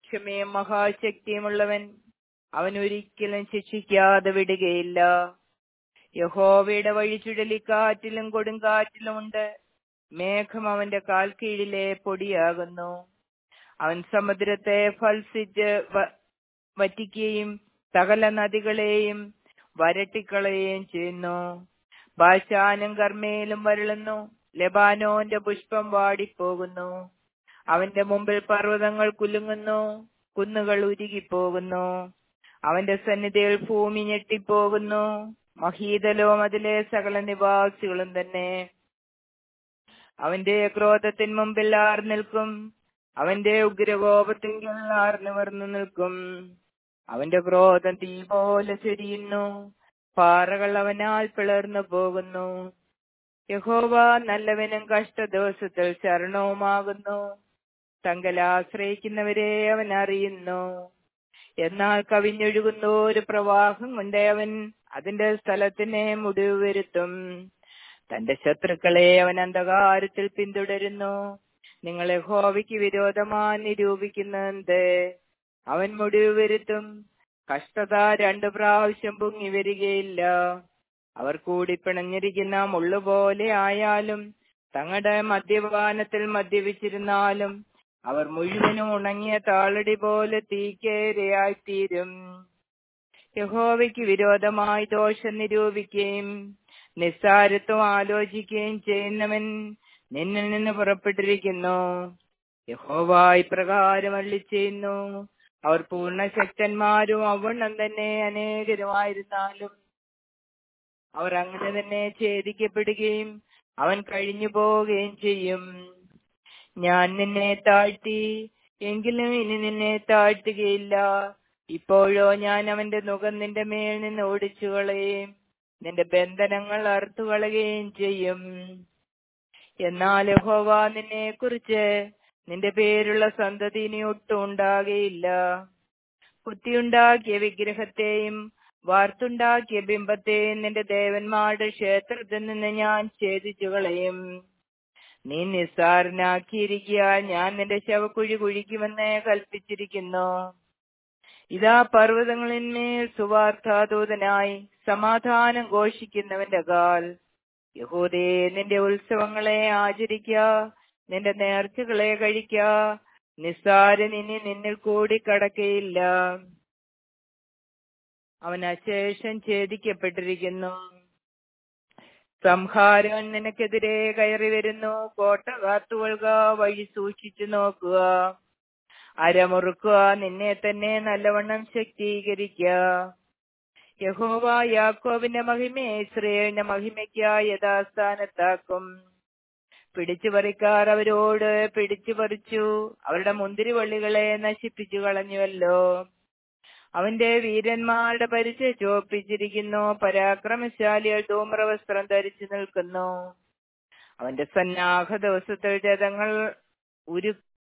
ക്ഷമയും മഹാശക്തിയുമുള്ളവൻ അവൻ ഒരിക്കലും ശിക്ഷിക്കാതെ വിടുകയില്ല യഹോവയുടെ വഴി ചുഴലിക്കാറ്റിലും കൊടുങ്കാറ്റിലും ഉണ്ട് മേഘം അവന്റെ കാൽ കീഴിലെ പൊടിയാകുന്നു അവൻ സമുദ്രത്തെ ഫൽസിച്ച് വ- വറ്റിക്കുകയും സകല നദികളെയും വരട്ടിക്കളയുകയും ചെയ്യുന്നു ബാശാനും കർമ്മയിലും വരളുന്നു ലബാനോന്റെ പുഷ്പം വാടിപ്പോകുന്നു അവന്റെ മുമ്പിൽ പർവ്വതങ്ങൾ കുലുങ്ങുന്നു കുന്നുകൾ ഉരുകിപ്പോകുന്നു അവന്റെ സന്നിധിയിൽ ഭൂമി ഞെട്ടിപ്പോകുന്നു മഹീതലവും അതിലെ സകല നിവാസികളും തന്നെ അവന്റെ ക്രോധത്തിൻ മുമ്പിൽ ആർ നിൽക്കും അവന്റെ ഉഗ്രകോപത്തിങ്കിൽ ആർ നിവർന്നു നിൽക്കും അവന്റെ ക്രോധം തീ പോലെ ചൊരിയുന്നു പാറകൾ അവനാൽ പിളർന്നു പോകുന്നു യഹോവ നല്ലവനും കഷ്ട ദിവസത്തിൽ ശരണവുമാകുന്നു തങ്കൽ ആശ്രയിക്കുന്നവരെ അവൻ അറിയുന്നു എന്നാൽ കവിഞ്ഞൊഴുകുന്ന ഒരു പ്രവാഹം കൊണ്ട് അവൻ അതിന്റെ സ്ഥലത്തിനെ മുടിവ് വരുത്തും തന്റെ ശത്രുക്കളെ അവൻ അന്ധകാരത്തിൽ പിന്തുടരുന്നു നിങ്ങൾ യഹോവയ്ക്ക് വിരോധമായി നിരൂപിക്കുന്നെന്ത് അവൻ മുടിവ് വരുത്തും കഷ്ടത രണ്ടു പ്രാവശ്യം പൊങ്ങി വരികയില്ല അവർ കൂടി പിണഞ്ഞിരിക്കുന്ന മുള്ളുപോലെ ആയാലും തങ്ങളുടെ മദ്യപാനത്തിൽ മദ്യപിച്ചിരുന്നാലും അവർ മുഴുവനും ഉണങ്ങിയ താളടി പോലെ തീക്കേരയായിത്തീരും യഹോവയ്ക്ക് വിരോധമായി ദോഷം നിരൂപിക്കുകയും നിസ്സാരത്വം ആലോചിക്കുകയും ചെയ്യുന്നവൻ നിന്നിൽ നിന്ന് പുറപ്പെട്ടിരിക്കുന്നു യഹോവ ഇപ്രകാരം അള്ളി ചെയ്യുന്നു അവർ പൂർണ്ണശക്തന്മാരും അവണ്ണം തന്നെ അനേകരുമായിരുന്നാലും അവർ അങ്ങനെ തന്നെ ഛേദിക്കപ്പെടുകയും അവൻ കഴിഞ്ഞു പോവുകയും ചെയ്യും ഞാൻ നിന്നെ താഴ്ത്തി എങ്കിലും ഇനി നിന്നെ താഴ്ത്തുകയില്ല ഇപ്പോഴോ ഞാൻ അവന്റെ മുഖം നിന്റെ മേൽ നിന്ന് ഓടിച്ചു കളയും നിന്റെ ബന്ധനങ്ങൾ അറുത്തു കളയുകയും ചെയ്യും എന്നാൽ യഹോവ നിന്നെ കുറിച്ച് നിന്റെ പേരുള്ള സന്തതി ഇനി ഒട്ടും ഉണ്ടാകുകയില്ല കുത്തിയുണ്ടാക്കിയ വിഗ്രഹത്തെയും വാർത്തുണ്ടാക്കിയ ബിംബത്തെയും നിന്റെ ദേവന്മാരുടെ ക്ഷേത്രത്തിൽ നിന്ന് ഞാൻ ഛേദിച്ചു കളയും നീ നിസ്സാരനാക്കിയിരിക്കുക ഞാൻ നിന്റെ ശവക്കുഴി കുഴിക്കുമെന്ന് കൽപ്പിച്ചിരിക്കുന്നു ഇതാ പർവ്വതങ്ങളിന്മേൽ സുവാർത്ഥാദൂതനായി സമാധാനം ഘോഷിക്കുന്നവന്റെ കാൽ യഹൂദേ നിന്റെ ഉത്സവങ്ങളെ ആചരിക്ക നിന്റെ നേർച്ചകളെ കഴിക്ക നിസ്സാരൻ ഇനി നിന്നിൽ കൂടി കടക്കയില്ല അവൻ അശേഷം ഛേദിക്കപ്പെട്ടിരിക്കുന്നു സംഹാരവൻ നിനക്കെതിരെ കയറി വരുന്നു കോട്ട കാത്തുകൊള്ളുക വഴി സൂക്ഷിച്ചു നോക്കുക അരമുറുക്കുക നിന്നെ തന്നെ നല്ലവണ്ണം ശക്തീകരിക്കുക യഹോവ യാക്കോബിന്റെ മഹിമയെ ഇസ്രയേലിന്റെ മഹിമയ്ക്ക് യഥാസ്ഥാനത്താക്കും പിടിച്ചു പറിക്കാർ അവരോട് പിടിച്ചു പറിച്ചു അവരുടെ മുന്തിരിവള്ളികളെ നശിപ്പിച്ചു കളഞ്ഞുവല്ലോ അവന്റെ വീരന്മാരുടെ പരിചയ ചോപ്പിച്ചിരിക്കുന്നു പരാക്രമശാലികൾ ധൂമ്രവസ്ത്രം ധരിച്ചു നിൽക്കുന്നു അവന്റെ സന്നാഹ ദിവസത്തിൽ രഥങ്ങൾ ഉരു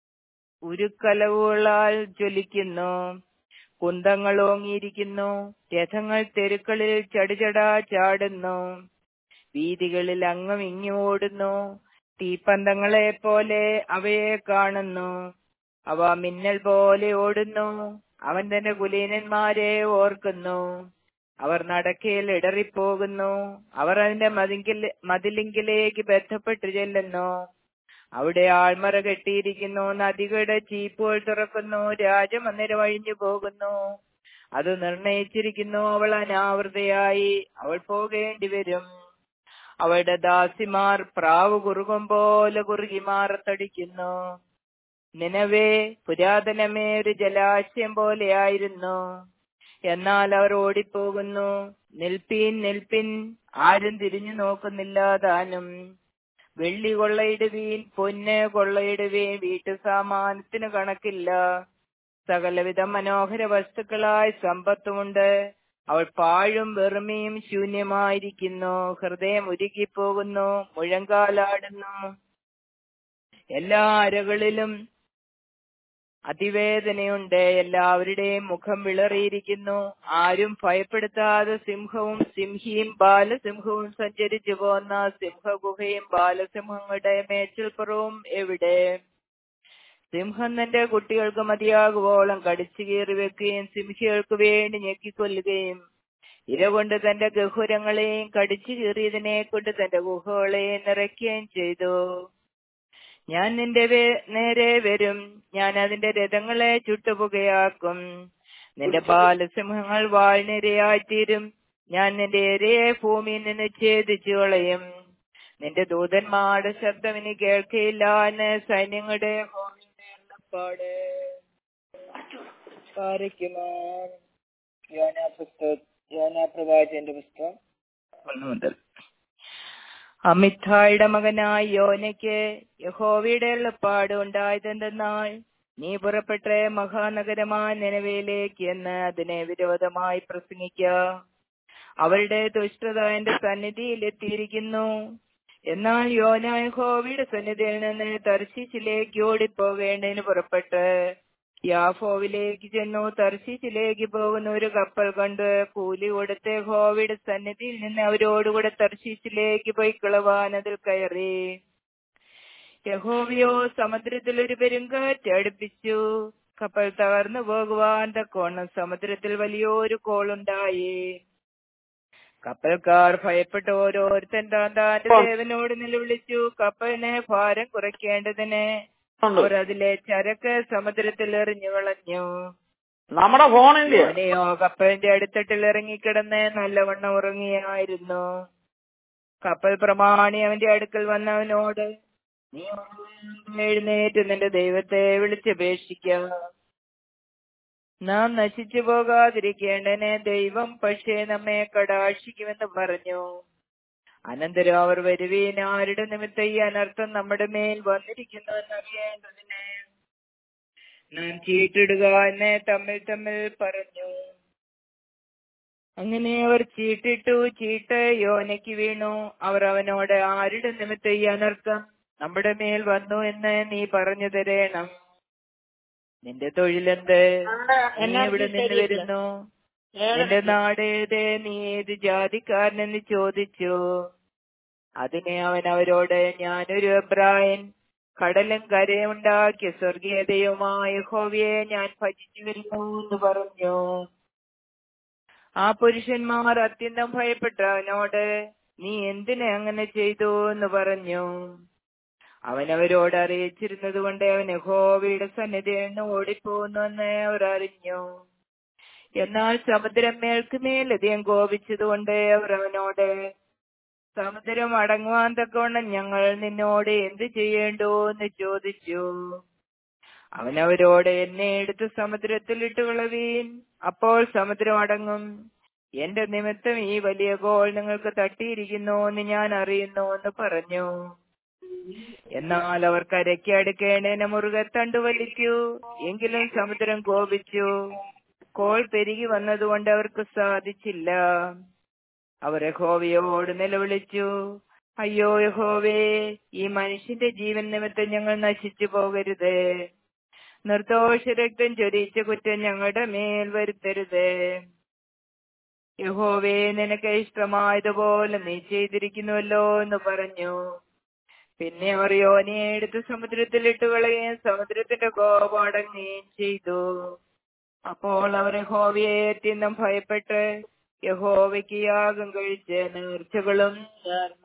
ഉരുക്കലവുകളാൽ ജ്വലിക്കുന്നു കുന്തങ്ങൾ ഓങ്ങിയിരിക്കുന്നു രഥങ്ങൾ തെരുക്കളിൽ ചടിചടാ ചാടുന്നു വീതികളിൽ അങ്ങും ഇങ്ങും ഓടുന്നു തീപ്പന്തങ്ങളെ പോലെ അവയെ കാണുന്നു അവ മിന്നൽ പോലെ ഓടുന്നു അവൻ തന്റെ കുലീനന്മാരെ ഓർക്കുന്നു അവർ നടക്കയിൽ ഇടറിപ്പോകുന്നു അവർ അതിന്റെ മതിങ്കിൽ മതിലിങ്കിലേക്ക് ബന്ധപ്പെട്ട് ചെല്ലുന്നു അവിടെ ആൾമറ കെട്ടിയിരിക്കുന്നു നദികളുടെ ചീപ്പുകൾ തുറക്കുന്നു രാജമന്ദിരം അഴിഞ്ഞു പോകുന്നു അത് നിർണയിച്ചിരിക്കുന്നു അവൾ അനാവൃതയായി അവൾ പോകേണ്ടി വരും അവളുടെ ദാസിമാർ പ്രാവ് കുറുകും പോലെ കുറുകി മാറത്തടിക്കുന്നു നിലവേ പുരാതനമേ ഒരു ജലാശയം പോലെയായിരുന്നു എന്നാൽ അവർ ഓടിപ്പോകുന്നു നിൽപ്പീൻ നിൽപ്പിൻ ആരും തിരിഞ്ഞു നോക്കുന്നില്ല താനും വെള്ളി കൊള്ളയിടുവീൻ പൊന്ന് കൊള്ളയിടുവീൻ വീട്ടു സാമാനത്തിന് കണക്കില്ല സകലവിധ മനോഹര വസ്തുക്കളായ സമ്പത്തുമുണ്ട് അവൾ പാഴും വെറുമയും ശൂന്യമായിരിക്കുന്നു ഹൃദയം ഉരുകിപ്പോകുന്നു മുഴങ്കാലാടുന്നു എല്ലാ അരകളിലും അതിവേദനയുണ്ട് എല്ലാവരുടെയും മുഖം വിളറിയിരിക്കുന്നു ആരും ഭയപ്പെടുത്താതെ സിംഹവും സിംഹിയും ബാലസിംഹവും സഞ്ചരിച്ചു പോന്ന സിംഹഗുഹയും ബാലസിംഹങ്ങളുടെ മേച്ചിൽപ്പുറവും എവിടെ സിംഹം തന്റെ കുട്ടികൾക്ക് മതിയാകുവോളം കടിച്ചു കീറി വെക്കുകയും സിംഹികൾക്ക് വേണ്ടി ഞെക്കിക്കൊല്ലുകയും ഇര കൊണ്ട് തന്റെ ഗഹുരങ്ങളെയും കടിച്ചു കീറിയതിനെ കൊണ്ട് തന്റെ ഗുഹകളെയും നിറയ്ക്കുകയും ചെയ്തു ഞാൻ നിന്റെ വേ- നേരെ വരും ഞാൻ അതിന്റെ രഥങ്ങളെ ചുട്ടുപുകയാക്കും നിന്റെ ബാലസിംഹങ്ങൾ വാൾനിരയായിത്തീരും ഞാൻ നിന്റെ ഇരയെ ഭൂമിയിൽ നിന്ന് ഛേദിച്ചു കളയും നിന്റെ ദൂതന്മാരുടെ ശബ്ദം ഇനി കേൾക്കയില്ല എന്ന് സൈന്യങ്ങളുടെ യഹോവയുടെ അരുളപ്പാട്. പാരയ്ക്കുമാർ യോനാ പുസ്തക യോനാ പ്രവാചകന്റെ പുസ്തകം ഒന്ന് മുതൽ അമിത്തായുടെ മകനായ യോനയ്ക്ക് യഹോവയുടെ എളുപ്പാട് ഉണ്ടായതെന്തെന്നാൽ നീ പുറപ്പെട്ട മഹാനഗരമായ നിലവിലേക്ക് എന്ന് അതിനെ വിരോധമായി പ്രസംഗിക്ക അവരുടെ ദുഷ്ടത എന്റെ സന്നിധിയിൽ എത്തിയിരിക്കുന്നു എന്നാൽ യോന യഹോവയുടെ സന്നിധിയിൽ നിന്ന് തർശീശിലേക്ക് ഓടിപ്പോകേണ്ടതിന് പുറപ്പെട്ട് യാഫോവിലേക്ക് ചെന്നു തർശീശിലേക്ക് പോകുന്ന ഒരു കപ്പൽ കണ്ട് കൂലി കൊടുത്ത് യഹോവയുടെ സന്നിധിയിൽ നിന്ന് അവരോടുകൂടെ തർശീശിലേക്ക് പോയി കിളവാൻ അതിൽ കയറി യഹോവയോ സമുദ്രത്തിൽ ഒരു പെരുങ്കാറ്റ് അടുപ്പിച്ചു കപ്പൽ തകർന്നു പോകുവാൻ തക്കോണം സമുദ്രത്തിൽ വലിയൊരു കോളുണ്ടായി കപ്പൽക്കാർ ഭയപ്പെട്ട് ഓരോരുത്തൻ താൻ താന്റെ ദേവനോട് നിലവിളിച്ചു കപ്പലിനെ ഭാരം കുറയ്ക്കേണ്ടതിന് അവർ അതിലെ ചരക്ക് സമുദ്രത്തിൽ എറിഞ്ഞു കളഞ്ഞു നമ്മുടെ ഫോണിന്റെ അവനെയോ കപ്പലിന്റെ അടിത്തട്ടിൽ ഇറങ്ങിക്കിടന്ന് നല്ലവണ്ണം ഉറങ്ങിയായിരുന്നു കപ്പൽ പ്രമാണി അവന്റെ അടുക്കൽ വന്നവനോട് നീ എഴുന്നേറ്റ് നിന്റെ ദൈവത്തെ വിളിച്ചപേക്ഷിക്ക നാം നശിച്ചു പോകാതിരിക്കേണ്ടനെ ദൈവം പക്ഷേ നമ്മെ കടാക്ഷിക്കുമെന്ന് പറഞ്ഞു അനന്തരം അവർ വരുവീൻ ആരുടെ നിമിത്തം ഈ അനർത്ഥം നമ്മുടെ മേൽ വന്നിരിക്കുന്നു എന്നറിയേണ്ടതിന് നാം ചീട്ടിടുക എന്ന് തമ്മിൽ തമ്മിൽ പറഞ്ഞു അങ്ങനെ അവർ ചീട്ടിട്ടു ചീട്ട് യോനയ്ക്ക് വീണു അവർ അവനോട് ആരുടെ നിമിത്തം ഈ അനർത്ഥം നമ്മുടെ മേൽ വന്നു എന്ന് നീ പറഞ്ഞു തരേണം നിന്റെ തൊഴിലെന്ത് നീ ഇവിടെ നിന്ന് വരുന്നു നിന്റെ നാട് ഏത് നീ ഏത് ജാതിക്കാരനെന്ന് ചോദിച്ചു അതിനെ അവൻ അവരോട് ഞാനൊരു അബ്രായൻ കടലും കരയും ഉണ്ടാക്കിയ സ്വർഗീയ ദൈവമായ ഹോവിയെ ഞാൻ ഭജിച്ചു വരുന്നു എന്ന് പറഞ്ഞു ആ പുരുഷന്മാർ അത്യന്തം ഭയപ്പെട്ട അവനോട് നീ എന്തിനെ അങ്ങനെ ചെയ്തു എന്ന് പറഞ്ഞു അവൻ അവരോട് അറിയിച്ചിരുന്നത് കൊണ്ട് അവൻ യഹോവയുടെ സന്നിധിയിൽ നിന്ന് ഓടിപ്പോകുന്നുവെന്ന് അവർ അറിഞ്ഞു എന്നാൽ സമുദ്രം മേൽക്കുമേൽ അധികം കോപിച്ചതുകൊണ്ട് അവർ അവനോട് സമുദ്രം അടങ്ങുവാൻ തക്കവണ്ണം ഞങ്ങൾ നിന്നോട് എന്ത് ചെയ്യേണ്ടോ എന്ന് ചോദിച്ചു അവൻ അവരോട് എന്നെ എടുത്ത് സമുദ്രത്തിൽ ഇട്ടുകളവീൻ അപ്പോൾ സമുദ്രം അടങ്ങും എന്റെ നിമിത്തം ഈ വലിയ ഗോൾ നിങ്ങൾക്ക് തട്ടിയിരിക്കുന്നു എന്ന് ഞാൻ അറിയുന്നു എന്ന് പറഞ്ഞു എന്നാൽ അവർ കരയ്ക്ക് അടുക്കേണ്ടതിന് മുറുകെ തണ്ടു വലിക്കൂ എങ്കിലും സമുദ്രം കോപിച്ചു കോൾ പെരുകി വന്നതുകൊണ്ട് അവർക്ക് സാധിച്ചില്ല അവർ യഹോവയോട് നിലവിളിച്ചു അയ്യോ യഹോവേ ഈ മനുഷ്യന്റെ ജീവൻ നിമിത്തം ഞങ്ങൾ നശിച്ചു പോകരുത് നിർദോഷ രക്തം ചൊരിച്ച കുറ്റം ഞങ്ങളുടെ മേൽ വരുത്തരുത് യഹോവേ നിനക്ക് ഇഷ്ടമായതുപോലെ നീ ചെയ്തിരിക്കുന്നുവല്ലോ എന്ന് പറഞ്ഞു പിന്നെ അവർ യോനിയെ എടുത്ത് സമുദ്രത്തിൽ ഇട്ടുകളയുകയും സമുദ്രത്തിന്റെ കോപം അടങ്ങുകയും ചെയ്തു അപ്പോൾ അവർ യഹോവയെ അത്യന്തം ഭയപ്പെട്ട് യഹോവയ്ക്ക് യാഗം കഴിച്ച് നേർച്ചകളും നേർന്നു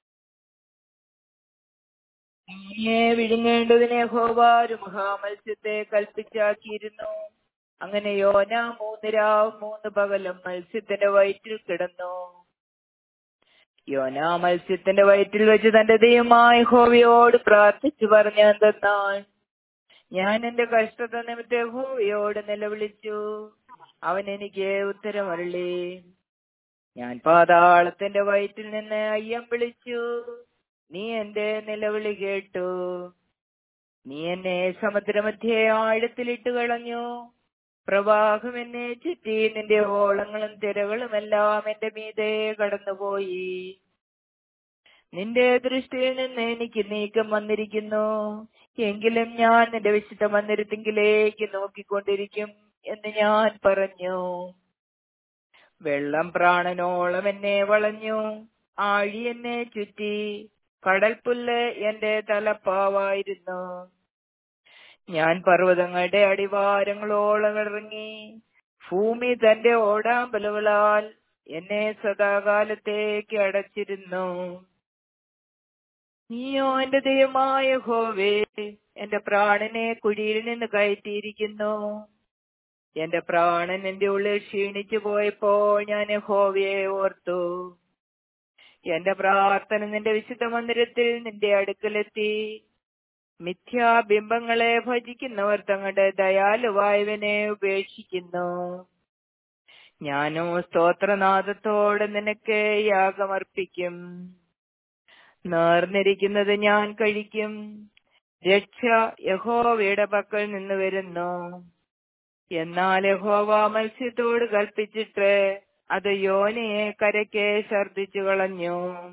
യോനിയെ വിഴുങ്ങേണ്ടതിന് യഹോവ ഒരു മഹാമത്സ്യത്തെ കൽപ്പിച്ചാക്കിയിരുന്നു അങ്ങനെ യോന മൂന്ന് രാവും മൂന്ന് പകലും മത്സ്യത്തിന്റെ വയറ്റിൽ കിടന്നു യോന മത്സ്യത്തിന്റെ വയറ്റിൽ വെച്ച് തന്റെ ദൈവമായ ഹോവിയോട് പ്രാർത്ഥിച്ചു പറഞ്ഞെന്തെന്നാൽ ഞാൻ എന്റെ കഷ്ടത നിമിത്തം ഹോവിയോട് നിലവിളിച്ചു അവൻ എനിക്ക് ഉത്തരമരളി ഞാൻ പാതാളത്തിന്റെ വയറ്റിൽ നിന്ന് അയ്യം വിളിച്ചു നീ എന്റെ നിലവിളി കേട്ടു നീ എന്നെ സമുദ്രമധ്യേ ആഴത്തിലിട്ട് കളഞ്ഞു പ്രവാഹം എന്നെ ചുറ്റി നിന്റെ ഓളങ്ങളും തിരകളും എല്ലാം എന്റെ മീതെ കടന്നുപോയി നിന്റെ ദൃഷ്ടിയിൽ നിന്ന് എനിക്ക് നീക്കം വന്നിരിക്കുന്നു എങ്കിലും ഞാൻ നിന്റെ വിശുദ്ധ മന്ദിരത്തിങ്കിലേക്ക് നോക്കിക്കൊണ്ടിരിക്കും എന്ന് ഞാൻ പറഞ്ഞു വെള്ളം പ്രാണനോളം എന്നെ വളഞ്ഞു ആഴി എന്നെ ചുറ്റി കടൽപ്പുല്ല് എന്റെ തലപ്പാവായിരുന്നു ഞാൻ പർവ്വതങ്ങളുടെ അടിവാരങ്ങളോളം ഇറങ്ങി ഭൂമി തന്റെ ഓടാമ്പലുകളാൽ എന്നെ സദാകാലത്തേക്ക് അടച്ചിരുന്നു നീയോ എന്റെ ദൈവമായ ഹോവേ എന്റെ പ്രാണനെ കുഴിയിൽ നിന്ന് കയറ്റിയിരിക്കുന്നു എന്റെ പ്രാണൻ എന്റെ ഉള്ളിൽ ക്ഷീണിച്ചു പോയപ്പോൾ ഞാൻ ഹോവയെ ഓർത്തു എന്റെ പ്രാർത്ഥന നിന്റെ വിശുദ്ധ മന്ദിരത്തിൽ നിന്റെ അടുക്കലെത്തി മിഥ്യാബിംബങ്ങളെ ഭജിക്കുന്നവർ തങ്ങളുടെ ദയാലുവായവനെ ഉപേക്ഷിക്കുന്നു ഞാനോ സ്തോത്രനാഥത്തോടെ നിനക്ക് യാഗമർപ്പിക്കും നേർന്നിരിക്കുന്നത് ഞാൻ കഴിക്കും രക്ഷ യഹോവയുടെ പക്കൽ നിന്ന് വരുന്നു എന്നാൽ യഹോവ മത്സ്യത്തോട് കൽപ്പിച്ചിട്ട് അത് യോനിയെ കരയ്ക്ക് ഛർദിച്ചു കളഞ്ഞു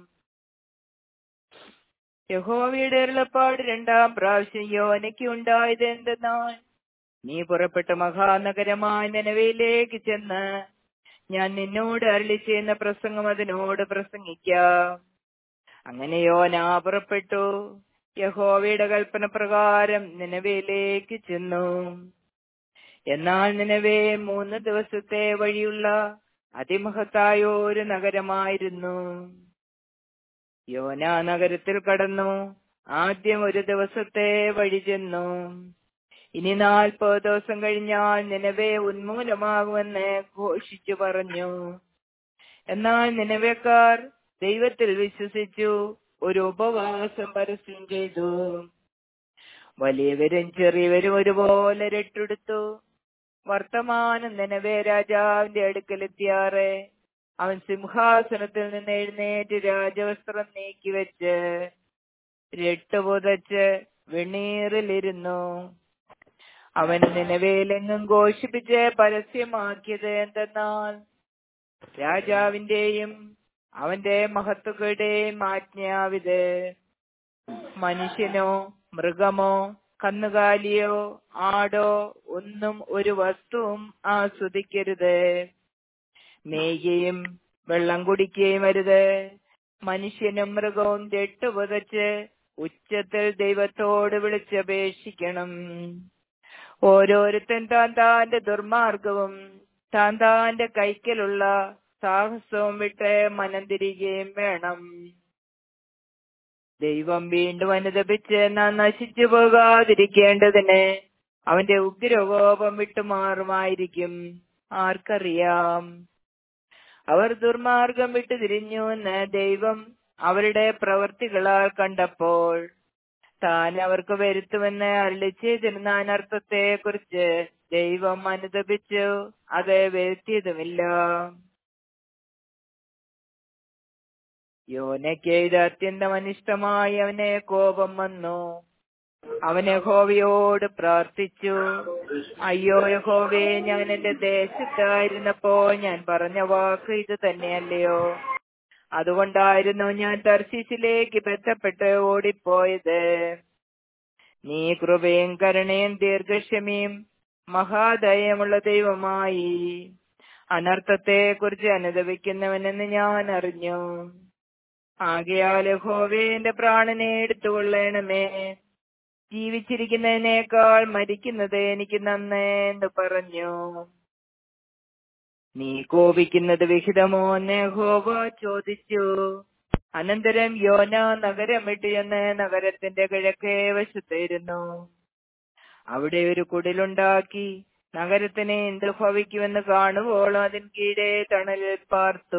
യഹോവയുടെ അരുളപ്പാട് രണ്ടാം പ്രാവശ്യം യോനയ്ക്ക് ഉണ്ടായത് എന്തെന്നാൽ നീ പുറപ്പെട്ട മഹാനഗരമായ നിലവിലേക്ക് ചെന്ന് ഞാൻ നിന്നോട് അരളി ചെയ്യുന്ന പ്രസംഗം അതിനോട് പ്രസംഗിക്കാം അങ്ങനെ യോന പുറപ്പെട്ടു യഹോവയുടെ കൽപ്പന പ്രകാരം നിലവിലേക്ക് ചെന്നു എന്നാൽ നിലവേ മൂന്ന് ദിവസത്തെ വഴിയുള്ള അതിമഹത്തായ ഒരു നഗരമായിരുന്നു യോന നഗരത്തിൽ കടന്നു ആദ്യം ഒരു ദിവസത്തെ വഴി ചെന്നു ഇനി നാൽപ്പത് ദിവസം കഴിഞ്ഞാൽ നിലവേ ഉന്മൂലമാകുമെന്ന് ഘോഷിച്ചു പറഞ്ഞു എന്നാൽ നിലവേക്കാർ ദൈവത്തിൽ വിശ്വസിച്ചു ഒരു ഉപവാസം പരസ്യം ചെയ്തു വലിയവരും ചെറിയവരും ഒരുപോലെ രട്ടെടുത്തു വർത്തമാനം നിലവേ രാജാവിന്റെ അടുക്കലെത്തിയാറെ അവൻ സിംഹാസനത്തിൽ നിന്ന് എഴുന്നേറ്റ് രാജവസ്ത്രം നീക്കി വെച്ച് രട്ട് പുതച്ച് വെണ്ണീറിലിരുന്നു അവൻ നിലവേലെങ്ങും ഘോഷിപ്പിച്ച് പരസ്യമാക്കിയത് എന്തെന്നാൽ രാജാവിന്റെയും അവന്റെ മഹത്തുക്കളുടെയും ആജ്ഞാവിത് മനുഷ്യനോ മൃഗമോ കന്നുകാലിയോ ആടോ ഒന്നും ഒരു വസ്തുവും ആസ്വദിക്കരുത് മേയുകയും വെള്ളം കുടിക്കുകയും അരുത് മനുഷ്യനും മൃഗവും രട്ടുപുതച്ച് ഉച്ചത്തിൽ ദൈവത്തോട് വിളിച്ചപേക്ഷിക്കണം ഓരോരുത്തൻ താൻ താന്റെ ദുർമാർഗവും താൻ താന്റെ കൈക്കലുള്ള സാഹസവും വിട്ട് മനം തിരികെയും വേണം ദൈവം വീണ്ടും അനുദപിച്ച് നാം നശിച്ചു പോകാതിരിക്കേണ്ടതിന് അവന്റെ ഉഗ്രകോപം വിട്ടുമാറുമായിരിക്കും ആർക്കറിയാം അവർ ദുർമാർഗം വിട്ടു തിരിഞ്ഞു എന്ന് ദൈവം അവരുടെ പ്രവർത്തികളാൽ കണ്ടപ്പോൾ താൻ അവർക്ക് വരുത്തുമെന്ന് അരളി ചെയ്തിരുന്ന അനർത്ഥത്തെ കുറിച്ച് ദൈവം അനുദപിച്ചു അത് വരുത്തിയതുമില്ല യോനയ്ക്ക് ഇത് അത്യന്തം അനിഷ്ടമായി അവനെ കോപം വന്നു അവൻ യഹോവയോട് പ്രാർത്ഥിച്ചു അയ്യോ യഹോവേ ഞാൻ എന്റെ ദേശത്തായിരുന്നപ്പോൾ ഞാൻ പറഞ്ഞ വാക്ക് ഇത് തന്നെയല്ലയോ അതുകൊണ്ടായിരുന്നു ഞാൻ തർശീസിലേക്ക് ബന്ധപ്പെട്ട് ഓടിപ്പോയത് നീ കൃപയും കരുണയും ദീർഘക്ഷമയും മഹാദയമുള്ള ദൈവമായി അനർത്ഥത്തെ കുറിച്ച് അനുദവിക്കുന്നവനെന്ന് ഞാൻ അറിഞ്ഞു ആകയാൽ യഹോവേ എന്റെ പ്രാണനെ എടുത്തുകൊള്ളണമേ ജീവിച്ചിരിക്കുന്നതിനേക്കാൾ മരിക്കുന്നത് എനിക്ക് നന്നേ എന്ന് പറഞ്ഞു നീ കോപിക്കുന്നത് വിഹിതമോ എന്ന് യഹോവ ചോദിച്ചു അനന്തരം യോന നഗരം വിട്ടിയെന്ന് നഗരത്തിന്റെ കിഴക്കേ വശത്തായിരുന്നു അവിടെ ഒരു കുടിലുണ്ടാക്കി നഗരത്തിന് എന്ത് ഭവിക്കുമെന്ന് കാണുവോളം അതിന് കീഴെ തണലിൽ പാർത്തു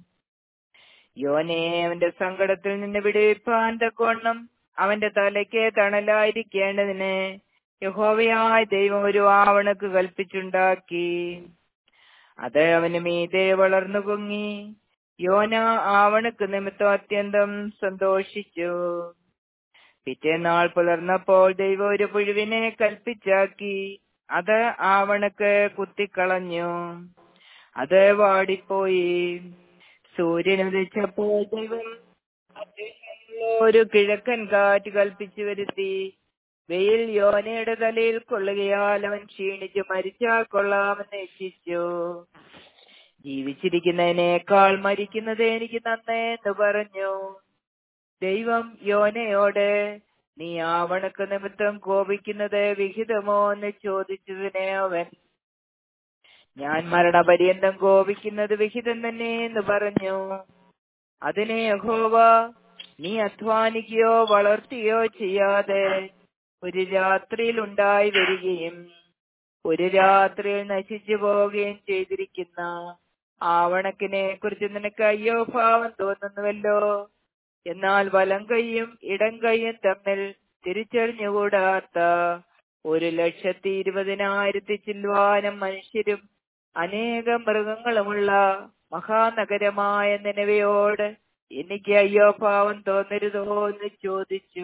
യോനെ അവന്റെ സങ്കടത്തിൽ നിന്ന് വിടുവിപ്പാൻ തക്കവണ്ണം അവന്റെ തലയ്ക്ക് തണലായിരിക്കേണ്ടതിന് യഹോവയായ ദൈവം ഒരു ആവണക്ക് കൽപ്പിച്ചുണ്ടാക്കി അത് അവന് മീതെ വളർന്നു പൊങ്ങി യോന ആവണക്ക് നിമിത്തം അത്യന്തം സന്തോഷിച്ചു പിറ്റേനാൾ പുലർന്നപ്പോൾ ദൈവം ഒരു പുഴുവിനെ കൽപ്പിച്ചാക്കി അത് ആവണക്ക് കുത്തിക്കളഞ്ഞു അത് വാടിപ്പോയി സൂര്യൻ ഉദിച്ചപ്പോൾ ദൈവം ഒരു കിഴക്കൻ കാറ്റ് കൽപ്പിച്ചു വരുത്തി വെയിൽ യോനയുടെ തലയിൽ കൊള്ളുകയാൽ അവൻ ക്ഷീണിച്ചു മരിച്ചാൽ കൊള്ളാമെന്ന് ഇച്ഛിച്ചു ജീവിച്ചിരിക്കുന്നതിനേക്കാൾ മരിക്കുന്നത് എനിക്ക് നന്നേ എന്ന് പറഞ്ഞു ദൈവം യോനയോട് നീ ആവണക്ക് നിമിത്തം കോപിക്കുന്നത് വിഹിതമോ എന്ന് ചോദിച്ചതിനെ അവൻ ഞാൻ മരണപര്യന്തം കോപിക്കുന്നത് വിഹിതം തന്നെ എന്ന് പറഞ്ഞു അതിനെ യഹോവ നീ അധ്വാനിക്കുകയോ വളർത്തുകയോ ചെയ്യാതെ ഒരു രാത്രിയിൽ ഉണ്ടായി വരികയും ഒരു രാത്രിയിൽ നശിച്ചു പോവുകയും ചെയ്തിരിക്കുന്ന ആവണക്കിനെ കുറിച്ച് നിനക്ക് അയ്യോ ഭാവം തോന്നുന്നുവല്ലോ എന്നാൽ വലം കൈയും ഇടം കൈയും തമ്മിൽ തിരിച്ചറിഞ്ഞുകൂടാത്ത ഒരു ലക്ഷത്തി ഇരുപതിനായിരത്തി ചില്വാനം മനുഷ്യരും അനേകം മൃഗങ്ങളുമുള്ള മഹാനഗരമായ നിലവയോട് എനിക്ക് അയ്യോ ഭാവം തോന്നരുതോ എന്ന് ചോദിച്ചു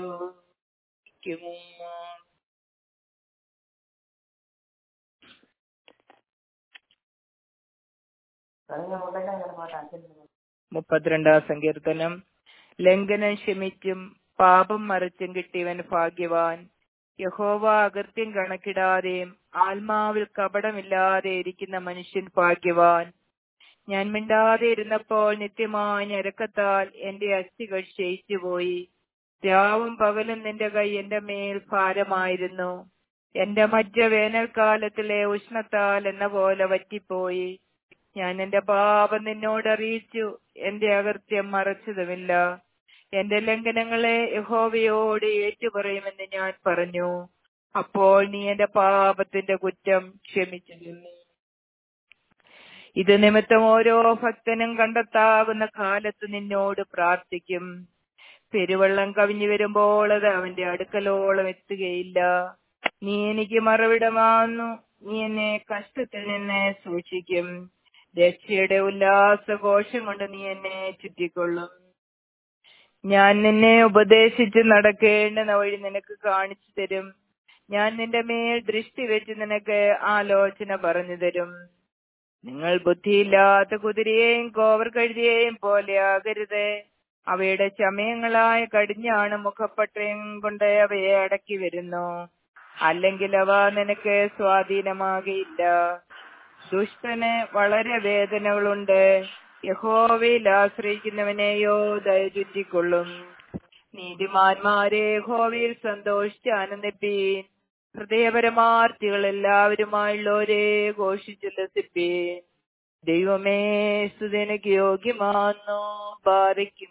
മുപ്പത്തിരണ്ടാം സങ്കീർത്തനം ലംഘനം ക്ഷമിച്ചും പാപം മറിച്ചും കിട്ടിയവൻ ഭാഗ്യവാൻ യഹോവ അകൃത്യം കണക്കിടാതെയും ആത്മാവിൽ കപടമില്ലാതെ ഇരിക്കുന്ന മനുഷ്യൻ ഭാഗ്യവാൻ ഞാൻ മിണ്ടാതെ ഇരുന്നപ്പോൾ നിത്യമായ ഞരക്കത്താൽ എന്റെ അസ്ഥികൾ ക്ഷയിച്ചുപോയി രാവും പകലും നിന്റെ കൈ എന്റെ മേൽ ഭാരമായിരുന്നു എന്റെ മജ്ജ വേനൽക്കാലത്തിലെ ഉഷ്ണത്താൽ എന്ന പോലെ വറ്റിപ്പോയി ഞാൻ എന്റെ പാപം നിന്നോട് അറിയിച്ചു എന്റെ അകൃത്യം മറച്ചതുമില്ല എന്റെ ലംഘനങ്ങളെ യഹോവയോട് ഏറ്റുപറയുമെന്ന് ഞാൻ പറഞ്ഞു അപ്പോൾ നീ എന്റെ പാപത്തിന്റെ കുറ്റം ക്ഷമിച്ചിരുന്നു ഇത് നിമിത്തം ഓരോ ഭക്തനും കണ്ടെത്താവുന്ന കാലത്ത് നിന്നോട് പ്രാർത്ഥിക്കും പെരുവെള്ളം കവിഞ്ഞു വരുമ്പോൾ അത് അവന്റെ അടുക്കലോളം എത്തുകയില്ല നീ എനിക്ക് മറവിടമാകുന്നു നീ എന്നെ കഷ്ടത്തിൽ നിന്ന് സൂക്ഷിക്കും രക്ഷയുടെ ഉല്ലാസഘോഷം കൊണ്ട് നീ എന്നെ ചുറ്റിക്കൊള്ളും ഞാൻ നിന്നെ ഉപദേശിച്ച് നടക്കേണ്ടുന്ന വഴി നിനക്ക് കാണിച്ചു തരും ഞാൻ നിന്റെ മേൽ ദൃഷ്ടി വെച്ച് നിനക്ക് ആലോചന പറഞ്ഞു തരും നിങ്ങൾ ബുദ്ധിയില്ലാത്ത കുതിരയെയും കോവർ കഴുതിയെയും പോലെ ആകരുത് അവയുടെ ചമയങ്ങളായ കടിഞ്ഞാണ് മുഖപ്പട്ടയം കൊണ്ട് അവയെ അടക്കി വരുന്നു അല്ലെങ്കിൽ അവ നിനക്ക് സ്വാധീനമാകയില്ല ദുഷ്ടന് വളരെ വേദനകളുണ്ട് യഹോവയിൽ ആശ്രയിക്കുന്നവനെയോ ദയ ചുറ്റിക്കൊള്ളും നീതിമാന്മാരെ യഹോവയിൽ സന്തോഷിച്ച് ആനന്ദിപ്പീൻ ഹൃദയപരമാർത്ഥികൾ എല്ലാവരുമായുള്ളവരെ ഘോഷിച്ചുല്ലസിപ്പീൻ ദൈവമേ സുതനക്ക് യോഗ്യമാണെന്നു ബാധിക്കും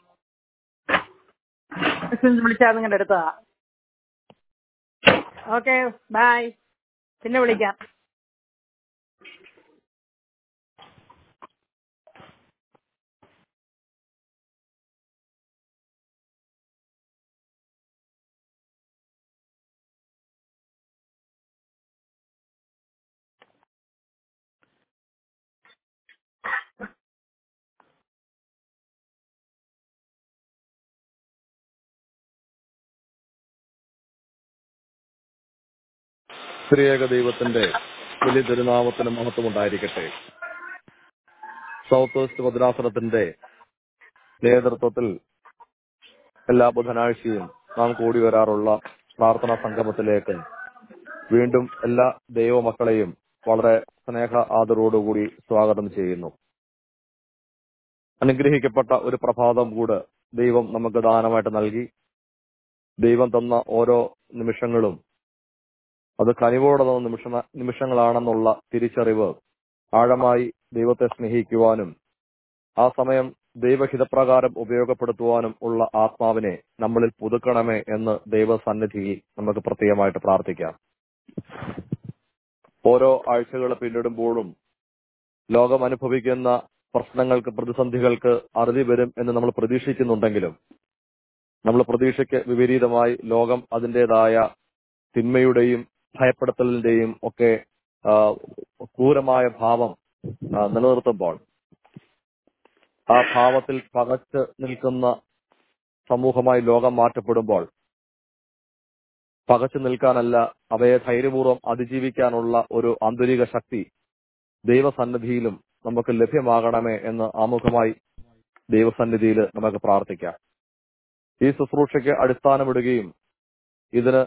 വിളിച്ചാൽ നിങ്ങളുടെ അടുത്താ ഓക്കെ ബൈ പിന്നെ വിളിക്കാം സ്ത്രീയേക ദൈവത്തിന്റെ വലിയ തിരുനാമത്തിന് മഹത്വം ഉണ്ടായിരിക്കട്ടെ സൗത്ത് വെസ്റ്റ് ഭദ്രാസനത്തിന്റെ നേതൃത്വത്തിൽ എല്ലാ ബുധനാഴ്ചയും നാം കൂടി വരാറുള്ള പ്രാർത്ഥനാ സംഗമത്തിലേക്ക് വീണ്ടും എല്ലാ ദൈവമക്കളെയും വളരെ സ്നേഹ ആദരവോടുകൂടി സ്വാഗതം ചെയ്യുന്നു അനുഗ്രഹിക്കപ്പെട്ട ഒരു പ്രഭാതം കൂടെ ദൈവം നമുക്ക് ദാനമായിട്ട് നൽകി ദൈവം തന്ന ഓരോ നിമിഷങ്ങളും അത് കനിവോടെ തന്ന നിമിഷ നിമിഷങ്ങളാണെന്നുള്ള തിരിച്ചറിവ് ആഴമായി ദൈവത്തെ സ്നേഹിക്കുവാനും ആ സമയം ദൈവഹിതപ്രകാരം ഉപയോഗപ്പെടുത്തുവാനും ഉള്ള ആത്മാവിനെ നമ്മളിൽ പുതുക്കണമേ എന്ന് ദൈവസന്നിധി നമുക്ക് പ്രത്യേകമായിട്ട് പ്രാർത്ഥിക്കാം ഓരോ ആഴ്ചകൾ പിന്നിടുമ്പോഴും ലോകം അനുഭവിക്കുന്ന പ്രശ്നങ്ങൾക്ക് പ്രതിസന്ധികൾക്ക് അറുതി വരും എന്ന് നമ്മൾ പ്രതീക്ഷിക്കുന്നുണ്ടെങ്കിലും നമ്മൾ പ്രതീക്ഷയ്ക്ക് വിപരീതമായി ലോകം അതിൻ്റെതായ തിന്മയുടെയും ഭയപ്പെടുത്തലിന്റെയും ഒക്കെ ആ, ക്രൂരമായ ഭാവം ആ, നിലനിർത്തുമ്പോൾ ആ ഭാവത്തിൽ പകച്ച് നിൽക്കുന്ന സമൂഹമായി ലോകം മാറ്റപ്പെടുമ്പോൾ പകച്ചു നിൽക്കാനല്ല അവയെ ധൈര്യപൂർവ്വം അതിജീവിക്കാനുള്ള ഒരു ആന്തരിക ശക്തി ദൈവസന്നിധിയിലും നമുക്ക് ലഭ്യമാകണമേ എന്ന് ആമുഖമായി ദൈവസന്നിധിയിൽ നമുക്ക് പ്രാർത്ഥിക്കാം ഈ ശുശ്രൂഷയ്ക്ക് അടിസ്ഥാനമിടുകയും ഇതിന്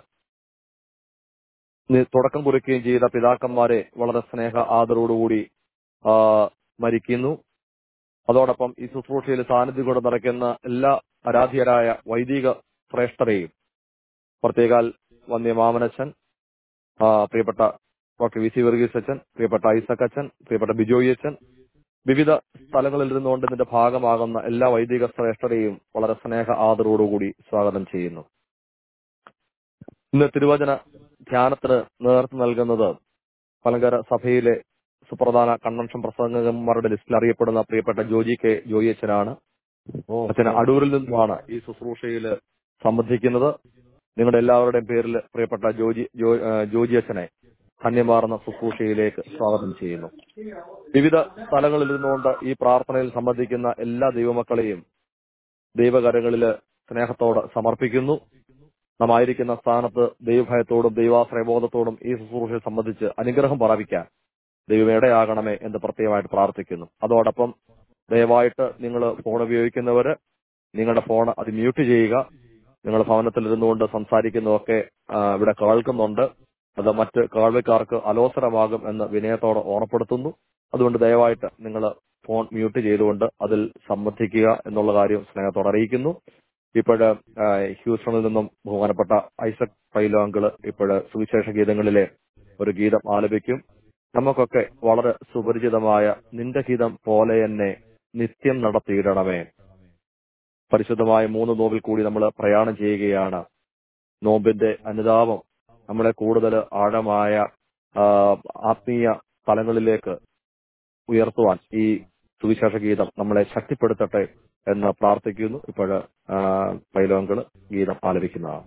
നി- തുടക്കം കുറിക്കുകയും ചെയ്ത പിതാക്കന്മാരെ വളരെ സ്നേഹ ആദരവോടുകൂടി ആ, മരിക്കുന്നു അതോടൊപ്പം ഈ ശുശ്രൂഷയിൽ സാന്നിധ്യം കൊണ്ട് നിറയ്ക്കുന്ന എല്ലാ ആരാധ്യരായ വൈദിക ശ്രേഷ്ഠരെയും പ്രത്യേകാൽ വന്യ മാമനച്ഛൻ ആ, പ്രിയപ്പെട്ട ഡോക്ടർ വി സി വർഗീസ് അച്ഛൻ പ്രിയപ്പെട്ട ഐസക് അച്ഛൻ പ്രിയപ്പെട്ട ബിജോയി അച്ഛൻ വിവിധ സ്ഥലങ്ങളിൽ ഇരുന്നുകൊണ്ട് ഇതിന്റെ ഭാഗമാകുന്ന എല്ലാ വൈദിക ശ്രേഷ്ഠരെയും വളരെ സ്നേഹ ആദരവോടുകൂടി സ്വാഗതം ചെയ്യുന്നു ഇന്ന് തിരുവചന ധ്യാനത്തിന് നേതൃത്വം നൽകുന്നത് പലങ്കര സഭയിലെ സുപ്രധാന കൺവെൻഷൻ പ്രസംഗകന്മാരുടെ ലിസ്റ്റിൽ അറിയപ്പെടുന്ന പ്രിയപ്പെട്ട ജോജി കെ ജോയി അച്ഛനാണ് അച്ഛന് അടൂരിൽ നിന്നുമാണ് ഈ ശുശ്രൂഷയിൽ സംബന്ധിക്കുന്നത് നിങ്ങളുടെ എല്ലാവരുടെയും പേരിൽ പ്രിയപ്പെട്ട ജോജി ജോ- ആ, ജോജി അച്ഛനെ ധന്യമാർന്ന ശുശ്രൂഷയിലേക്ക് സ്വാഗതം ചെയ്യുന്നു വിവിധ സ്ഥലങ്ങളിൽ ഇരുന്നുകൊണ്ട് ഈ പ്രാർത്ഥനയിൽ സംബന്ധിക്കുന്ന എല്ലാ ദൈവമക്കളെയും ദൈവകരങ്ങളില് സ്നേഹത്തോടെ സമർപ്പിക്കുന്നു നാം ആയിരിക്കുന്ന സ്ഥാനത്ത് ദൈവഭയത്തോടും ദൈവാശ്രയബോധത്തോടും ഈ ശുശ്രൂഷയെ സംബന്ധിച്ച് അനുഗ്രഹം പ്രാപിക്കാൻ ദൈവം ഇടയാകണമേ എന്ന് പ്രത്യേകമായിട്ട് പ്രാർത്ഥിക്കുന്നു അതോടൊപ്പം ദയവായിട്ട് നിങ്ങൾ ഫോൺ ഉപയോഗിക്കുന്നവര് നിങ്ങളുടെ ഫോൺ അത് മ്യൂട്ട് ചെയ്യുക നിങ്ങൾ ഭവനത്തിൽ ഇരുന്നുകൊണ്ട് സംസാരിക്കുന്നതൊക്കെ ആ, ഇവിടെ കേൾക്കുന്നുണ്ട് അത് മറ്റ് കേൾവിക്കാർക്ക് അലോസരമാകും എന്ന് വിനയത്തോടെ ഓർമ്മപ്പെടുത്തുന്നു അതുകൊണ്ട് ദയവായിട്ട് നിങ്ങൾ ഫോൺ മ്യൂട്ട് ചെയ്തുകൊണ്ട് അതിൽ സംബന്ധിക്കുക എന്നുള്ള കാര്യം സ്നേഹത്തോടെ അറിയിക്കുന്നു ഇപ്പോഴ് ഹ്യൂസ്റ്റണിൽ നിന്നും ബഹുമാനപ്പെട്ട ഐസക് പൈലോ അങ്കിള് ഇപ്പോഴ് സുവിശേഷ ഗീതങ്ങളിലെ ഒരു ഗീതം ആലപിക്കും നമുക്കൊക്കെ വളരെ സുപരിചിതമായ നിന്റെ ഗീതം പോലെ തന്നെ നിത്യം നടത്തിയിടണമേ പരിശുദ്ധമായ മൂന്ന് നോവിൽ കൂടി നമ്മൾ പ്രയാണം ചെയ്യുകയാണ് നോമ്പിന്റെ അനുതാപം നമ്മളെ കൂടുതൽ ആഴമായ ആ, ആത്മീയ തലങ്ങളിലേക്ക് ഉയർത്തുവാൻ ഈ സുവിശേഷ ഗീതം നമ്മളെ ശക്തിപ്പെടുത്തട്ടെ എന്ന് പ്രാർത്ഥിക്കുന്നു ഇപ്പോഴ് പൈലോങ്കള് ഗീതം ആലപിക്കുന്നതാണ്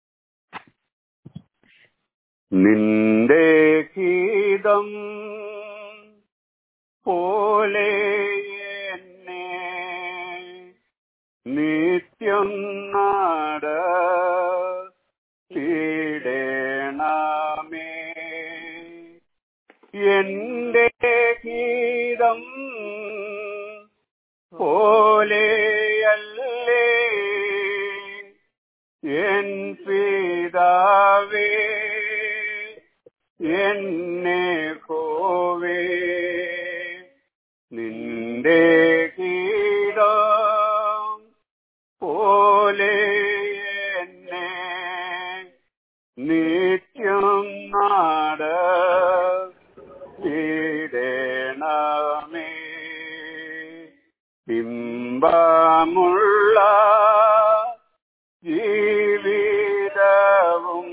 നിന്റെ ഗീതം പോലെ എന്നെ നിത്യം നാട പീഡണമേ എന്റെ ഗീതം പോലെയല്ലേ എൻ പിതാവേ എന്നെ കോവേ നിന്റെ ഗീതം പോലെ എന്നെ നിത്യം നാട ഇടണമേ ബിംബമുള്ള ജീവിതവും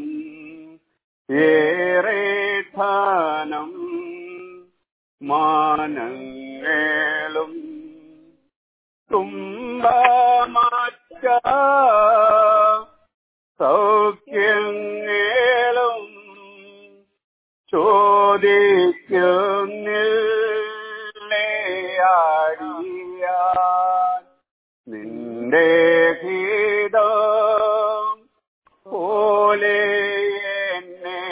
ഏറെ ധനം മാനങ്ങളും തുമ്പമാറ്റ സൗഖ്യങ്ങളും ചോദിക്കുന്നില്ലയാടിയാൻ നിന്റെ ഗീതം പോലെ എന്നെ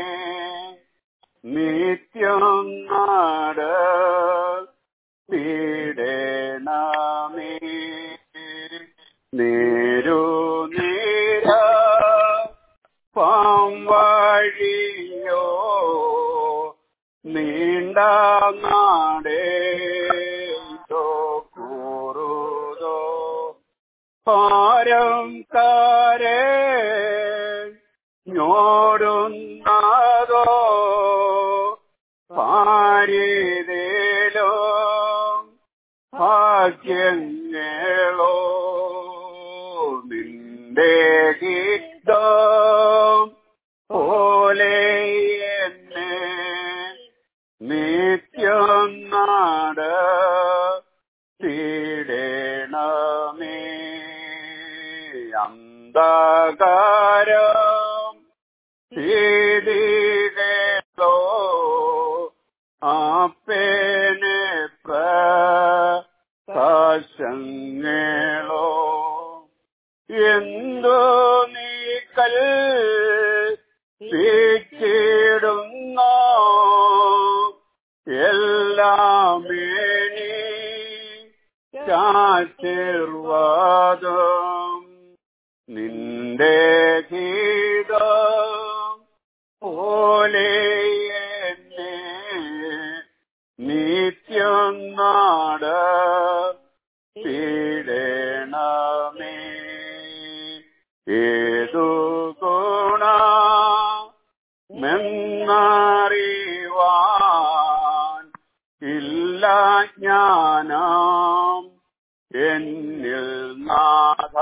നിത്യം നാട പീഡനമേ നേരു നീര പാം വഴിയോ നീണ്ട നാടേ കൂറുതോ പാരം കാരേ ഞോടുന്നതോ പാരിതേലോ ഭാഗ്യങ്ങളോ നിന്റെ ഗീതം പോലെ എന്നെ നിത്യം നാട പീഡണമേ അന്ധകാരം ഭീതികളോ ആപ്പേനെ പ്രകാശങ്ങളോ എന്തോ നീക്കൽ സീക്കിടുന്നോ എല്ലാം ആശീർവാദം നിന്റെ ഗീതം പോലെ എന്നെ നിത്യം നാട പീഡണമേ ഏതു എന്നറിവാൻ ഇല്ല ജ്ഞാനം എന്നിൽ നാഥ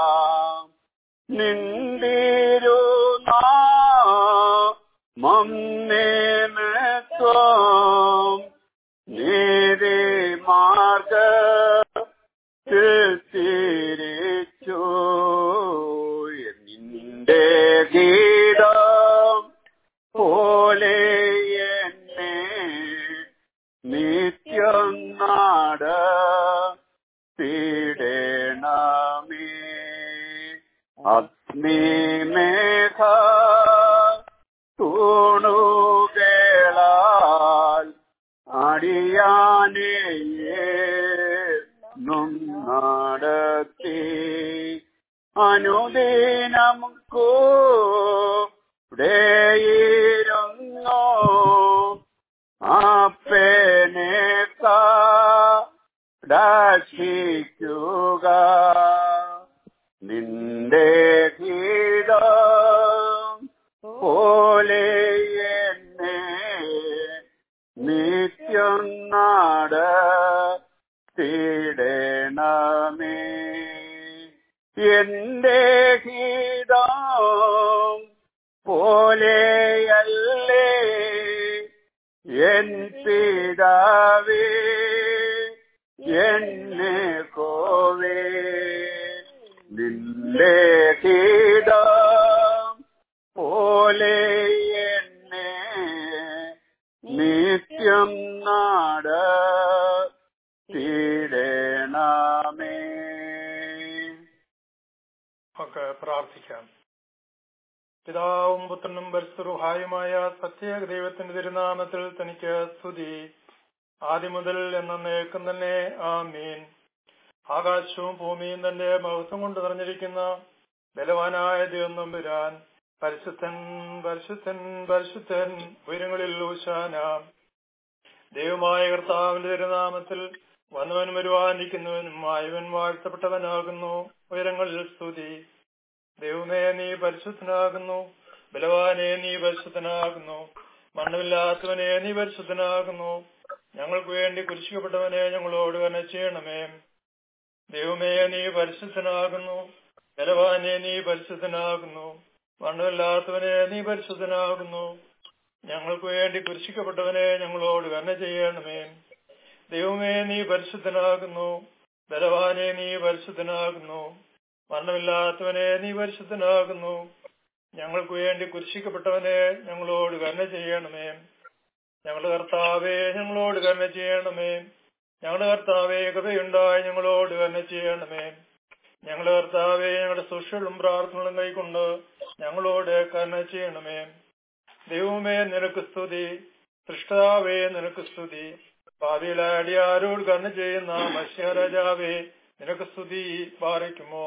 നിന്തിരുനാമം നീതി മാർഗ തിരിച്ചു നിന്റെ ഗീതം പോലെ എന്നെ നിത്യം നാട പീഡണമേ അഗ്നിമേഘ തൂണുകളാൽ അടിയാനെയും നടത്തി അനുദിനം കൂടെയിരുന്നു അപ്പനേക്കാ രക്ഷിക്കുക നിന്റെ ഗീതം പോലെ എന്നെ നിത്യം നാട തീടണമേ എന്റെ ഗീതം പോലെയല്ലേ എൻ പിതാവേ എന്നെ കോവേ നിന്റെ ഗീതം പോലെ എന്നെ നിത്യം നാട തീടണമേ നമുക്ക് പ്രാർത്ഥിക്കാം പിതാവും പുത്രനും പരിശുഹായുമായ സത്യേക ദൈവത്തിന്റെ തിരുനാമത്തിൽ തനിക്ക് സ്തുതി ആദ്യം മുതൽ എന്നേക്കും തന്നെ ആമീൻ ആകാശവും ഭൂമിയും തന്റെ മഹത്വം കൊണ്ട് നിറഞ്ഞിരിക്കുന്ന ബലവാനായ ദൈവം നമ്പുരാൻ പരിശുദ്ധൻ പരിശുദ്ധൻ പരിശുദ്ധൻ ഉയരങ്ങളിൽ ഊശാന ദൈവമായ കർത്താവിന്റെ തിരുനാമത്തിൽ വന്നവനും വരുവാനിരിക്കുന്നവനും ആയവൻ വാഴ്ത്തപ്പെട്ടവനാകുന്നു ഉയരങ്ങളിൽ സ്തുതി ദൈവമേ നീ പരിശുദ്ധനാകുന്നു ബലവാനെ നീ പരിശുദ്ധനാകുന്നു മണ്ണമില്ലാത്തവനെ നീ പരിശുദ്ധനാകുന്നു ഞങ്ങൾക്ക് വേണ്ടി കുരിശിക്കപ്പെട്ടവനെ ഞങ്ങളോട് തന്നെ ചെയ്യണമേ ദൈവമേ നീ പരിശുദ്ധനാകുന്നു ബലവാനെ നീ പരിശുദ്ധനാകുന്നു മണ്ണമില്ലാത്തവനെ നീ പരിശുദ്ധനാകുന്നു ഞങ്ങൾക്ക് വേണ്ടി കുരിശിക്കപ്പെട്ടവനെ ഞങ്ങളോട് തന്നെ ചെയ്യണമേ ദൈവമേ നീ പരിശുദ്ധനാകുന്നു ബലവാനെ നീ പരിശുദ്ധനാകുന്നു മരണമില്ലാത്തവനെ നീ പരിശുദ്ധനാകുന്നു ഞങ്ങൾക്ക് വേണ്ടി കുരിശിക്കപ്പെട്ടവനെ ഞങ്ങളോട് കരുണ ചെയ്യണമേ ഞങ്ങളുടെ കർത്താവെ ഞങ്ങളോട് കരുണ ചെയ്യണമേ ഞങ്ങളുടെ കർത്താവെ കൃപയുണ്ടായി ഞങ്ങളോട് കരുണ ചെയ്യണമേ ഞങ്ങളുടെ കർത്താവെ ഞങ്ങളുടെ സുഷകളും പ്രാർത്ഥനകളും കൈക്കൊണ്ട് ഞങ്ങളോട് കരുണ ചെയ്യണമേ ദൈവമേ നിനക്ക് സ്തുതി സൃഷ്ടാവേ നിനക്ക് സ്തുതി ഭാവിയിലായ അടിയാരോട് കരുണ ചെയ്യുന്ന മത്സ്യരാജാവേ നിനക്ക് സ്തുതി പാറിക്കുമോ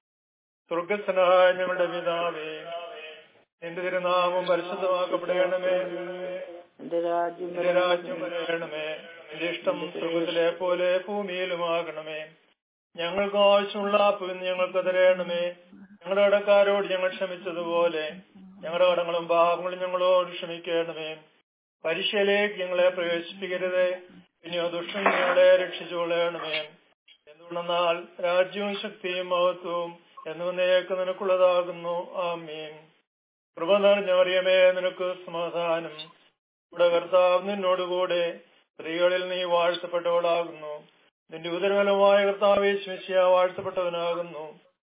സ്വർഗസ്നായ ഞങ്ങളുടെ പിതാവേ നിന്റെ തിരുനാമം പരിശുദ്ധമാക്കപ്പെടണമേ എന്റെ രാജ്യം നിന്റെ രാജ്യം വരയണമേ നിന്റെ ഇഷ്ടം സ്വർഗത്തിലെ പോലെ ഭൂമിയിലുമാകണമേ ഞങ്ങൾക്ക് ആവശ്യമുള്ള ആപ്പ് ഞങ്ങൾക്ക് തരയണമേ ഞങ്ങളുടെ കടക്കാരോട് ഞങ്ങൾ ക്ഷമിച്ചതുപോലെ ഞങ്ങളുടെ കടങ്ങളും പാപങ്ങളും ഞങ്ങളോട് ക്ഷമിക്കണമേ പരീക്ഷയിലേക്ക് ഞങ്ങളെ പ്രവേശിപ്പിക്കരുത് പിന്നെയോ ദുഷ്ടം ഞങ്ങളെ രക്ഷിച്ചുകൊള്ളണമേ എന്തുകൊണ്ടെന്നാൽ രാജ്യവും ശക്തിയും മഹത്വവും എന്നേക്ക് നിനക്കുള്ളതാകുന്നു ആമീൻ കൃപ നിറഞ്ഞറിയമേ നിനക്ക് സമാധാനം ഇവിടെ കർത്താവ് നിന്നോടുകൂടെ സ്ത്രീകളിൽ നീ വാഴ്ത്തപ്പെട്ടവളാകുന്നു നിന്റെ ഉദരഫലമായ കർത്താവ് ശിഷ്യ വാഴ്ത്തപ്പെട്ടവനാകുന്നു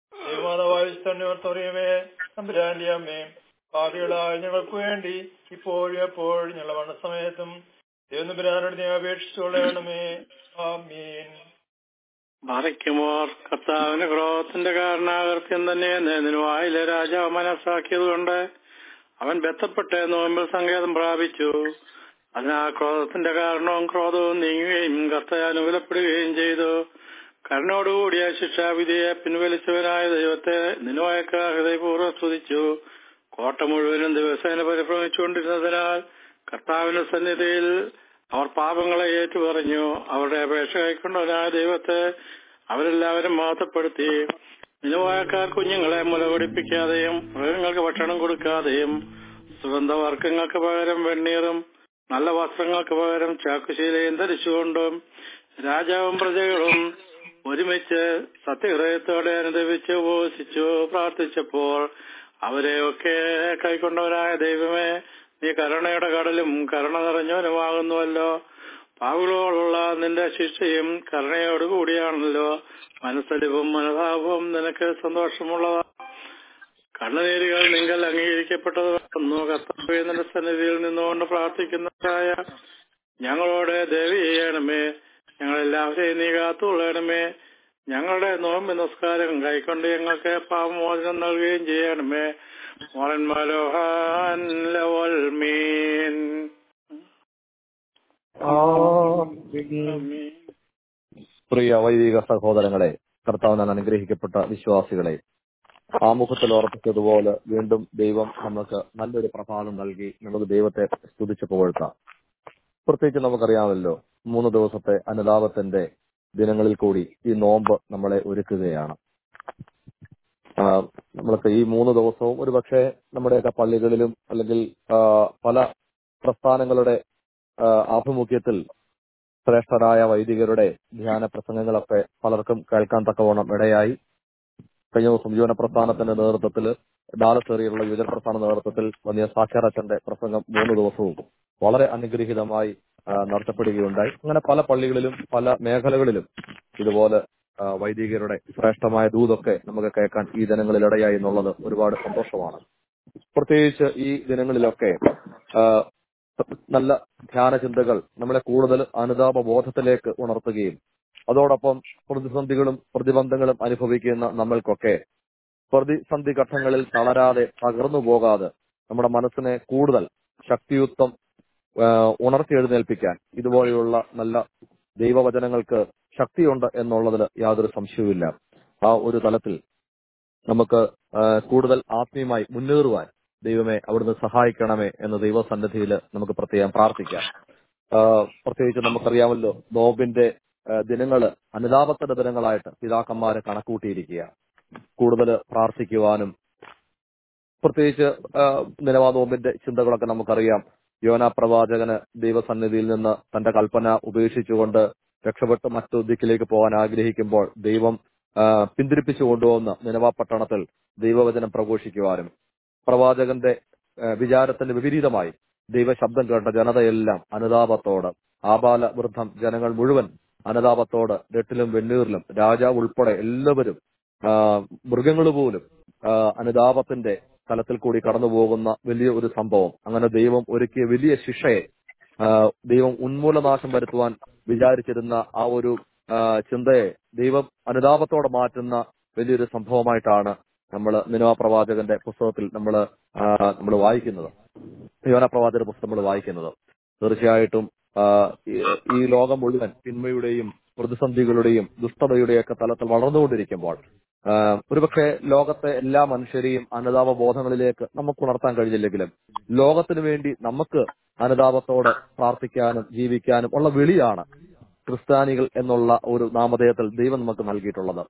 ദൈവമാതാവായുസ്തന്യമേ തമ്പുരാന്റെ അമ്മേ പാപികളായ ഞങ്ങൾക്ക് വേണ്ടി ഇപ്പോഴും എപ്പോഴും ഞങ്ങളുടെ മരണസമയത്തും ദൈവനമ്പുരാനോട് നീ അപേക്ഷിച്ചുകൊള്ളണമേ ആമീൻ മറിക്കുമോർ കർത്താവിന്റെ ക്രോധത്തിന്റെ കാരണാകൃത്യം തന്നെ നിന്നുവായിലെ രാജാവ് മനസ്സാക്കിയതുകൊണ്ട് അവൻ ബന്ധപ്പെട്ട് നോമ്പിൽ സങ്കേതം പ്രാപിച്ചു അതിനാ ക്രോധത്തിന്റെ കാരണവും ക്രോധവും നീങ്ങുകയും കർത്താവ് അനുകൂലപ്പെടുകയും ചെയ്തു കരുണോടുകൂടിയ ശിക്ഷാവിധിയെ പിൻവലിച്ചവനായ ദൈവത്തെ നിന്നുവായക്കാർ ഹൃദയപൂർവ്വം സ്തുതിച്ചു കോട്ട മുഴുവനും ദിവസേന പരിഭ്രമിച്ചുകൊണ്ടിരുന്നതിനാൽ കർത്താവിന്റെ സന്നിധിയിൽ അവർ പാപങ്ങളെ ഏറ്റുപറഞ്ഞു അവരുടെ അപേക്ഷ കൈക്കൊണ്ടവനായ ദൈവത്തെ അവരെല്ലാവരും മഹത്വപ്പെടുത്തി നിലവായക്കാർ കുഞ്ഞുങ്ങളെ മുലകുടിപ്പിക്കാതെയും മൃഗങ്ങൾക്ക് ഭക്ഷണം കൊടുക്കാതെയും സുഗന്ധവർക്കങ്ങൾക്ക് പകരം വെണ്ണീറും നല്ല വസ്ത്രങ്ങൾക്ക് പകരം ചാക്കുശീലയും ധരിച്ചുകൊണ്ടും രാജാവും പ്രജകളും ഒരുമിച്ച് സത്യഹൃദയത്തോടെ അനുദപിച്ച് ഉപവസിച്ചു പ്രാർത്ഥിച്ചപ്പോൾ അവരെയൊക്കെ കൈക്കൊണ്ടവരായ ദൈവമേ നീ കരുണയുടെ കടലും കരുണ നിറഞ്ഞവനുമാകുന്നുവല്ലോ പാവുകളോടുള്ള നിന്റെ ശിക്ഷയും കരുണയോട് കൂടിയാണല്ലോ മനസ്സലിവും മനതാപവും നിനക്ക് സന്തോഷമുള്ളതാ കണ്ണുനീരുകൾ നിങ്ങൾ അംഗീകരിക്കപ്പെട്ടതാകുന്നു കർത്താവേ നിന്റെ സന്നിധിയിൽ നിന്നുകൊണ്ട് പ്രാർത്ഥിക്കുന്നതായ ഞങ്ങളോട് ദേവി ചെയ്യണമേ ഞങ്ങളെല്ലാവരെയും നീ കാത്തുകൊള്ളണമേ ഞങ്ങളുടെ നോമ്പ് നിസ്കാരം കൈക്കൊണ്ട് ഞങ്ങൾക്ക് പാപമോചനം നൽകുകയും ചെയ്യണമേ മോറൻ മലോഹാൻ ലവൽ മീൻ പ്രിയ വൈദിക സഹോദരങ്ങളെ കർത്താവിനാൽ അനുഗ്രഹിക്കപ്പെട്ട വിശ്വാസികളെ ആമുഖത്തിൽ ഓർപ്പിച്ചതുപോലെ വീണ്ടും ദൈവം നമുക്ക് നല്ലൊരു പ്രഭാതം നൽകി നമുക്ക് ദൈവത്തെ സ്തുതിച്ചു പുകഴ്ത്താം പ്രത്യേകിച്ച് നമുക്കറിയാമല്ലോ മൂന്ന് ദിവസത്തെ അനുതാപത്തിന്റെ ദിനങ്ങളിൽ കൂടി ഈ നോമ്പ് നമ്മളെ ഒരുക്കുകയാണ് ആ, നമ്മൾക്ക് ഈ മൂന്ന് ദിവസവും ഒരുപക്ഷെ നമ്മുടെയൊക്കെ പള്ളികളിലും അല്ലെങ്കിൽ ആ, പല പ്രസ്ഥാനങ്ങളുടെ ആ, ആഭിമുഖ്യത്തിൽ ശ്രേഷ്ഠരായ വൈദികരുടെ ധ്യാന പ്രസംഗങ്ങളൊക്കെ പലർക്കും കേൾക്കാൻ തക്കവണ്ണം ഇടയായി കഴിഞ്ഞ ദിവസം യുവന പ്രസ്ഥാനത്തിന്റെ നേതൃത്വത്തിൽ ഡാലസേറിയുള്ള യുവജന പ്രസ്ഥാന നേതൃത്വത്തിൽ വലിയ സാക്ഷാറച്ചന്റെ പ്രസംഗം മൂന്ന് ദിവസവും വളരെ അനുഗ്രഹീതമായി ആ, നടത്തപ്പെടുകയുണ്ടായി അങ്ങനെ പല പള്ളികളിലും പല മേഖലകളിലും ഇതുപോലെ ആ, വൈദികരുടെ ശ്രേഷ്ഠമായ ദൂതൊക്കെ നമുക്ക് കേൾക്കാൻ ഈ ദിനങ്ങളിൽ ഇടയായി എന്നുള്ളത് ഒരുപാട് സന്തോഷമാണ് പ്രത്യേകിച്ച് ഈ ദിനങ്ങളിലൊക്കെ ആ, നല്ല ധ്യാന ചിന്തകൾ നമ്മളെ കൂടുതൽ അനുതാപ ബോധത്തിലേക്ക് ഉണർത്തുകയും അതോടൊപ്പം പ്രതിസന്ധികളും പ്രതിബന്ധങ്ങളും അനുഭവിക്കുന്ന നമ്മൾക്കൊക്കെ പ്രതിസന്ധി ഘട്ടങ്ങളിൽ തളരാതെ തകർന്നു പോകാതെ നമ്മുടെ മനസ്സിനെ കൂടുതൽ ശക്തിയുക്തം ആ, ഉണർത്തി എഴുന്നേൽപ്പിക്കാൻ ഇതുപോലെയുള്ള നല്ല ദൈവവചനങ്ങൾക്ക് ശക്തിയുണ്ട് എന്നുള്ളതിൽ യാതൊരു സംശയവുമില്ല ആ ഒരു തലത്തിൽ നമുക്ക് ആ, കൂടുതൽ ആത്മീയമായി മുന്നേറുവാൻ ദൈവമേ അവിടുന്ന് സഹായിക്കണമേ എന്ന് ദൈവസന്നിധിയിൽ നമുക്ക് പ്രത്യേകം പ്രാർത്ഥിക്കാം ആ, പ്രത്യേകിച്ച് നമുക്കറിയാമല്ലോ നോമ്പിന്റെ ആ, ദിനങ്ങള് അനുതാപത്തിന്റെ ദിനങ്ങളായിട്ട് പിതാക്കന്മാര് കണക്കൂട്ടിയിരിക്കുക കൂടുതൽ പ്രാർത്ഥിക്കുവാനും പ്രത്യേകിച്ച് ആ, നിലവാ നോമ്പിന്റെ ചിന്തകളൊക്കെ നമുക്കറിയാം യോന പ്രവാചകന് ദൈവസന്നിധിയിൽ നിന്ന് തന്റെ കൽപ്പന ഉപേക്ഷിച്ചുകൊണ്ട് രക്ഷപ്പെട്ട് മറ്റു ദിക്കിലേക്ക് പോകാൻ ആഗ്രഹിക്കുമ്പോൾ ദൈവം ആ, പിന്തിരിപ്പിച്ചു കൊണ്ടുവന്ന് നിലവാ പട്ടണത്തിൽ ദൈവവചനം പ്രഘോഷിക്കുവാനും പ്രവാചകന്റെ ആ, വിചാരത്തിന് വിപരീതമായി ദൈവശബ്ദം കേട്ട ജനതയെല്ലാം അനുതാപത്തോട് ആബാല വൃദ്ധം ജനങ്ങൾ മുഴുവൻ അനുതാപത്തോട് രട്ടിലും വെണ്ണീറിലും രാജാവ് ഉൾപ്പെടെ എല്ലാവരും ആ, മൃഗങ്ങൾ പോലും ആ, അനുതാപത്തിന്റെ തലത്തിൽ കൂടി കടന്നു പോകുന്ന വലിയ ഒരു സംഭവം അങ്ങനെ ദൈവം ഒരുക്കിയ വലിയ ശിക്ഷയെ ആ, ദൈവം ഉന്മൂലനാശം വരുത്തുവാൻ വിചാരിച്ചിരുന്ന ആ ഒരു ആ, ചിന്തയെ ദൈവം അനുതാപത്തോടെ മാറ്റുന്ന വലിയൊരു സംഭവമായിട്ടാണ് നമ്മൾ നിനവ പ്രവാചകന്റെ പുസ്തകത്തിൽ നമ്മൾ നമ്മൾ വായിക്കുന്നത് യോന പ്രവാചക പുസ്തകം നമ്മൾ വായിക്കുന്നത് തീർച്ചയായിട്ടും ആ, ഈ- ഈ ലോകം മുഴുവൻ തിന്മയുടെയും പ്രതിസന്ധികളുടെയും ദുഷ്ടതയുടെയൊക്കെ തലത്തിൽ വളർന്നുകൊണ്ടിരിക്കുമ്പോൾ ആ, ഒരുപക്ഷെ ലോകത്തെ എല്ലാ മനുഷ്യരെയും അനുതാപ ബോധങ്ങളിലേക്ക് നമുക്ക് ഉണർത്താൻ കഴിഞ്ഞില്ലെങ്കിലും ലോകത്തിന് വേണ്ടി നമുക്ക് അനുതാപത്തോടെ പ്രാർത്ഥിക്കാനും ജീവിക്കാനും ഉള്ള വിളിയാണ് ക്രിസ്ത്യാനികൾ എന്നുള്ള ഒരു നാമധേയത്തിൽ ദൈവം നമുക്ക് നൽകിയിട്ടുള്ളത്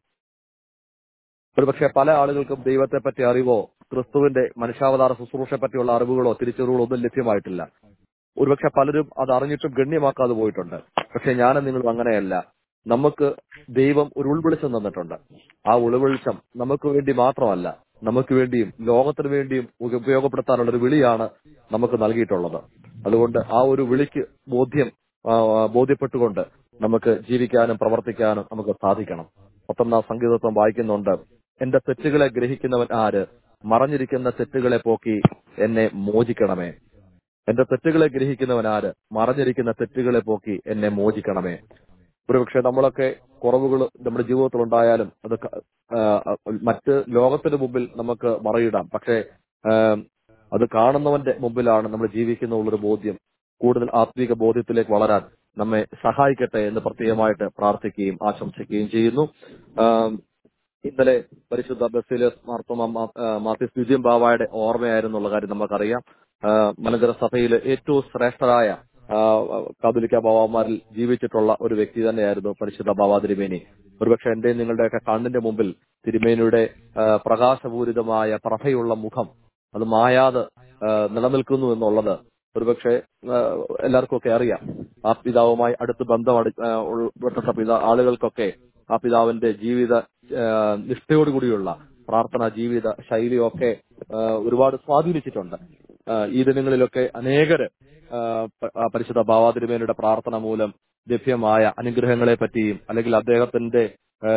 ഒരുപക്ഷെ പല ആളുകൾക്കും ദൈവത്തെ പറ്റി അറിവോ ക്രിസ്തുവിന്റെ മനുഷ്യാവതാര ശുശ്രൂഷയെ പറ്റിയുള്ള അറിവുകളോ തിരിച്ചറിവുകളോ ഒന്നും ലഭ്യമായിട്ടില്ല ഒരുപക്ഷെ പലരും അത് അറിഞ്ഞിട്ടും ഗണ്യമാക്കാതെ പോയിട്ടുണ്ട് പക്ഷെ ഞാനും നിങ്ങളും അങ്ങനെയല്ല നമുക്ക് ദൈവം ഒരു ഉൾവെളിച്ചം തന്നിട്ടുണ്ട് ആ ഉൾവെളിച്ചം നമുക്ക് വേണ്ടി മാത്രമല്ല നമുക്ക് വേണ്ടിയും ലോകത്തിന് വേണ്ടിയും ഉപ- ഉപയോഗപ്പെടുത്താനുള്ള ഒരു വിളിയാണ് നമുക്ക് നൽകിയിട്ടുള്ളത് അതുകൊണ്ട് ആ ഒരു വിളിക്ക് ബോധ്യം ആ, ആ, ബോധ്യപ്പെട്ടുകൊണ്ട് നമുക്ക് ജീവിക്കാനും പ്രവർത്തിക്കാനും നമുക്ക് സാധിക്കണം പത്തൊന്നാം സംഗീതത്വം വായിക്കുന്നുണ്ട് എന്റെ തെറ്റുകളെ ഗ്രഹിക്കുന്നവൻ ആര് മറഞ്ഞിരിക്കുന്ന തെറ്റുകളെ പോക്കി എന്നെ മോചിക്കണമേ എന്റെ തെറ്റുകളെ ഗ്രഹിക്കുന്നവൻ ആര് മറഞ്ഞിരിക്കുന്ന തെറ്റുകളെ പോക്കി എന്നെ മോചിക്കണമേ ഒരുപക്ഷെ നമ്മളൊക്കെ കുറവുകൾ നമ്മുടെ ജീവിതത്തിൽ ഉണ്ടായാലും അത് ക- ആ, മറ്റ് ലോകത്തിന് മുമ്പിൽ നമുക്ക് മറയിടാം പക്ഷേ ആ, അത് കാണുന്നവന്റെ മുമ്പിലാണ് നമ്മൾ ജീവിക്കുന്നുള്ളൊരു ബോധ്യം കൂടുതൽ ആത്മീക ബോധ്യത്തിലേക്ക് വളരാൻ നമ്മെ സഹായിക്കട്ടെ എന്ന് പ്രത്യേകമായിട്ട് പ്രാർത്ഥിക്കുകയും ആശംസിക്കുകയും ചെയ്യുന്നു ആ, ഇന്നലെ പരിശുദ്ധ ബസിലേസ് മാർത്തോമ മാ- ആ, മാത്യുസ് വിജയം ബാവായുടെ ഓർമ്മയായിരുന്നുള്ള കാര്യം നമുക്കറിയാം ആ, മലങ്കര സഭയിലെ ഏറ്റവും ശ്രേഷ്ഠരായ ആ, കാതോലിക്ക ബാവാമാരിൽ ജീവിച്ചിട്ടുള്ള ഒരു വ്യക്തി തന്നെയായിരുന്നു പരിശുദ്ധ ബാബാ തിരുമേനി ഒരുപക്ഷെ എന്റെ നിങ്ങളുടെയൊക്കെ കണ്ണിന്റെ മുമ്പിൽ തിരുമേനിയുടെ ആ, പ്രകാശപൂരിതമായ പ്രഭയുള്ള മുഖം അത് മായാതെ ആ, നിലനിൽക്കുന്നു എന്നുള്ളത് ഒരുപക്ഷെ ആ, എല്ലാവർക്കും ഒക്കെ അറിയാം ആ പിതാവുമായി അടുത്ത് ബന്ധം അടി- ആ, ഉൾപ്പെട്ട പിതാ ആളുകൾക്കൊക്കെ ആ പിതാവിന്റെ ജീവിത ആ, നിഷ്ഠയോടുകൂടിയുള്ള പ്രാർത്ഥന ജീവിത ശൈലിയൊക്കെ ആ, ഒരുപാട് സ്വാധീനിച്ചിട്ടുണ്ട് ആ, ഈ ദിനങ്ങളിലൊക്കെ അനേകര് ആ, പ- ആ, പരിശുദ്ധ ഭാവാതിരുമേനയുടെ പ്രാർത്ഥന മൂലം ലഭ്യമായ അനുഗ്രഹങ്ങളെ പറ്റിയും അല്ലെങ്കിൽ അദ്ദേഹത്തിന്റെ ആ,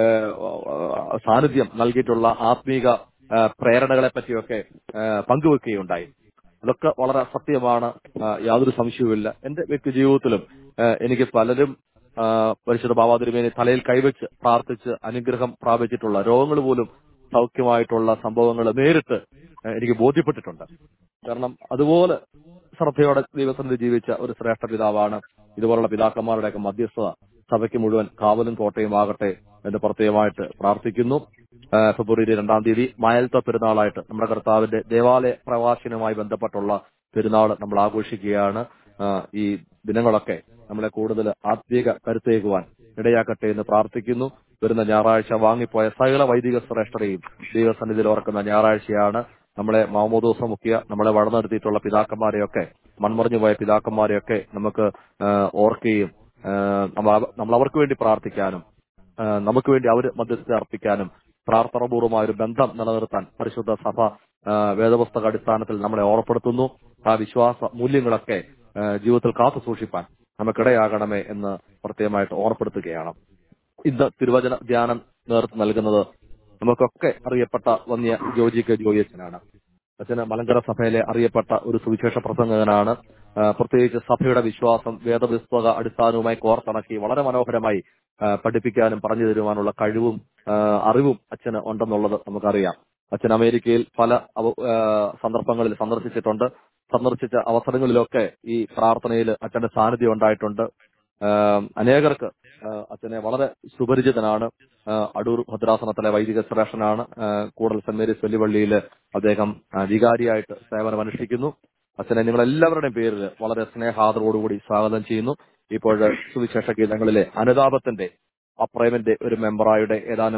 ആ, സാന്നിധ്യം നൽകിയിട്ടുള്ള ആത്മീക ആ, പ്രേരണകളെ പറ്റിയൊക്കെ ആ, പങ്കുവെക്കുകയുണ്ടായി അതൊക്കെ വളരെ സത്യമാണ് ആ, യാതൊരു സംശയവുമില്ല എന്റെ വ്യക്തി ജീവിതത്തിലും ആ, എനിക്ക് പലരും ആ, പരിശുദ്ധ ബാബാതിരുമേനെ തലയിൽ കൈവച്ച് പ്രാർത്ഥിച്ച് അനുഗ്രഹം പ്രാപിച്ചിട്ടുള്ള രോഗങ്ങൾ പോലും സൗഖ്യമായിട്ടുള്ള സംഭവങ്ങൾ നേരിട്ട് ആ, എനിക്ക് ബോധ്യപ്പെട്ടിട്ടുണ്ട് കാരണം അതുപോലെ ശ്രദ്ധയോടെ ദൈവസന്നിധി ജീവിച്ച ഒരു ശ്രേഷ്ഠ പിതാവാണ് ഇതുപോലുള്ള പിതാക്കന്മാരുടെയൊക്കെ മധ്യസ്ഥത സഭയ്ക്ക് മുഴുവൻ കാവലും കോട്ടയും ആകട്ടെ എന്ന് പ്രത്യേകമായിട്ട് പ്രാർത്ഥിക്കുന്നു ആ, ഫെബ്രുവരി രണ്ടാം തീയതി മായൽത്ത പെരുന്നാളായിട്ട് നമ്മുടെ കർത്താവിന്റെ ദേവാലയ പ്രവാസനുമായി ബന്ധപ്പെട്ടുള്ള പെരുന്നാൾ നമ്മൾ ആഘോഷിക്കുകയാണ് ആ, ഈ ദിനങ്ങളൊക്കെ നമ്മളെ കൂടുതൽ ആത്മീക കരുത്തേകുവാൻ ഇടയാക്കട്ടെ എന്ന് പ്രാർത്ഥിക്കുന്നു വരുന്ന ഞായറാഴ്ച വാങ്ങിപ്പോയ സകല വൈദിക ശ്രേഷ്ഠരെയും ദൈവസന്നിധിയിൽ ഓർക്കുന്ന ഞായറാഴ്ചയാണ് നമ്മളെ മാമോദോസം മുഖ്യ നമ്മളെ വളർന്നെടുത്തിട്ടുള്ള പിതാക്കന്മാരെയൊക്കെ മൺമറിഞ്ഞു പോയ പിതാക്കന്മാരെയൊക്കെ നമുക്ക് ആ, ഓർക്കുകയും ആ, നമ്മൾ അവ- നമ്മൾ അവർക്ക് വേണ്ടി പ്രാർത്ഥിക്കാനും ആ, നമുക്ക് വേണ്ടി അവർ മധ്യസ്ഥത അർപ്പിക്കാനും പ്രാർത്ഥനാപൂർവമായ ഒരു ബന്ധം നിലനിർത്താൻ പരിശുദ്ധ സഭ ആ, വേദപുസ്തക അടിസ്ഥാനത്തിൽ നമ്മളെ ഓർപ്പെടുത്തുന്നു ആ വിശ്വാസ മൂല്യങ്ങളൊക്കെ ആ, ജീവിതത്തിൽ കാത്തു സൂക്ഷിപ്പാൻ നമുക്കിടയാകണമേ എന്ന് പ്രത്യേകമായിട്ട് ഓർപ്പെടുത്തുകയാണ് ഇന്ന് തിരുവചന ധ്യാനം നേതൃത്വം നൽകുന്നത് നമുക്കൊക്കെ അറിയപ്പെട്ട വന്യ ജോജി കെ ജോയി അച്ഛനാണ് അച്ഛന് മലങ്കര സഭയിലെ അറിയപ്പെട്ട ഒരു സുവിശേഷ പ്രസംഗകനാണ് ആ, പ്രത്യേകിച്ച് സഭയുടെ വിശ്വാസം വേദപുസ്തക അടിസ്ഥാനവുമായി കോർത്തിണക്കി വളരെ മനോഹരമായി ആ, പഠിപ്പിക്കാനും പറഞ്ഞു തരുവാനുള്ള കഴിവും ആ, അറിവും അച്ഛന് ഉണ്ടെന്നുള്ളത് നമുക്കറിയാം അച്ഛൻ അമേരിക്കയിൽ പല അവ- ആ, സന്ദർഭങ്ങളിൽ സന്ദർശിച്ചിട്ടുണ്ട് സന്ദർശിച്ച അവസരങ്ങളിലൊക്കെ ഈ പ്രാർത്ഥനയിൽ അച്ഛന്റെ സാന്നിധ്യം ഉണ്ടായിട്ടുണ്ട് ആ, അനേകർക്ക് ആ, അച്ഛനെ വളരെ സുപരിചിതനാണ് ആ, അടൂർ ഭദ്രാസനത്തിലെ വൈദിക ശ്രേഷ്ഠനാണ് ആ, കൂടൽ സെന്റ് മേരീസ് വെല്ലുവള്ളിയിൽ അദ്ദേഹം ആ, വികാരിയായിട്ട് സേവനം അനുഷ്ഠിക്കുന്നു അച്ഛനെ നിങ്ങൾ എല്ലാവരുടെയും പേരിൽ വളരെ സ്നേഹാദരോടുകൂടി സ്വാഗതം ചെയ്യുന്നു ഇപ്പോൾ സുവിശേഷ ഗീതങ്ങളിലെ അനുതാപത്തിന്റെ അപ്രേമന്റെ ഒരു മെമ്പറായുടെ ഏതാനും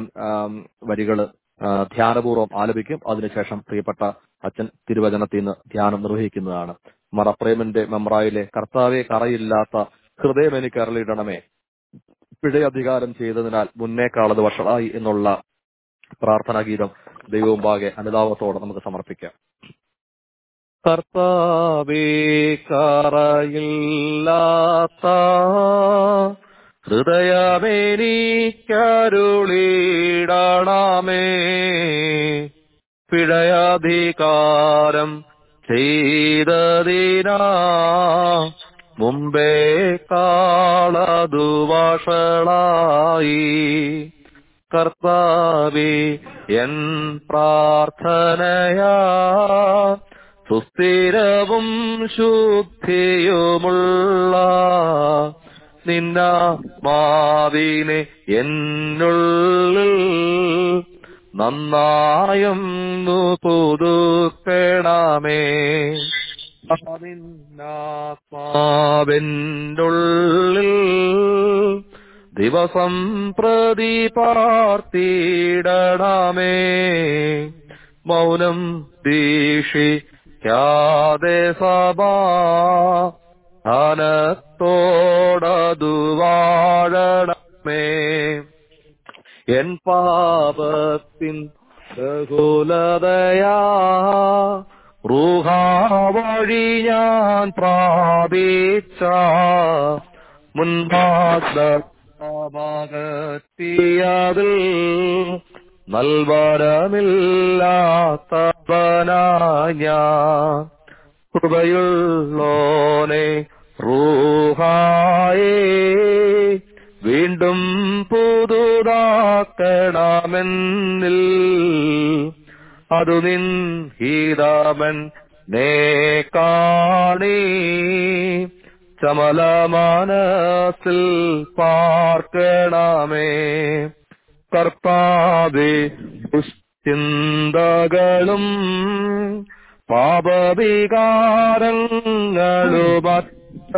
വരികൾ ധ്യാനപൂർവ്വം ആലപിക്കും അതിനുശേഷം പ്രിയപ്പെട്ട അച്ഛൻ തിരുവചനത്തിൽ നിന്ന് ധ്യാനം നിർവഹിക്കുന്നതാണ് മർ അപ്രേമന്റെ മെമ്പറായിലെ കർത്താവെ കറയില്ലാത്ത ഹൃദയം എനിക്ക് അരളിയിടണമേ പിഴയധികാരം ചെയ്തതിനാൽ മുന്നേക്കാളത് വഷളായി എന്നുള്ള പ്രാർത്ഥനാ ഗീതം ദൈവമുമ്പാകെ അനുതാപത്തോടെ നമുക്ക് സമർപ്പിക്കാം കർത്താവേ കറയില്ലാത്ത ഹൃദയമേനിക്കരുളിടണമേ പിഴയധികാരം ചെയ്തതിനാ മുമ്പേ കാളതു വഷളായി കർത്താവേ എൻ പ്രാർത്ഥനയാ സുസ്ഥിരവും ശുദ്ധിയുമുള്ള നിന്നാത്മാവിനെ എന്നുള്ളിൽ നന്നായും പുതുക്കണമേ നിന്നാത്മാവിനുള്ളിൽ ദിവസം പ്രതി പാർത്തിടണമേ മൗനം ദീക്ഷിക്കാതെ സഭാ ധനത്തോടതു വാഴണമേ എൻ പാപത്തിൻ ബഹുലതയാ റൂഹ വഴി ഞാൻ പ്രാപിച്ച മുൻപാകത്തിയതിൽ നൽവരമില്ലാത്തവനായ ഞാൻ കൃപയുള്ളോനെ റൂഹായേ വീണ്ടും പുതുതാക്കണമെന്നിൽ അതു നിൻ ഹീതാമൻ നേ കാണി ചമലമാനസിൽ പാർക്കണമേ കർത്താവേ ദുശ്ചിന്തകളും പാപവികാരങ്ങളുമറ്റ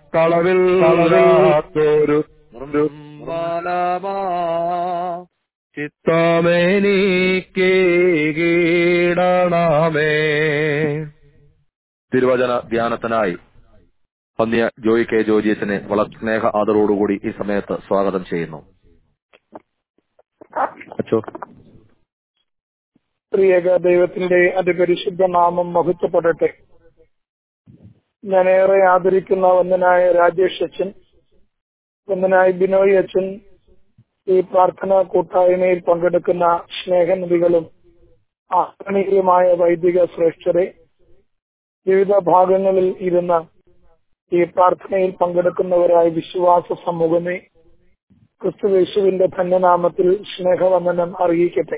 കളവിൽ കളവില്ലാത്തൊരു നിർമ്മലമാ ചിത്തമേനീക്ക് കീടണമേ തിരുവചന ധ്യാനത്തിനായി പന്നിയ ജോയി കെ ജോജിയച്ചനെ വളരെ സ്നേഹ ആദരവോടുകൂടി ഈ സമയത്ത് സ്വാഗതം ചെയ്യുന്നു അച്ചോ പ്രിയക ദൈവത്തിന്റെ അതിപരിശുദ്ധ നാമം മഹത്വപ്പെടട്ടെ ഞാൻ ഏറെ ആദരിക്കുന്ന വന്ദനായ രാജേഷ് അച്ഛൻ വന്ദനായ ബിനോയ് അച്ഛൻ ഈ പ്രാർത്ഥനാ കൂട്ടായ്മയിൽ പങ്കെടുക്കുന്ന സ്നേഹനിധികളും ആദരണീയമായ വൈദിക ശ്രേഷ്ഠരെ വിവിധ ഭാഗങ്ങളിൽ ഇരുന്ന ഈ പ്രാർത്ഥനയിൽ പങ്കെടുക്കുന്നവരായ വിശ്വാസ സമൂഹമേ ക്രിസ്തുവേശുവിന്റെ ധന്യനാമത്തിൽ സ്നേഹവന്ദനം അറിയിക്കട്ടെ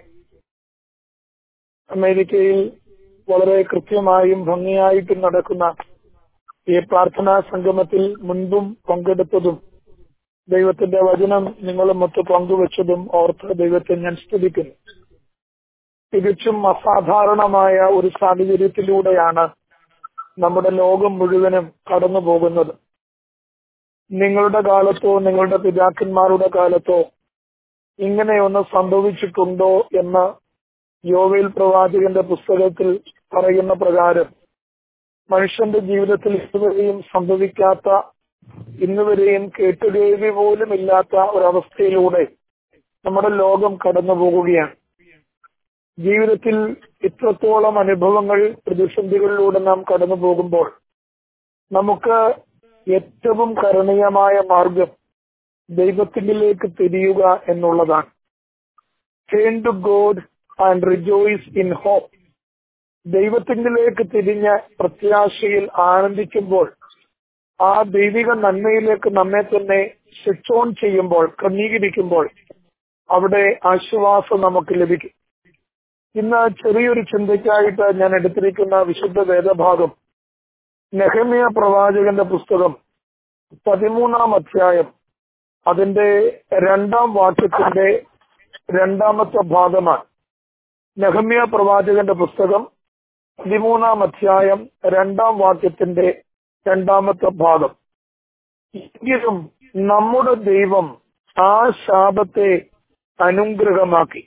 അമേരിക്കയിൽ വളരെ കൃത്യമായും ഭംഗിയായിട്ടും നടക്കുന്ന ഈ പ്രാർത്ഥനാ സംഗമത്തിൽ മുൻപും പങ്കെടുത്തതും ദൈവത്തിന്റെ വചനം നിങ്ങളുമൊത്ത് പങ്കുവച്ചതും ഓർത്ത് ദൈവത്തെ ഞാൻ സ്തുതിക്കുന്നു തികച്ചും അസാധാരണമായ ഒരു സാഹചര്യത്തിലൂടെയാണ് നമ്മുടെ ലോകം മുഴുവനും കടന്നു പോകുന്നത് നിങ്ങളുടെ കാലത്തോ നിങ്ങളുടെ പിതാക്കന്മാരുടെ കാലത്തോ ഇങ്ങനെയൊന്ന് സംഭവിച്ചിട്ടുണ്ടോ എന്ന് യോവേൽ പ്രവാചകന്റെ പുസ്തകത്തിൽ പറയുന്ന പ്രകാരം മനുഷ്യന്റെ ജീവിതത്തിൽ ഇന്നുവരെയും സംഭവിക്കാത്ത ഇന്നുവരെയും കേട്ടുകേൾവി പോലും ഇല്ലാത്ത ഒരവസ്ഥയിലൂടെ നമ്മുടെ ലോകം കടന്നു പോകുകയാണ് ജീവിതത്തിൽ ഇത്രത്തോളം അനുഭവങ്ങൾ പ്രതിസന്ധികളിലൂടെ നാം കടന്നു പോകുമ്പോൾ നമുക്ക് ഏറ്റവും കരണീയമായ മാർഗം ദൈവത്തിലേക്ക് തിരിയുക എന്നുള്ളതാണ് turn to God and rejoice in hope ദൈവത്തിങ്കിലേക്ക് തിരിഞ്ഞ് പ്രത്യാശയിൽ ആനന്ദിക്കുമ്പോൾ ആ ദൈവിക നന്മയിലേക്ക് നമ്മെ തന്നെ സ്വിച്ച് ഓൺ ചെയ്യുമ്പോൾ ക്രമീകരിക്കുമ്പോൾ അവിടെ ആശ്വാസം നമുക്ക് ലഭിക്കും ഇന്ന് ചെറിയൊരു ചിന്തയ്ക്കായിട്ട് ഞാൻ എടുത്തിരിക്കുന്ന വിശുദ്ധ വേദഭാഗം നെഹമിയ പ്രവാചകന്റെ പുസ്തകം പതിമൂന്നാം അധ്യായം അതിന്റെ രണ്ടാം വാക്യത്തിന്റെ രണ്ടാമത്തെ ഭാഗമാണ് നെഹമ്യ പ്രവാചകന്റെ പുസ്തകം പതിമൂന്നാം അധ്യായം രണ്ടാം വാക്യത്തിന്റെ രണ്ടാമത്തെ ഭാഗം എങ്കിലും നമ്മുടെ ദൈവം ആ ശാപത്തെ അനുഗ്രഹമാക്കി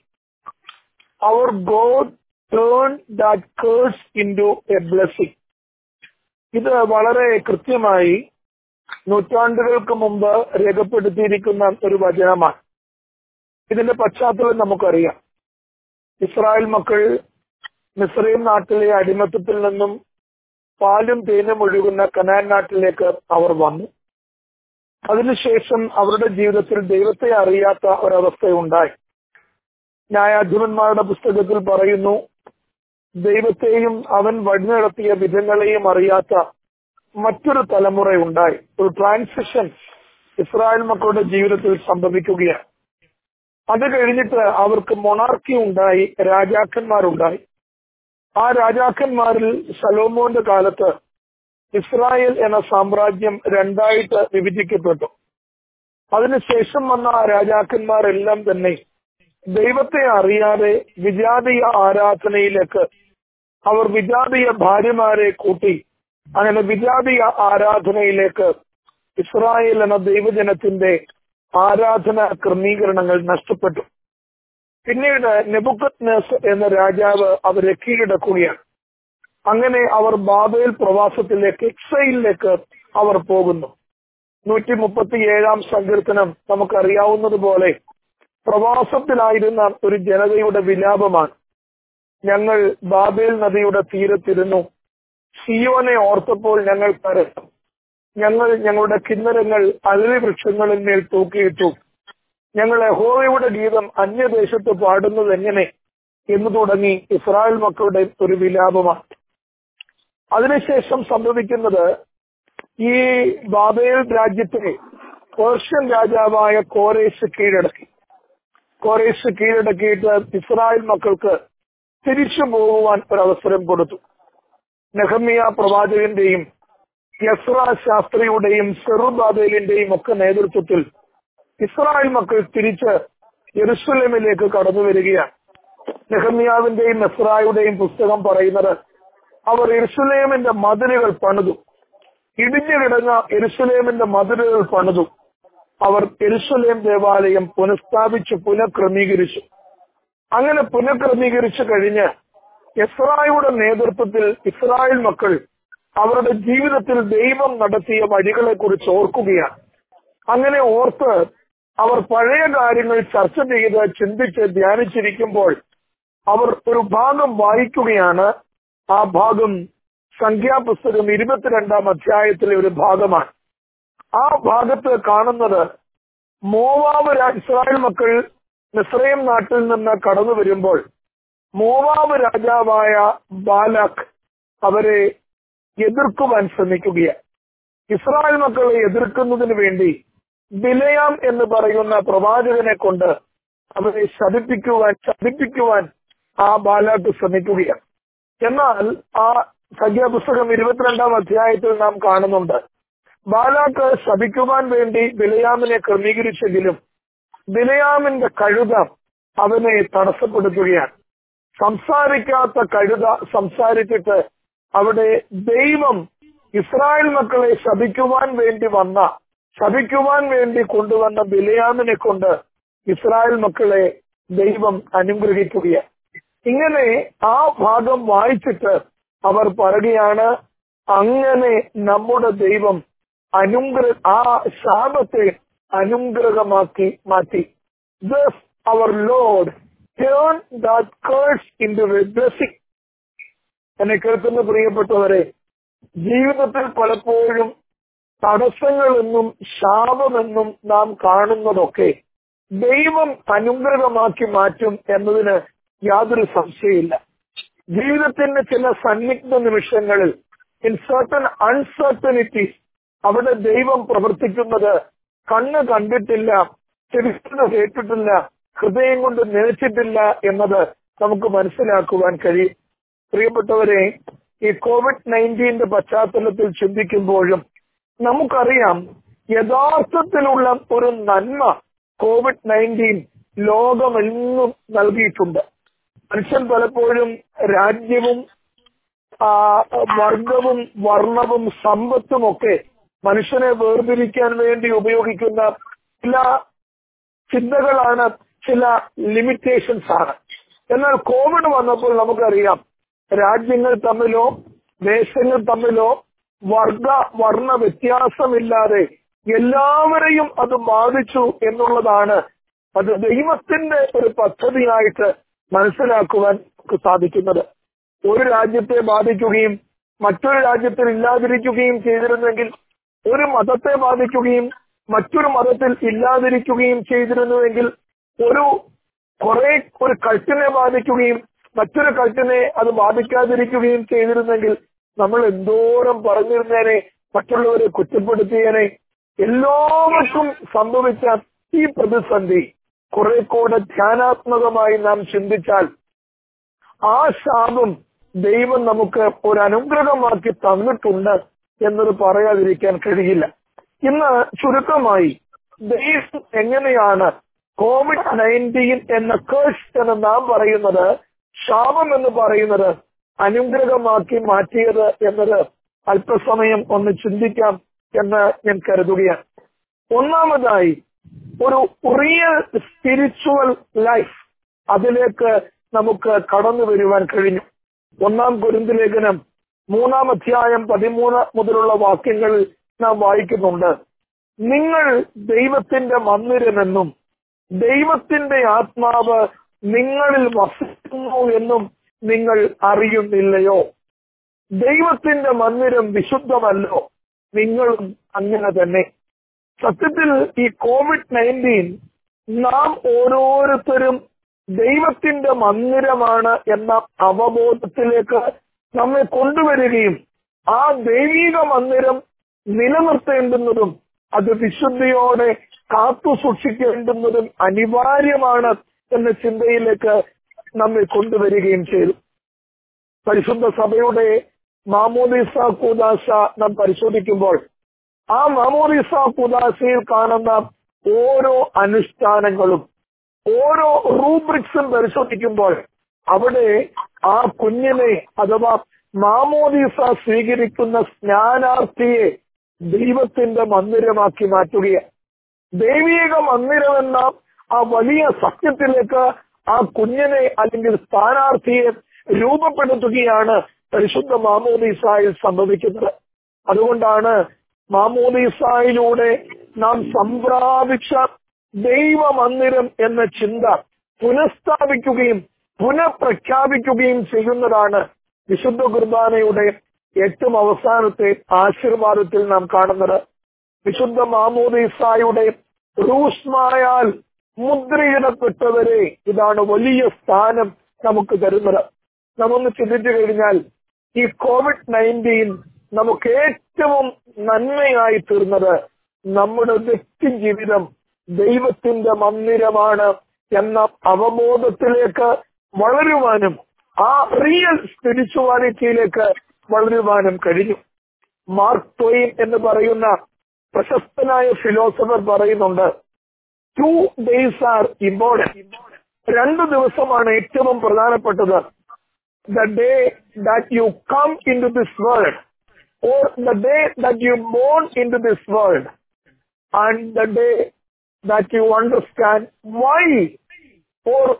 our God turn that curse into a blessing ഇത് വളരെ കൃത്യമായി നൂറ്റാണ്ടുകൾക്ക് മുമ്പ് രേഖപ്പെടുത്തിയിരിക്കുന്ന ഒരു വചനമാണ് ഇതിന്റെ പശ്ചാത്തലം നമുക്കറിയാം ഇസ്രായേൽ മക്കൾ മിസ്രൈം നാട്ടിലെ അടിമത്തത്തിൽ നിന്നും പാലും തേനും ഒഴുകുന്ന കനാൻ നാട്ടിലേക്ക് അവർ വന്നു അതിനുശേഷം അവരുടെ ജീവിതത്തിൽ ദൈവത്തെ അറിയാത്ത ഒരവസ്ഥയുണ്ടായി ന്യായാധിപന്മാരുടെ പുസ്തകത്തിൽ പറയുന്നു ദൈവത്തെയും അവൻ വഴി നടത്തിയ വിധങ്ങളെയും അറിയാത്ത മറ്റൊരു തലമുറ ഉണ്ടായി ഒരു ട്രാൻസിഷൻ ഇസ്രായേൽ മക്കളുടെ ജീവിതത്തിൽ സംഭവിക്കുകയാണ് അത് കഴിഞ്ഞിട്ട് അവർക്ക് മൊണാർക്കി ഉണ്ടായി രാജാക്കന്മാരുണ്ടായി ആ രാജാക്കന്മാരിൽ സലോമോന്റെ കാലത്ത് ഇസ്രായേൽ എന്ന സാമ്രാജ്യം രണ്ടായിട്ട് വിഭജിക്കപ്പെട്ടു അതിനുശേഷം വന്ന ആ രാജാക്കന്മാരെല്ലാം തന്നെ ദൈവത്തെ അറിയാതെ വിജാതീയ ആരാധനയിലേക്ക് അവർ വിജാതീയ ഭാര്യമാരെ കൂട്ടി അങ്ങനെ വിജാതീയ ആരാധനയിലേക്ക് ഇസ്രായേൽ എന്ന ദൈവജനത്തിന്റെ ആരാധന ക്രമീകരണങ്ങൾ നഷ്ടപ്പെട്ടു പിന്നീട് നെബുക്കത് എന്ന രാജാവ് അവരെ കീഴടക്കുകയാണ് അങ്ങനെ അവർ ബാബേൽ പ്രവാസത്തിലേക്ക് എക്സൈലിലേക്ക് അവർ പോകുന്നു നൂറ്റി മുപ്പത്തി ഏഴാം സങ്കീർത്തനം നമുക്കറിയാവുന്നതുപോലെ പ്രവാസത്തിലായിരുന്ന ഒരു ജനതയുടെ വിലാപമാണ് ഞങ്ങൾ ബാബേൽ നദിയുടെ തീരത്തിരുന്നു സിയോനെ ഓർത്തപ്പോൾ ഞങ്ങൾ കരഞ്ഞു ഞങ്ങൾ ഞങ്ങളുടെ കിന്നരങ്ങൾ അലരി വൃക്ഷങ്ങളിന്മേൽ തൂക്കിയിട്ടു ഞങ്ങൾ യഹോവയുടെ ഗീതം അന്യദേശത്ത് പാടുന്നത് എങ്ങനെ എന്ന് തുടങ്ങി ഇസ്രായേൽ മക്കളുടെ ഒരു വിലാപമാണ് അതിനുശേഷം സംഭവിക്കുന്നത് ഈ ബാബേൽ രാജ്യത്തെ പേർഷ്യൻ രാജാവായ കോരേസ് കീഴടക്കി കോരേസ് കീഴടക്കിയിട്ട് ഇസ്രായേൽ മക്കൾക്ക് തിരിച്ചു പോകുവാൻ ഒരവസരം കൊടുത്തു നെഹമിയ പ്രവാചകന്റെയും യസ്ര ശാസ്ത്രിയുടെയും സെറുബാബേലിന്റെയും ഒക്കെ നേതൃത്വത്തിൽ ഇസ്രായേൽ മക്കൾ തിരിച്ച് യെറുസലേമിലേക്ക് കടന്നു വരികയാണ് നെഹമ്യാവിന്റെയും നെസ്രായുടെയും പുസ്തകം പറയുന്നത് അവർ എരുസലേമിന്റെ മതിലുകൾ പണിതു ഇടിഞ്ഞു കിടന്ന എരുസലേമിന്റെ മതിലുകൾ പണിതു അവർ എരുസലേം ദേവാലയം പുനഃസ്ഥാപിച്ച് പുനഃക്രമീകരിച്ചു അങ്ങനെ പുനഃക്രമീകരിച്ചു കഴിഞ്ഞ് ഇസ്രായുടെ നേതൃത്വത്തിൽ ഇസ്രായേൽ മക്കൾ അവരുടെ ജീവിതത്തിൽ ദൈവം നടത്തിയ വഴികളെ കുറിച്ച് ഓർക്കുകയാണ് അങ്ങനെ ഓർത്ത് അവർ പഴയ കാര്യങ്ങൾ ചർച്ച ചെയ്ത് ചിന്തിച്ച് ധ്യാനിച്ചിരിക്കുമ്പോൾ അവർ ഒരു ഭാഗം വായിക്കുകയാണ് ആ ഭാഗം സംഖ്യാപുസ്തകം ഇരുപത്തിരണ്ടാം അധ്യായത്തിലെ ഒരു ഭാഗമാണ് ആ ഭാഗത്ത് കാണുന്നത് മോവാബ് രാ- ഇസ്രായേൽ മക്കൾ മിസ്രൈം നാട്ടിൽ നിന്ന് കടന്നു വരുമ്പോൾ മോവാബ് രാജാവായ ബാലാഖ് അവരെ എതിർക്കുവാൻ ശ്രമിക്കുകയാണ് ഇസ്രായേൽ മക്കളെ എതിർക്കുന്നതിന് വേണ്ടി ബിലയാം എന്ന് പറയുന്ന പ്രവാചകനെ കൊണ്ട് അവരെ ശപിപ്പിക്കുവാൻ ശപിപ്പിക്കുവാൻ ആ ബാലാഖ് ശ്രമിക്കുകയാണ് എന്നാൽ ആ സംഖ്യാപുസ്തകം ഇരുപത്തിരണ്ടാം അധ്യായത്തിൽ നാം കാണുന്നുണ്ട് ബാലാക്ക് ശപിക്കുവാൻ വേണ്ടി ബിലയാമിനെ ക്രമീകരിച്ചെങ്കിലും ബിലയാമിന്റെ കഴുത അവനെ തടസ്സപ്പെടുത്തുകയാണ് സംസാരിക്കാത്ത കഴുത സംസാരിച്ചിട്ട് അവിടെ ദൈവം ഇസ്രായേൽ മക്കളെ ശപിക്കുവാൻ വേണ്ടി വന്ന ശപിക്കുവാൻ വേണ്ടി കൊണ്ടുവന്ന ബിലയാമിനെ കൊണ്ട് ഇസ്രായേൽ മക്കളെ ദൈവം അനുഗ്രഹിക്കുകയാണ് ഇങ്ങനെ ആ ഭാഗം വായിച്ചിട്ട് അവർ പറയുകയാണ് അങ്ങനെ നമ്മുടെ ദൈവം അനുഗ്രഹ ആ ശാപത്തെ അനുഗ്രഹമാക്കി മാറ്റി thus our Lord turn that curse into blessing എന്നെ കേൾക്കുന്ന പ്രിയപ്പെട്ടവരെ ജീവിതത്തിൽ പലപ്പോഴും തടസ്സങ്ങളെന്നും ശാപമെന്നും നാം കാണുന്നതൊക്കെ ദൈവം അനുഗ്രഹമാക്കി മാറ്റും എന്നതിന് യാതൊരു സംശയമില്ല ജീവിതത്തിന്റെ ചില സന്നിഗ്ധ നിമിഷങ്ങളിൽ ഇൻ സർട്ടൺ അൺസർട്ടനിറ്റീസ് അവിടെ ദൈവം പ്രവർത്തിക്കുന്നത് കണ്ണ് കണ്ടിട്ടില്ല ചെവിക്കുന്ന കേട്ടിട്ടില്ല ഹൃദയം കൊണ്ട് നനച്ചിട്ടില്ല എന്നത് നമുക്ക് മനസ്സിലാക്കുവാൻ കഴിയും പ്രിയപ്പെട്ടവരെ ഈ കോവിഡ് നയൻറ്റീന്റെ പശ്ചാത്തലത്തിൽ ചിന്തിക്കുമ്പോഴും നമുക്കറിയാം യഥാർത്ഥത്തിലുള്ള ഒരു നന്മ കോവിഡ് നയൻറ്റീൻ ലോകമെന്നും നൽകിയിട്ടുണ്ട് മനുഷ്യൻ പലപ്പോഴും രാജ്യവും ആ, വർഗവും വർണ്ണവും സമ്പത്തും ഒക്കെ മനുഷ്യനെ വേർതിരിക്കാൻ വേണ്ടി ഉപയോഗിക്കുന്ന ചില ചിന്തകളാണ് ചില ലിമിറ്റേഷൻസ് ആണ് എന്നാൽ കോവിഡ് വന്നപ്പോൾ നമുക്കറിയാം രാജ്യങ്ങൾ തമ്മിലോ ദേശങ്ങൾ തമ്മിലോ വർഗ വർണ്ണ വ്യത്യാസമില്ലാതെ എല്ലാവരെയും അത് ബാധിച്ചു എന്നുള്ളതാണ് അത് ദൈവത്തിന്റെ ഒരു പദ്ധതിയായിട്ട് മനസ്സിലാക്കുവാൻ നമുക്ക് സാധിക്കുന്നത് ഒരു രാജ്യത്തെ ബാധിക്കുകയും മറ്റൊരു രാജ്യത്തിൽ ഇല്ലാതിരിക്കുകയും ചെയ്തിരുന്നെങ്കിൽ ഒരു മതത്തെ ബാധിക്കുകയും മറ്റൊരു മതത്തിൽ ഇല്ലാതിരിക്കുകയും ചെയ്തിരുന്നുവെങ്കിൽ ഒരു കുറെ ഒരു കൾട്ടിനെ ബാധിക്കുകയും മറ്റൊരു കൾട്ടിനെ അത് ബാധിക്കാതിരിക്കുകയും ചെയ്തിരുന്നെങ്കിൽ നമ്മൾ എന്തോരം പറഞ്ഞിരുന്നേനെ മറ്റുള്ളവരെ കുറ്റപ്പെടുത്തിയേനെ എല്ലാവർക്കും സംഭവിച്ച ഈ പ്രതിസന്ധി കുറെ കൂടെ ധ്യാനാത്മകമായി നാം ചിന്തിച്ചാൽ ആ ശാപം ദൈവം നമുക്ക് ഒരു അനുഗ്രഹമാക്കി തന്നിട്ടുണ്ട് എന്നത് പറയാതിരിക്കാൻ കഴിയില്ല ഇന്ന് ചുരുക്കമായി ദൈവം എങ്ങനെയാണ് കോവിഡ് നയൻറ്റീൻ എന്ന കേഴ്സ് എന്ന് നാം പറയുന്നത് ശാപം എന്ന് പറയുന്നത് അനുഗ്രഹമാക്കി മാറ്റിയത് എന്നത് അല്പസമയം ഒന്ന് ചിന്തിക്കാം എന്ന് ഞാൻ കരുതുകയാണ് ഒന്നാമതായി ഒരു റിയൽ സ്പിരിച്വൽ ലൈഫ് അതിലേക്ക് നമുക്ക് കടന്നു വരുവാൻ കഴിഞ്ഞു ഒന്നാം കുരുന്ത് ലേഖനം മൂന്നാം അധ്യായം പതിമൂന്ന് മുതലുള്ള വാക്യങ്ങളിൽ നാം വായിക്കുന്നുണ്ട് നിങ്ങൾ ദൈവത്തിന്റെ മന്ദിരമെന്നും ദൈവത്തിന്റെ ആത്മാവ് നിങ്ങളിൽ വസിക്കുന്നു എന്നും നിങ്ങൾ അറിയുന്നില്ലയോ ദൈവത്തിന്റെ മന്ദിരം വിശുദ്ധമല്ലോ നിങ്ങളും അങ്ങനെ തന്നെ സത്യത്തിൽ ഈ കോവിഡ് നയൻറ്റീൻ നാം ഓരോരുത്തരും ദൈവത്തിന്റെ മന്ദിരമാണ് എന്ന അവബോധത്തിലേക്ക് നമ്മെ കൊണ്ടുവരികയും ആ ദൈവിക മന്ദിരം നിലനിർത്തേണ്ടുന്നതും അത് വിശുദ്ധിയോടെ കാത്തു സൂക്ഷിക്കേണ്ടുന്നതും അനിവാര്യമാണ് എന്ന ചിന്തയിലേക്ക് നമ്മെ കൊണ്ടുവരികയും ചെയ്തു പരിശുദ്ധ സഭയുടെ മാമോദിസ കൂദാശ നാം പരിശോധിക്കുമ്പോൾ ആ മാമോദിസ കൂദാശയിൽ കാണുന്ന ഓരോ അനുഷ്ഠാനങ്ങളും ഓരോ റൂബ്രിക്സും പരിശോധിക്കുമ്പോൾ അവിടെ ആ കുഞ്ഞിനെ അഥവാ മാമോദീസ സ്വീകരിക്കുന്ന സ്നാനാർത്ഥിയെ ദൈവത്തിന്റെ മന്ദിരമാക്കി മാറ്റുകയാണ് ദൈവീക മന്ദിരമെന്ന ആ വലിയ സത്യത്തിലേക്ക് ആ കുഞ്ഞിനെ അല്ലെങ്കിൽ സ്ഥാനാർത്ഥിയെ രൂപപ്പെടുത്തുകയാണ് പരിശുദ്ധ മാമോദീസായിൽ സംഭവിക്കുന്നത് അതുകൊണ്ടാണ് മാമോദീസായിലൂടെ നാം സംപ്രാപിച്ച ദൈവമന്ദിരം എന്ന ചിന്ത പുനഃസ്ഥാപിക്കുകയും പുനഃപ്രഖ്യാപിക്കുകയും ചെയ്യുന്നതാണ് വിശുദ്ധ കുർബാനയുടെ ഏറ്റവും അവസാനത്തെ ആശീർവാദത്തിൽ നാം കാണുന്നത് വിശുദ്ധ മാമോദീസായുടെ റൂസ്മായാൽ മുദ്രയിടപ്പെട്ടവരെ ഇതാണ് വലിയ സ്ഥാനം നമുക്ക് തരുന്നത് നമ്മൊന്ന് ചിന്തിച്ചു കഴിഞ്ഞാൽ ഈ കോവിഡ് നയൻറ്റീൻ നമുക്ക് ഏറ്റവും നന്മയായി തീർന്നത് നമ്മുടെ വ്യക്തി ജീവിതം ദൈവത്തിന്റെ മന്ദിരമാണ് എന്ന അവബോധത്തിലേക്ക് വളരുവാനും ആ റിയൽ സ്പിരിച്വാലിറ്റിയിലേക്ക് വളരുവാനും കഴിഞ്ഞു മാർക്ക് ട്വെയിൻ എന്ന് പറയുന്ന പ്രശസ്തനായ ഫിലോസഫർ പറയുന്നുണ്ട് ടു ഡേയ്സ് ആർ ഇമ്പോർട്ടൻറ്റ് രണ്ടു ദിവസമാണ് ഏറ്റവും പ്രധാനപ്പെട്ടത് the day that you come into this world or the day that you born into this world and the day that you understand why or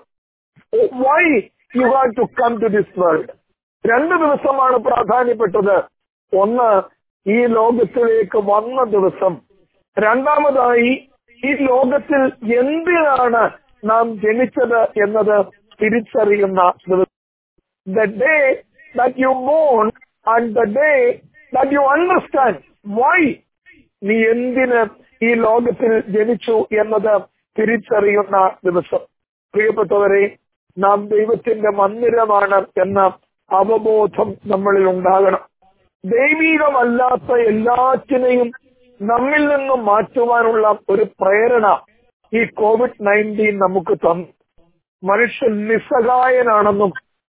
why you have to come to this world രണ്ട് ദിവസമാണ് പ്രാധാന്യപ്പെട്ടത് ഒന്ന് ഈ ലോകത്തിലേക്ക് വന്ന ദിവസം രണ്ടാമതായി ഈ ലോകത്തിൽ എന്തിനാണ് നാം ജനിച്ചത് എന്നത് തിരിച്ചറിയുന്ന ദിവസം the day that you born and the day that you understand why നീ എന്തിന് ഈ ലോകത്തിൽ ജനിച്ചു എന്നത് തിരിച്ചറിയുന്ന ദിവസം പ്രിയപ്പെട്ടവരെ നാം ദൈവത്തിന്റെ മന്ദിരമാണ് എന്ന അവബോധം നമ്മളിൽ ഉണ്ടാകണം ദൈവീകമല്ലാത്ത എല്ലാറ്റിനെയും നമ്മിൽ നിന്നും മാറ്റുവാനുള്ള ഒരു പ്രേരണ ഈ കോവിഡ് നയൻറ്റീൻ നമുക്ക് തന്നു മനുഷ്യൻ നിസ്സഹായനാണെന്നും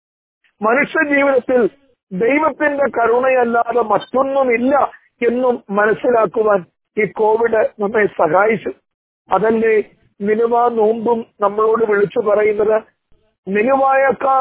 മനുഷ്യ ജീവിതത്തിൽ ദൈവത്തിന്റെ കരുണയല്ലാതെ മറ്റൊന്നുമില്ല എന്നും മനസ്സിലാക്കുവാൻ ഈ കോവിഡ് നമ്മെ സഹായിച്ചു അതല്ലേ നിനുവ നോമ്പും നമ്മളോട് വിളിച്ചു പറയുന്നത് നിനുവായക്കാർ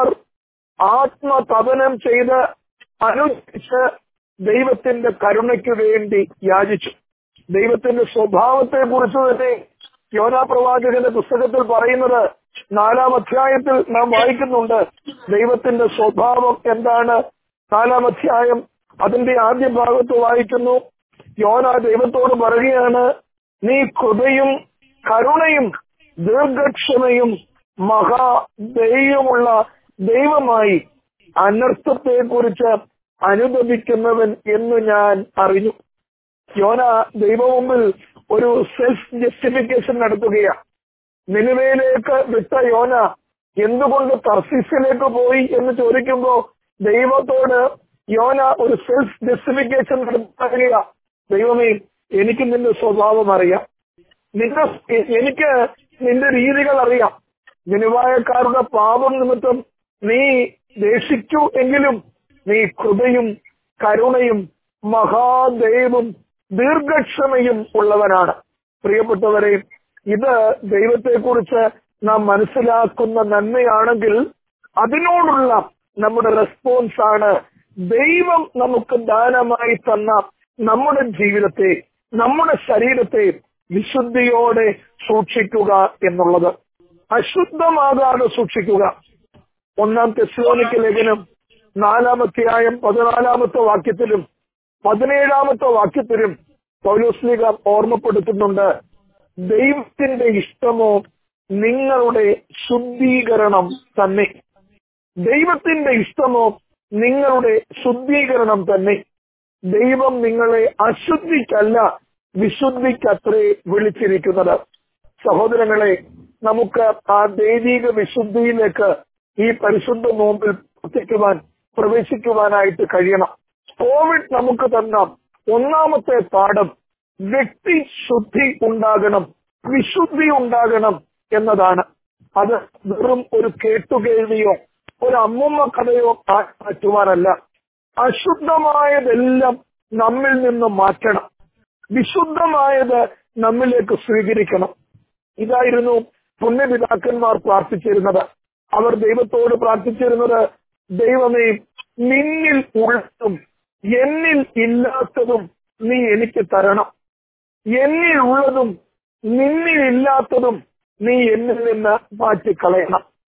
ആത്മതപനം ചെയ്ത് അനുസരിച്ച് ദൈവത്തിന്റെ കരുണയ്ക്ക് വേണ്ടി യാചിച്ചു ദൈവത്തിന്റെ സ്വഭാവത്തെ കുറിച്ച് തന്നെ യോനാ പ്രവാചകന്റെ പുസ്തകത്തിൽ പറയുന്നത് നാലാം അധ്യായത്തിൽ നാം വായിക്കുന്നുണ്ട് ദൈവത്തിന്റെ സ്വഭാവം എന്താണ് നാലാം അധ്യായം അതിന്റെ ആദ്യ ഭാഗത്ത് വായിക്കുന്നു യോന ദൈവത്തോട് പറയുകയാണ് നീ കൃപയും കരുണയും ദീർഘക്ഷമയും മഹാദൈവമുള്ള ദൈവമായി അനർത്ഥത്തെ കുറിച്ച് അനുദപിക്കുന്നവൻ എന്ന് ഞാൻ അറിഞ്ഞു യോന ദൈവമുമ്പിൽ ഒരു സെൽഫ് ജസ്റ്റിഫിക്കേഷൻ നടത്തുകയാണ് നിലവയിലേക്ക് വിട്ട യോന എന്തുകൊണ്ട് തർസിസിലേക്ക് പോയി എന്ന് ചോദിക്കുമ്പോ ദൈവത്തോട് യോന ഒരു സെൽഫ് ജസ്റ്റിഫിക്കേഷൻ നടത്തുക ദൈവമേ എനിക്ക് നിന്റെ സ്വഭാവം അറിയാം നിന്റെ എനിക്ക് നിന്റെ രീതികൾ അറിയാം നിനുവായക്കാരുടെ പാപം നിമിത്തം നീ ദേഷിച്ചു എങ്കിലും നീ കൃപയും കരുണയും മഹാദൈവം ദീർഘക്ഷമയും ഉള്ളവനാണ് പ്രിയപ്പെട്ടവരെ ഇത് ദൈവത്തെക്കുറിച്ച് നാം മനസ്സിലാക്കുന്ന നന്മയാണെങ്കിൽ അതിനോടുള്ള നമ്മുടെ റെസ്പോൺസ് ആണ് ദൈവം നമുക്ക് ദാനമായി തന്ന നമ്മുടെ ജീവിതത്തെ നമ്മുടെ ശരീരത്തെ വിശുദ്ധിയോടെ സൂക്ഷിക്കുക എന്നുള്ളത് അശുദ്ധമാകാതെ സൂക്ഷിക്കുക ഒന്നാം തെസ്ലോനിക്ക് ലേഖനം നാലാമധ്യായം പതിനാലാമത്തെ വാക്യത്തിലും പതിനേഴാമത്തെ വാക്യത്തിലും പൗലോസ്ലിക ഓർമ്മപ്പെടുത്തുന്നുണ്ട് ദൈവത്തിന്റെ ഇഷ്ടമോ നിങ്ങളുടെ ശുദ്ധീകരണം തന്നെ ദൈവത്തിന്റെ ഇഷ്ടമോ നിങ്ങളുടെ ശുദ്ധീകരണം തന്നെ ദൈവം നിങ്ങളെ അശുദ്ധിക്കല്ല വിശുദ്ധിക്കത്രേ വിളിച്ചിരിക്കുന്നത് സഹോദരങ്ങളെ നമുക്ക് ആ ദൈവിക വിശുദ്ധിയിലേക്ക് ഈ പരിശുദ്ധ നോമ്പിൽ പ്രവർത്തിക്കുവാൻ പ്രവേശിക്കുവാനായിട്ട് കഴിയണം കോവിഡ് നമുക്ക് തന്ന ഒന്നാമത്തെ പാഠം വ്യക്തി ശുദ്ധി ഉണ്ടാകണം വിശുദ്ധി ഉണ്ടാകണം എന്നതാണ് അത് വെറും ഒരു കേട്ടുകേൾവിയോ ഒരു അമ്മുമ്മ കഥയോ മാറ്റുവാനല്ല അശുദ്ധമായതെല്ലാം നമ്മിൽ നിന്ന് മാറ്റണം വിശുദ്ധമായത് നമ്മിലേക്ക് സ്വീകരിക്കണം ഇതായിരുന്നു പുണ്യപിതാക്കന്മാർ പ്രാർത്ഥിച്ചിരുന്നത് അവർ ദൈവത്തോട് പ്രാർത്ഥിച്ചിരുന്നത് ദൈവമേ നിന്നിൽ ഉള്ളതും എന്നിൽ ഇല്ലാത്തതും നീ എനിക്ക് തരണം എന്നിൽ ഉള്ളതും നിന്നിൽ ഇല്ലാത്തതും നീ എന്നിൽ നിന്ന് മാറ്റിക്കളയണം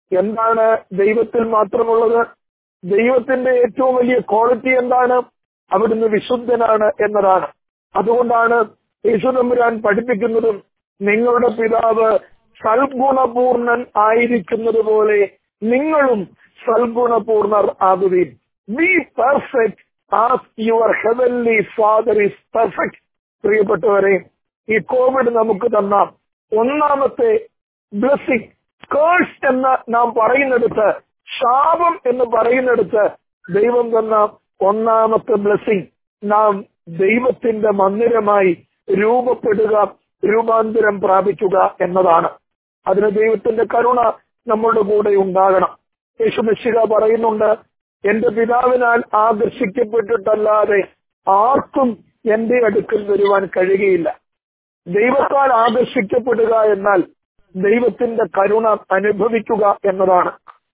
എന്താണ് ദൈവത്തിൽ മാത്രമുള്ളത് ദൈവത്തിന്റെ ഏറ്റവും വലിയ ക്വാളിറ്റി എന്താണ് അവിടുന്ന് വിശുദ്ധനാണ് എന്നതാണ് അതുകൊണ്ടാണ് യേശുദമ്പുരാൻ പഠിപ്പിക്കുന്നതും നിങ്ങളുടെ പിതാവ് സൽഗുണപൂർണൻ ആയിരിക്കുന്നത് പോലെ നിങ്ങളും സൽഗുണപൂർണർ ആകുകയും be perfect as your heavenly father is perfect പ്രിയപ്പെട്ടവരെ ഈ കോവിഡ് നമുക്ക് തന്ന ഒന്നാമത്തെ ബ്ലെസ്സിങ് കേഴ്സ് എന്ന് നാം പറയുന്നിടത്ത് ശാപം എന്ന് പറയുന്നിടത്ത് ദൈവം തന്ന ഒന്നാമത്തെ ബ്ലെസ്സിങ് നാം ദൈവത്തിന്റെ മന്ദിരമായി രൂപപ്പെടുക രൂപാന്തരം പ്രാപിക്കുക എന്നതാണ് അതിന് ദൈവത്തിന്റെ കരുണ നമ്മളുടെ കൂടെ ഉണ്ടാകണം യേശു മെസ്സിക പറയുന്നുണ്ട് എന്റെ പിതാവിനാൽ ആകർഷിക്കപ്പെട്ടിട്ടല്ലാതെ ആർക്കും എന്റെ അടുക്കൽ വരുവാൻ കഴിയുകയില്ല ദൈവത്താൽ ആകർഷിക്കപ്പെടുക എന്നാൽ ദൈവത്തിന്റെ കരുണ അനുഭവിക്കുക എന്നതാണ്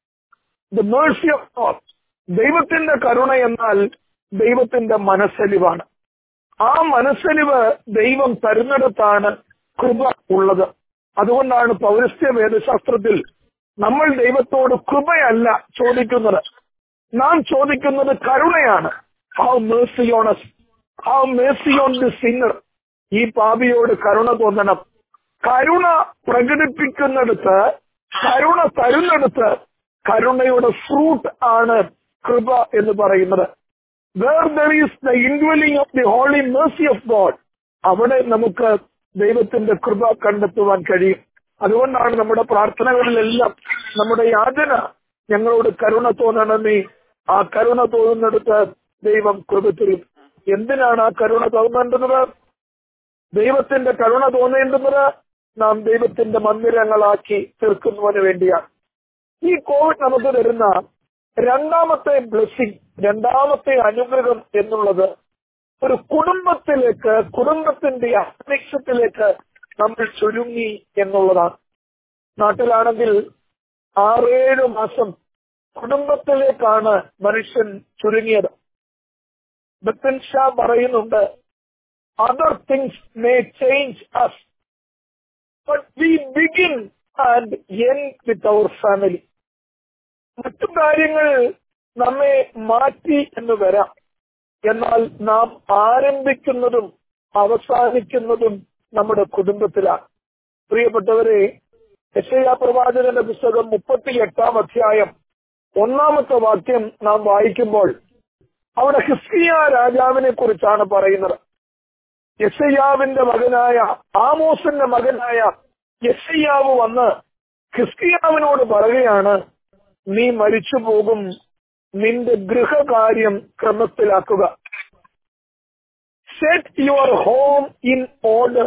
ദ മേഴ്സി ഓഫ് ഗോഡ് ദൈവത്തിന്റെ കരുണ എന്നാൽ ദൈവത്തിന്റെ മനസ്സലിവാണ് ആ മനസ്സലിവ് ദൈവം തരുന്നിടത്താണ് കൃപ ഉള്ളത് അതുകൊണ്ടാണ് പൗരസ്ത്യ വേദശാസ്ത്രത്തിൽ നമ്മൾ ദൈവത്തോട് കൃപയല്ല ചോദിക്കുന്നത് നാം ചോദിക്കുന്നത് കരുണയാണ് how mercy on us how mercy on the sinner ഈ പാപിയോട് കരുണ തോന്നണം കരുണ പ്രകടിപ്പിക്കുന്നിടത്ത് കരുണ തരുന്നിടത്ത് കരുണയുടെ ഫ്രൂട്ട് ആണ് കൃപ എന്ന് പറയുന്നത് where there is the indwelling of the holy mercy of God അവിടെ നമുക്ക് ദൈവത്തിന്റെ കൃപ കണ്ടെത്തുവാൻ കഴിയും അതുകൊണ്ടാണ് നമ്മുടെ പ്രാർത്ഥനകളിലെല്ലാം നമ്മുടെ യാചന ഞങ്ങളോട് കരുണ തോന്നണമേ ആ കരുണ തോന്നുന്നിടത്ത് ദൈവം കൃപ തരും എന്തിനാണ് ആ കരുണ തോന്നേണ്ടത് ദൈവത്തിന്റെ കരുണ തോന്നേണ്ടുന്നത് നാം ദൈവത്തിന്റെ മന്ദിരങ്ങളാക്കി തീർക്കുന്നതിന് വേണ്ടിയാണ് ഈ കോവിഡ് നമുക്ക് തരുന്ന രണ്ടാമത്തെ ബ്ലെസ്സിങ് രണ്ടാമത്തെ അനുഗ്രഹം എന്നുള്ളത് ഒരു കുടുംബത്തിലേക്ക് കുടുംബത്തിന്റെ അന്തരീക്ഷത്തിലേക്ക് നമ്മൾ ചുരുങ്ങി എന്നുള്ളതാണ് നാട്ടിലാണെങ്കിൽ ആറേഴു മാസം കുടുംബത്തിലേക്കാണ് മനുഷ്യൻ ചുരുങ്ങിയത് ബത്തൻ ഷാ പറയുന്നുണ്ട് other things may change us. But we begin and end with our family. മറ്റു കാര്യങ്ങൾ നമ്മെ മാറ്റി എന്ന് വരാം എന്നാൽ നാം ആരംഭിക്കുന്നതും അവസാനിക്കുന്നതും നമ്മുടെ കുടുംബത്തിലാണ് പ്രിയപ്പെട്ടവരെ യശയാ പ്രവാചകന്റെ പുസ്തകം മുപ്പത്തി എട്ടാം അധ്യായം ഒന്നാമത്തെ വാക്യം നാം വായിക്കുമ്പോൾ അവിടെ ഹിസ്കിയ രാജാവിനെ കുറിച്ചാണ് പറയുന്നത് യസയ്യാവിന്റെ മകനായ ആമോസിന്റെ മകനായ യസയ്യാവ് വന്ന് ഹിസ്കിയാവിനോട് പറയുകയാണ് നീ മരിച്ചു പോകും നിന്റെ ഗൃഹകാര്യം ക്രമത്തിലാക്കുക set your home in order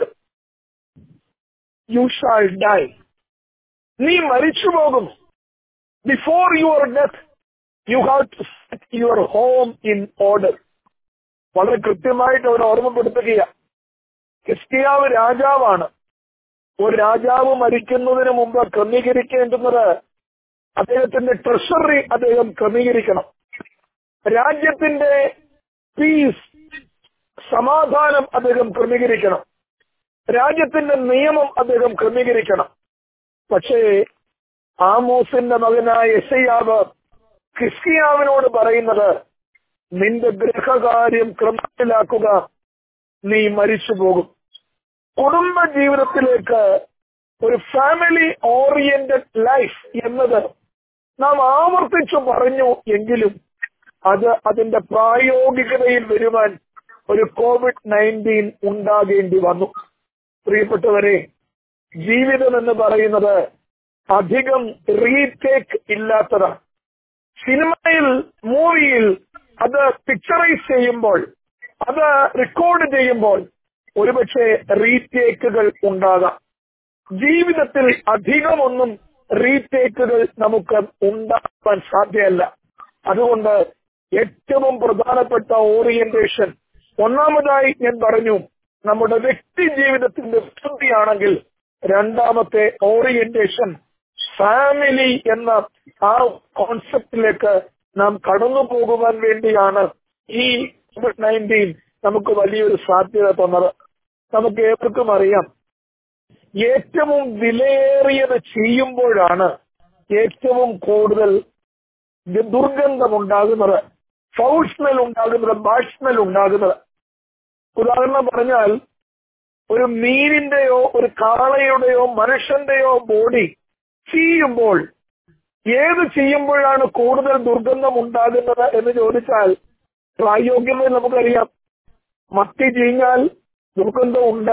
you shall die നീ മരിച്ചു പോകും before your death you have to set your home in order വളരെ കൃത്യമായിട്ട് അവർ ഓർമ്മപ്പെടുത്തുകയാണ് ഹിസ്കിയാവ് രാജാവാണ് ഒരു രാജാവ് മരിക്കുന്നതിന് മുമ്പ് ക്രമീകരിക്കേണ്ടുന്നത് അദ്ദേഹത്തിന്റെ ട്രഷറി അദ്ദേഹം ക്രമീകരിക്കണം രാജ്യത്തിന്റെ പീസ് സമാധാനം അദ്ദേഹം ക്രമീകരിക്കണം രാജ്യത്തിന്റെ നിയമം അദ്ദേഹം ക്രമീകരിക്കണം പക്ഷേ ആമോസിന്റെ മകനായ യശയാവ് ഹിസ്കിയാവിനോട് പറയുന്നത് നിന്റെ ഗൃഹകാര്യം ക്രമത്തിലാക്കുക നീ മരിച്ചു പോകും കുടുംബ ജീവിതത്തിലേക്ക് ഒരു ഫാമിലി ഓറിയന്റഡ് ലൈഫ് എന്നത് നാം ആവർത്തിച്ചു പറഞ്ഞു എങ്കിലും അത് അതിന്റെ പ്രായോഗികതയിൽ വരുവാൻ ഒരു കോവിഡ് നയൻറ്റീൻ ഉണ്ടാകേണ്ടി വന്നു പ്രിയപ്പെട്ടവരെ ജീവിതം എന്ന് പറയുന്നത് അധികം റീടേക്ക് ഇല്ലാത്തതാണ് സിനിമയിൽ മൂവിയിൽ അത് പിക്ചറൈസ് ചെയ്യുമ്പോൾ അത് റെക്കോർഡ് ചെയ്യുമ്പോൾ ഒരുപക്ഷെ റീടേക്കുകൾ ഉണ്ടാകാം ജീവിതത്തിൽ അധികമൊന്നും റീടേക്കുകൾ നമുക്ക് ഉണ്ടാക്കാൻ സാധ്യമല്ല അതുകൊണ്ട് ഏറ്റവും പ്രധാനപ്പെട്ട ഓറിയന്റേഷൻ ഒന്നാമതായി ഞാൻ പറഞ്ഞു നമ്മുടെ വ്യക്തി ജീവിതത്തിന്റെ വിശുദ്ധിയാണെങ്കിൽ രണ്ടാമത്തെ ഓറിയന്റേഷൻ ഫാമിലി എന്ന ആ കോൺസെപ്റ്റിലേക്ക് നാം കടന്നു പോകുവാൻ വേണ്ടിയാണ് ഈ കോവിഡ് നയൻറ്റീൻ നമുക്ക് വലിയൊരു സാധ്യത തന്നത് നമുക്ക് ഏവർക്കും അറിയാം ഏറ്റവും വിലയേറിയത് ചെയ്യുമ്പോഴാണ് ഏറ്റവും കൂടുതൽ ദുർഗന്ധമുണ്ടാകുന്നത് ഫൗൾ സ്മെൽ ഉണ്ടാകുന്നത് ബാഡ് സ്മെൽ ഉണ്ടാകുന്നത് ഉദാഹരണം പറഞ്ഞാൽ ഒരു മീനിന്റെയോ ഒരു കാളയുടെയോ മനുഷ്യന്റെയോ ബോഡി ചീയുമ്പോൾ ഏത് ചെയ്യുമ്പോഴാണ് കൂടുതൽ ദുർഗന്ധം ഉണ്ടാകുന്നത് എന്ന് ചോദിച്ചാൽ പ്രായോഗികമായി നമുക്കറിയാം മത്തി ചീഞ്ഞാൽ ദുർഗന്ധമുണ്ട്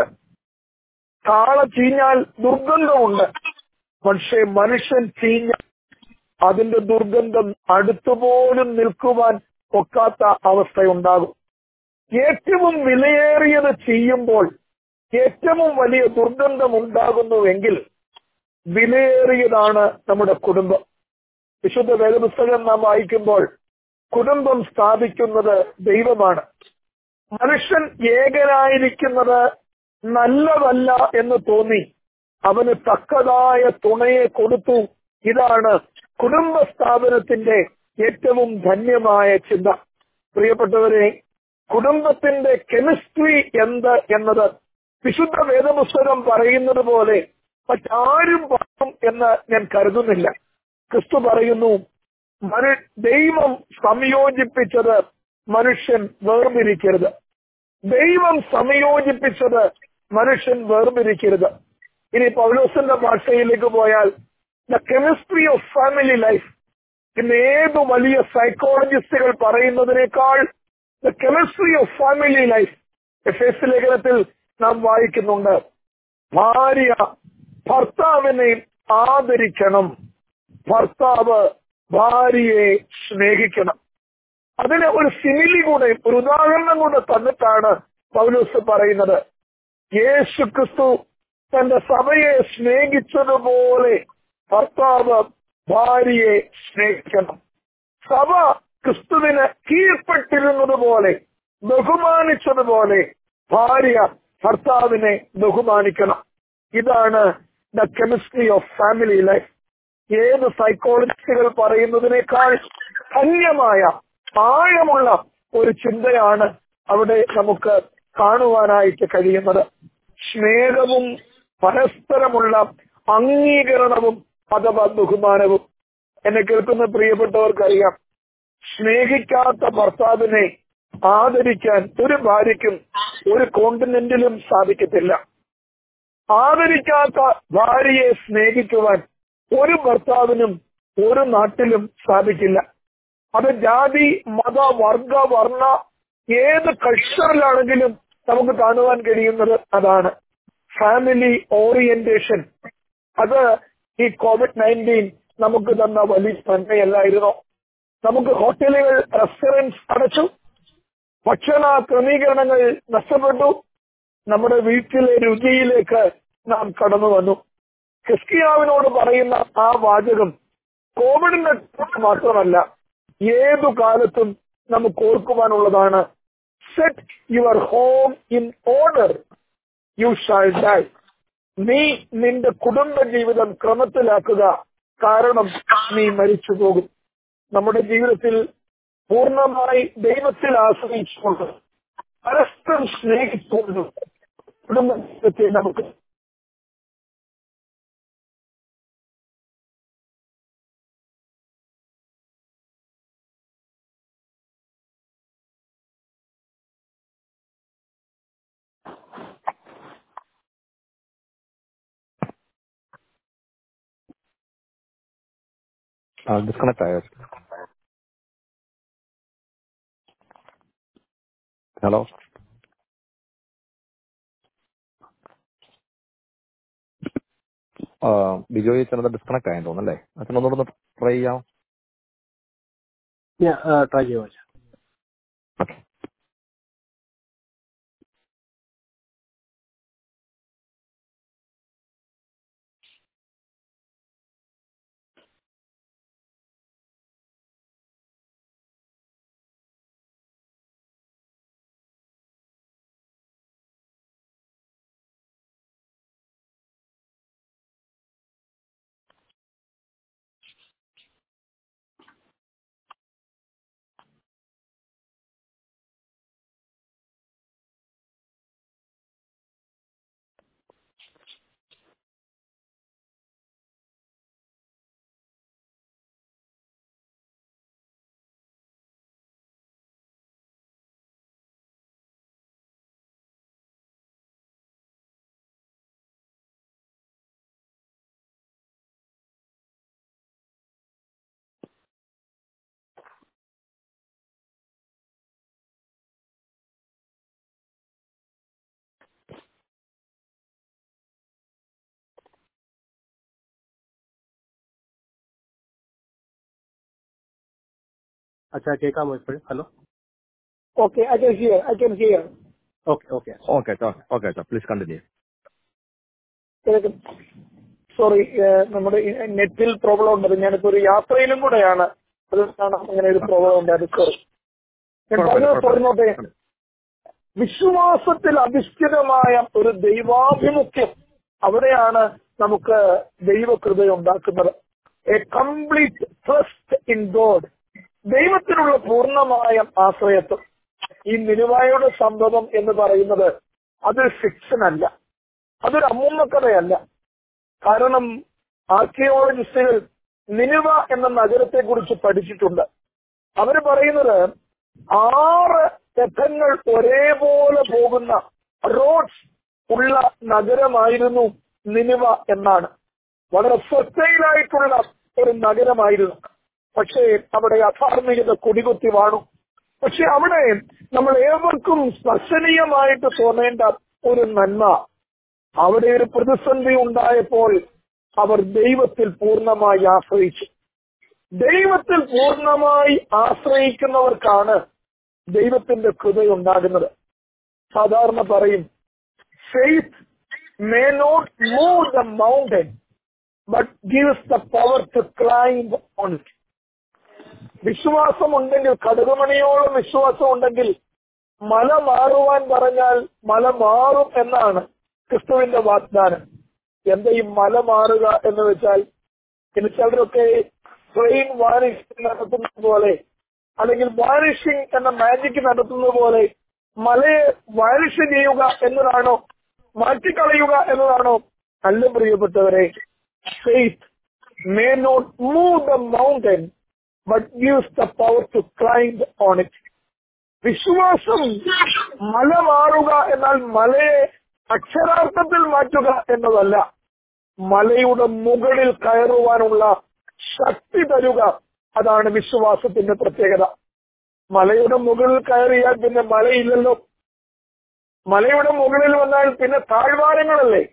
കാള ചീഞ്ഞാൽ ദുർഗന്ധമുണ്ട് പക്ഷേ മനുഷ്യൻ ചീഞ്ഞാൽ അതിന്റെ ദുർഗന്ധം അടുത്തുപോലും നിൽക്കുവാൻ ഒക്കാത്ത അവസ്ഥയുണ്ടാകും ഏറ്റവും വിലയേറിയത് ചെയ്യുമ്പോൾ ഏറ്റവും വലിയ ദുർഗന്ധം ഉണ്ടാകുന്നുവെങ്കിൽ വിലയേറിയതാണ് നമ്മുടെ കുടുംബം വിശുദ്ധ വേദപുസ്തകം നാം വായിക്കുമ്പോൾ കുടുംബം സ്ഥാപിക്കുന്നത് ദൈവമാണ് മനുഷ്യൻ ഏകനായിരിക്കുന്നത് നല്ലതല്ല എന്ന് തോന്നി അവന് തക്കതായ തുണയെ കൊടുത്തു ഇതാണ് കുടുംബ സ്ഥാപനത്തിന്റെ ഏറ്റവും ധന്യമായ ചിന്ത പ്രിയപ്പെട്ടവരെ കുടുംബത്തിന്റെ കെമിസ്ട്രി എന്ത് എന്നത് വിശുദ്ധ വേദപുസ്തകം പറയുന്നത് പോലെ മറ്റാരും പറയും എന്ന് ഞാൻ കരുതുന്നില്ല ക്രിസ്തു പറയുന്നു മനു ദൈവം സംയോജിപ്പിച്ചത് മനുഷ്യൻ വേർപിരിക്കരുത് ദൈവം സംയോജിപ്പിച്ചത് മനുഷ്യൻ വേർപിരിക്കരുത് ഇനി പൗലോസിന്റെ ഭാഷയിലേക്ക് പോയാൽ the chemistry of family life ഇന്ന് ഏതു വലിയ സൈക്കോളജിസ്റ്റുകൾ പറയുന്നതിനേക്കാൾ the chemistry of family life F S ലേഖനത്തിൽ നാം വായിക്കുന്നുണ്ട് ഭാര്യ ഭർത്താവിനെ ആദരിക്കണം ഭർത്താവ് ഭാര്യയെ സ്നേഹിക്കണം അതിന് ഒരു സിമിലി കൂടെ ഒരു ഉദാഹരണം കൂടെ തന്നിട്ടാണ് പൗലൂസ് പറയുന്നത് യേശു ക്രിസ്തു തന്റെ സഭയെ സ്നേഹിച്ചതുപോലെ ഭർത്താവ് ഭാര്യയെ സ്നേഹിക്കണം സഭ ക്രിസ്തുവിന് കീഴ്പ്പെട്ടിരുന്നതുപോലെ ബഹുമാനിച്ചതുപോലെ ഭാര്യ ഭർത്താവിനെ ബഹുമാനിക്കണം ഇതാണ് the chemistry of family life ഏത് സൈക്കോളജിസ്റ്റുകൾ പറയുന്നതിനേക്കാൾ ധന്യമായ ആഴമുള്ള ഒരു ചിന്തയാണ് അവിടെ നമുക്ക് കാണുവാനായിട്ട് കഴിയുന്നത് സ്നേഹവും പരസ്പരമുള്ള അംഗീകരണവും അഥവാ ബഹുമാനവും എന്നെ കേൾക്കുന്ന പ്രിയപ്പെട്ടവർക്കറിയാം സ്നേഹിക്കാത്ത ഭർത്താവിനെ ആദരിക്കാൻ ഒരു ഭാര്യയ്ക്കും ഒരു കോണ്ടിനെന്റിലും സാധിക്കത്തില്ല ആദരിക്കാത്ത ഭാര്യയെ സ്നേഹിക്കുവാൻ ഒരു ഭർത്താവിനും ഒരു നാട്ടിലും സാധിക്കില്ല അത് ജാതി മത വർഗ വർണ്ണ ഏത് കൾച്ചറിലാണെങ്കിലും നമുക്ക് കാണുവാൻ കഴിയുന്നത് അതാണ് ഫാമിലി ഓറിയന്റേഷൻ അത് ഈ കോവിഡ് നയൻറ്റീൻ നമുക്ക് തന്ന വലിയ നന്മയല്ലായിരുന്നോ നമുക്ക് ഹോട്ടലുകൾ റെസ്റ്റോറൻറ്റ്സ് അടച്ചു ഭക്ഷണ ക്രമീകരണങ്ങൾ നഷ്ടപ്പെട്ടു നമ്മുടെ വീട്ടിലെ രുചിയിലേക്ക് നാം കടന്നു വന്നു ക്രിസ്റ്റിയാവിനോട് പറയുന്ന ആ വാചകം കോവിഡിന്റെ മാത്രമല്ല ഏതു കാലത്തും നമുക്ക് ഓർക്കുവാനുള്ളതാണ് set your home in order you shall die നീ നിന്റെ കുടുംബ ജീവിതം ക്രമത്തിലാക്കുക കാരണം നീ മരിച്ചു പോകും നമ്മുടെ ജീവിതത്തിൽ പൂർണ്ണമായി ദൈവത്തിൽ ആശ്രയിച്ചുകൊണ്ട് പരസ്പരം സ്നേഹിച്ചുകൊണ്ടും കുടുംബ ജീവിതത്തെ നമുക്ക് ഡിസ്കണക്ട് ആയോ ഹലോ ബിജോയി ചിലത് ഡിസ്കണക്ട് ആയെന്ന് തോന്നുന്നല്ലേ അച്ഛൻ ഒന്നുകൂടെ ട്രൈ ചെയ്യാം ട്രൈ ചെയ്യാം ഓക്കെ അച്ഛാ കേൾക്കാമോ ഇപ്പോഴും hello okay I can hear I can hear okay okay okay അച്ഛാ ഓക്കെ അച്ഛാ പ്ലീസ് കണ്ടിന്യൂ സോറി നമ്മുടെ ഈ നെറ്റിൽ പ്രോബ്ലം ഉണ്ട് ഞാനിപ്പോ ഒരു യാത്രയിലും കൂടെയാണ് അതുകൊണ്ടാണ് അങ്ങനെ ഒരു പ്രോബ്ലം ഉണ്ടായത് സോറി ഞാൻ പറഞ്ഞത് പറഞ്ഞോട്ടെ വിശ്വാസത്തിൽ അധിഷ്ഠിതമായ ഒരു ദൈവാഭിമുഖ്യം അവിടെയാണ് നമുക്ക് ദൈവകൃപ ഉണ്ടാക്കുന്നത് a complete trust in God ദൈവത്തിനുള്ള പൂർണ്ണമായ ആശ്രയത്വം ഈ നിരുവായുടെ സംഭവം എന്ന് പറയുന്നത് അതൊരു ഫിക്ഷൻ അല്ല അതൊരു അമ്മൂമ്മക്കഥയല്ല കാരണം ആർക്കിയോളജിസ്റ്റുകൾ നിനുവ എന്ന നഗരത്തെ കുറിച്ച് പഠിച്ചിട്ടുണ്ട് അവര് പറയുന്നത് ആറ് രഥങ്ങൾ ഒരേപോലെ പോകുന്ന റോഡ്സ് ഉള്ള നഗരമായിരുന്നു നിനുവ എന്നാണ് വളരെ ഫെർട്ടൈലായിട്ടുള്ള ഒരു നഗരമായിരുന്നു പക്ഷേ അവിടെ അധാർമികത കൊടികുത്തി വാണു പക്ഷെ അവിടെ നമ്മൾ ഏവർക്കും സ്പർശനീയമായിട്ട് തോന്നേണ്ട ഒരു നന്മ അവിടെ ഒരു പ്രതിസന്ധി ഉണ്ടായപ്പോൾ അവർ ദൈവത്തിൽ പൂർണ്ണമായി ആശ്രയിച്ചു ദൈവത്തിൽ പൂർണ്ണമായി ആശ്രയിക്കുന്നവർക്കാണ് ദൈവത്തിന്റെ കൃപയുണ്ടാകുന്നത് സാധാരണ പറയും faith may not move the mountain but gives the power to climb on it വിശ്വാസം ഉണ്ടെങ്കിൽ കടുകുമണിയോളം വിശ്വാസം ഉണ്ടെങ്കിൽ മല മാറുവാൻ പറഞ്ഞാൽ മല മാറും എന്നാണ് ക്രിസ്തുവിന്റെ വാഗ്ദാനം എന്താ ഈ മല മാറുക എന്ന് വെച്ചാൽ ഇനി ചിലരൊക്കെ ട്രെയിൻ വാനിഷിംഗ് നടത്തുന്നത് പോലെ അല്ലെങ്കിൽ വാനിഷിംഗ് എന്ന മാജിക് നടത്തുന്നത് പോലെ മലയെ വാനിഷ് ചെയ്യുക എന്നതാണോ മാറ്റിക്കളയുക എന്നതാണോ അല്ല പ്രിയപ്പെട്ടവരെ faith may not move the mountain but gives the power to climb on it വിശ്വാസം മല മാറുക എന്നാൽ മലയെ അക്ഷരാർത്ഥത്തിൽ മാറ്റുക എന്നതല്ല മലയുടെ മുകളിൽ കയറുവാനുള്ള ശക്തി തരുക അതാണ് വിശ്വാസത്തിന്റെ പ്രത്യേകത മലയുടെ മുകളിൽ കയറിയാൽ പിന്നെ മലയില്ലല്ലോ മലയുടെ മുകളിൽ വന്നാൽ പിന്നെ താഴ്വാരങ്ങളല്ലേ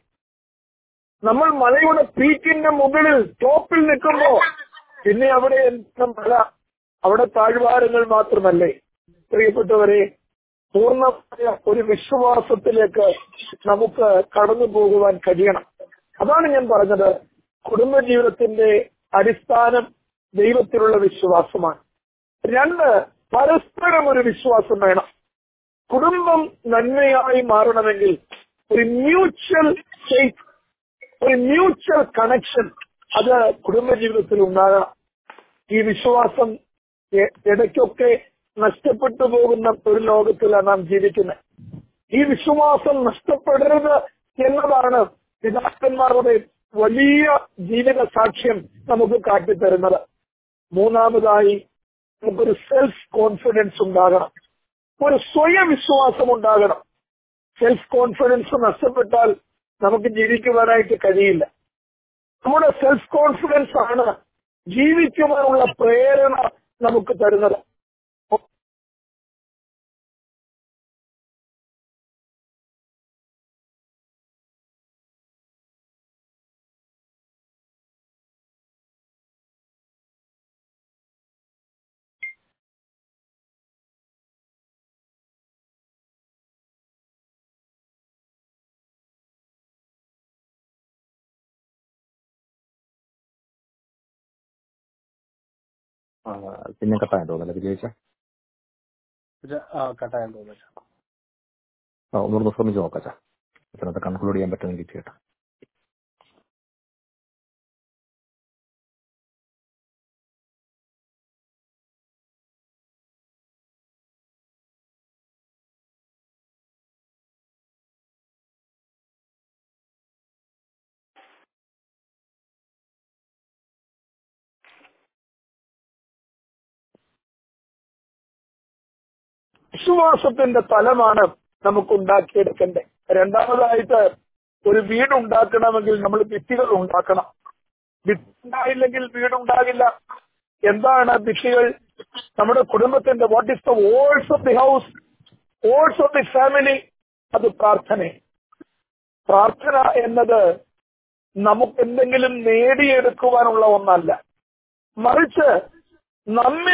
നമ്മൾ മലയുടെ പീക്കിന്റെ മുകളിൽ ടോപ്പിൽ നിൽക്കുമ്പോ പിന്നെ അവിടെ എന്താ മല അവിടെ താഴ്വാരങ്ങൾ മാത്രമല്ലേ പ്രിയപ്പെട്ടവരെ പൂർണ്ണമായ ഒരു വിശ്വാസത്തിലേക്ക് നമുക്ക് കടന്നു പോകുവാൻ കഴിയണം അതാണ് ഞാൻ പറഞ്ഞത് കുടുംബജീവിതത്തിന്റെ അടിസ്ഥാനം ദൈവത്തിലുള്ള വിശ്വാസമാണ് രണ്ട് പരസ്പരം ഒരു വിശ്വാസം വേണം കുടുംബം നന്മയായി മാറണമെങ്കിൽ ഒരു മ്യൂച്വൽ ഫെയ്ത്ത് ഒരു മ്യൂച്വൽ കണക്ഷൻ അത് കുടുംബജീവിതത്തിൽ ഉണ്ടാകണം ഈ വിശ്വാസം എ- ഇടയ്ക്കൊക്കെ നഷ്ടപ്പെട്ടു പോകുന്ന ഒരു ലോകത്തിലാണ് നാം ജീവിക്കുന്നത് ഈ വിശ്വാസം നഷ്ടപ്പെടരുത് എന്നതാണ് പിതാക്കന്മാരുടെ വലിയ ജീവിത സാക്ഷ്യം നമുക്ക് കാട്ടിത്തരുന്നത് മൂന്നാമതായി നമുക്കൊരു സെൽഫ് കോൺഫിഡൻസ് ഉണ്ടാകണം ഒരു സ്വയം വിശ്വാസം ഉണ്ടാകണം സെൽഫ് കോൺഫിഡൻസ് നഷ്ടപ്പെട്ടാൽ നമുക്ക് ജീവിക്കുവാനായിട്ട് കഴിയില്ല നമ്മുടെ സെൽഫ് കോൺഫിഡൻസ് ആണ് ജീവിക്കുവാനുള്ള പ്രേരണ നമുക്ക് തരുന്നത് ആ, പിന്നെ കട്ടായ തോന്നല്ലേ വിജയിച്ച ആ കട്ടായം തോന്നുന്നു ആ ഒന്നുകൂടെ ശ്രമിച്ച് നോക്കാം ഇതിനകത്ത് കൺക്ലൂഡ് ചെയ്യാൻ പറ്റുമെങ്കിൽ ചെയ്യട്ടെ വിശ്വാസത്തിന്റെ തലമാണ് നമുക്ക് ഉണ്ടാക്കിയെടുക്കേണ്ടത് രണ്ടാമതായിട്ട് ഒരു വീട് ഉണ്ടാക്കണമെങ്കിൽ നമ്മൾ ഭിത്തികൾ ഉണ്ടാക്കണം ഭിത്തി ഉണ്ടായില്ലെങ്കിൽ വീടുണ്ടാകില്ല എന്താണ് ഭിത്തികൾ നമ്മുടെ കുടുംബത്തിന്റെ what is the walls of the house walls of the family അത് പ്രാർത്ഥന പ്രാർത്ഥന എന്നത് നമുക്ക് എന്തെങ്കിലും നേടിയെടുക്കുവാനുള്ള ഒന്നല്ല മറിച്ച് നമ്മിൽ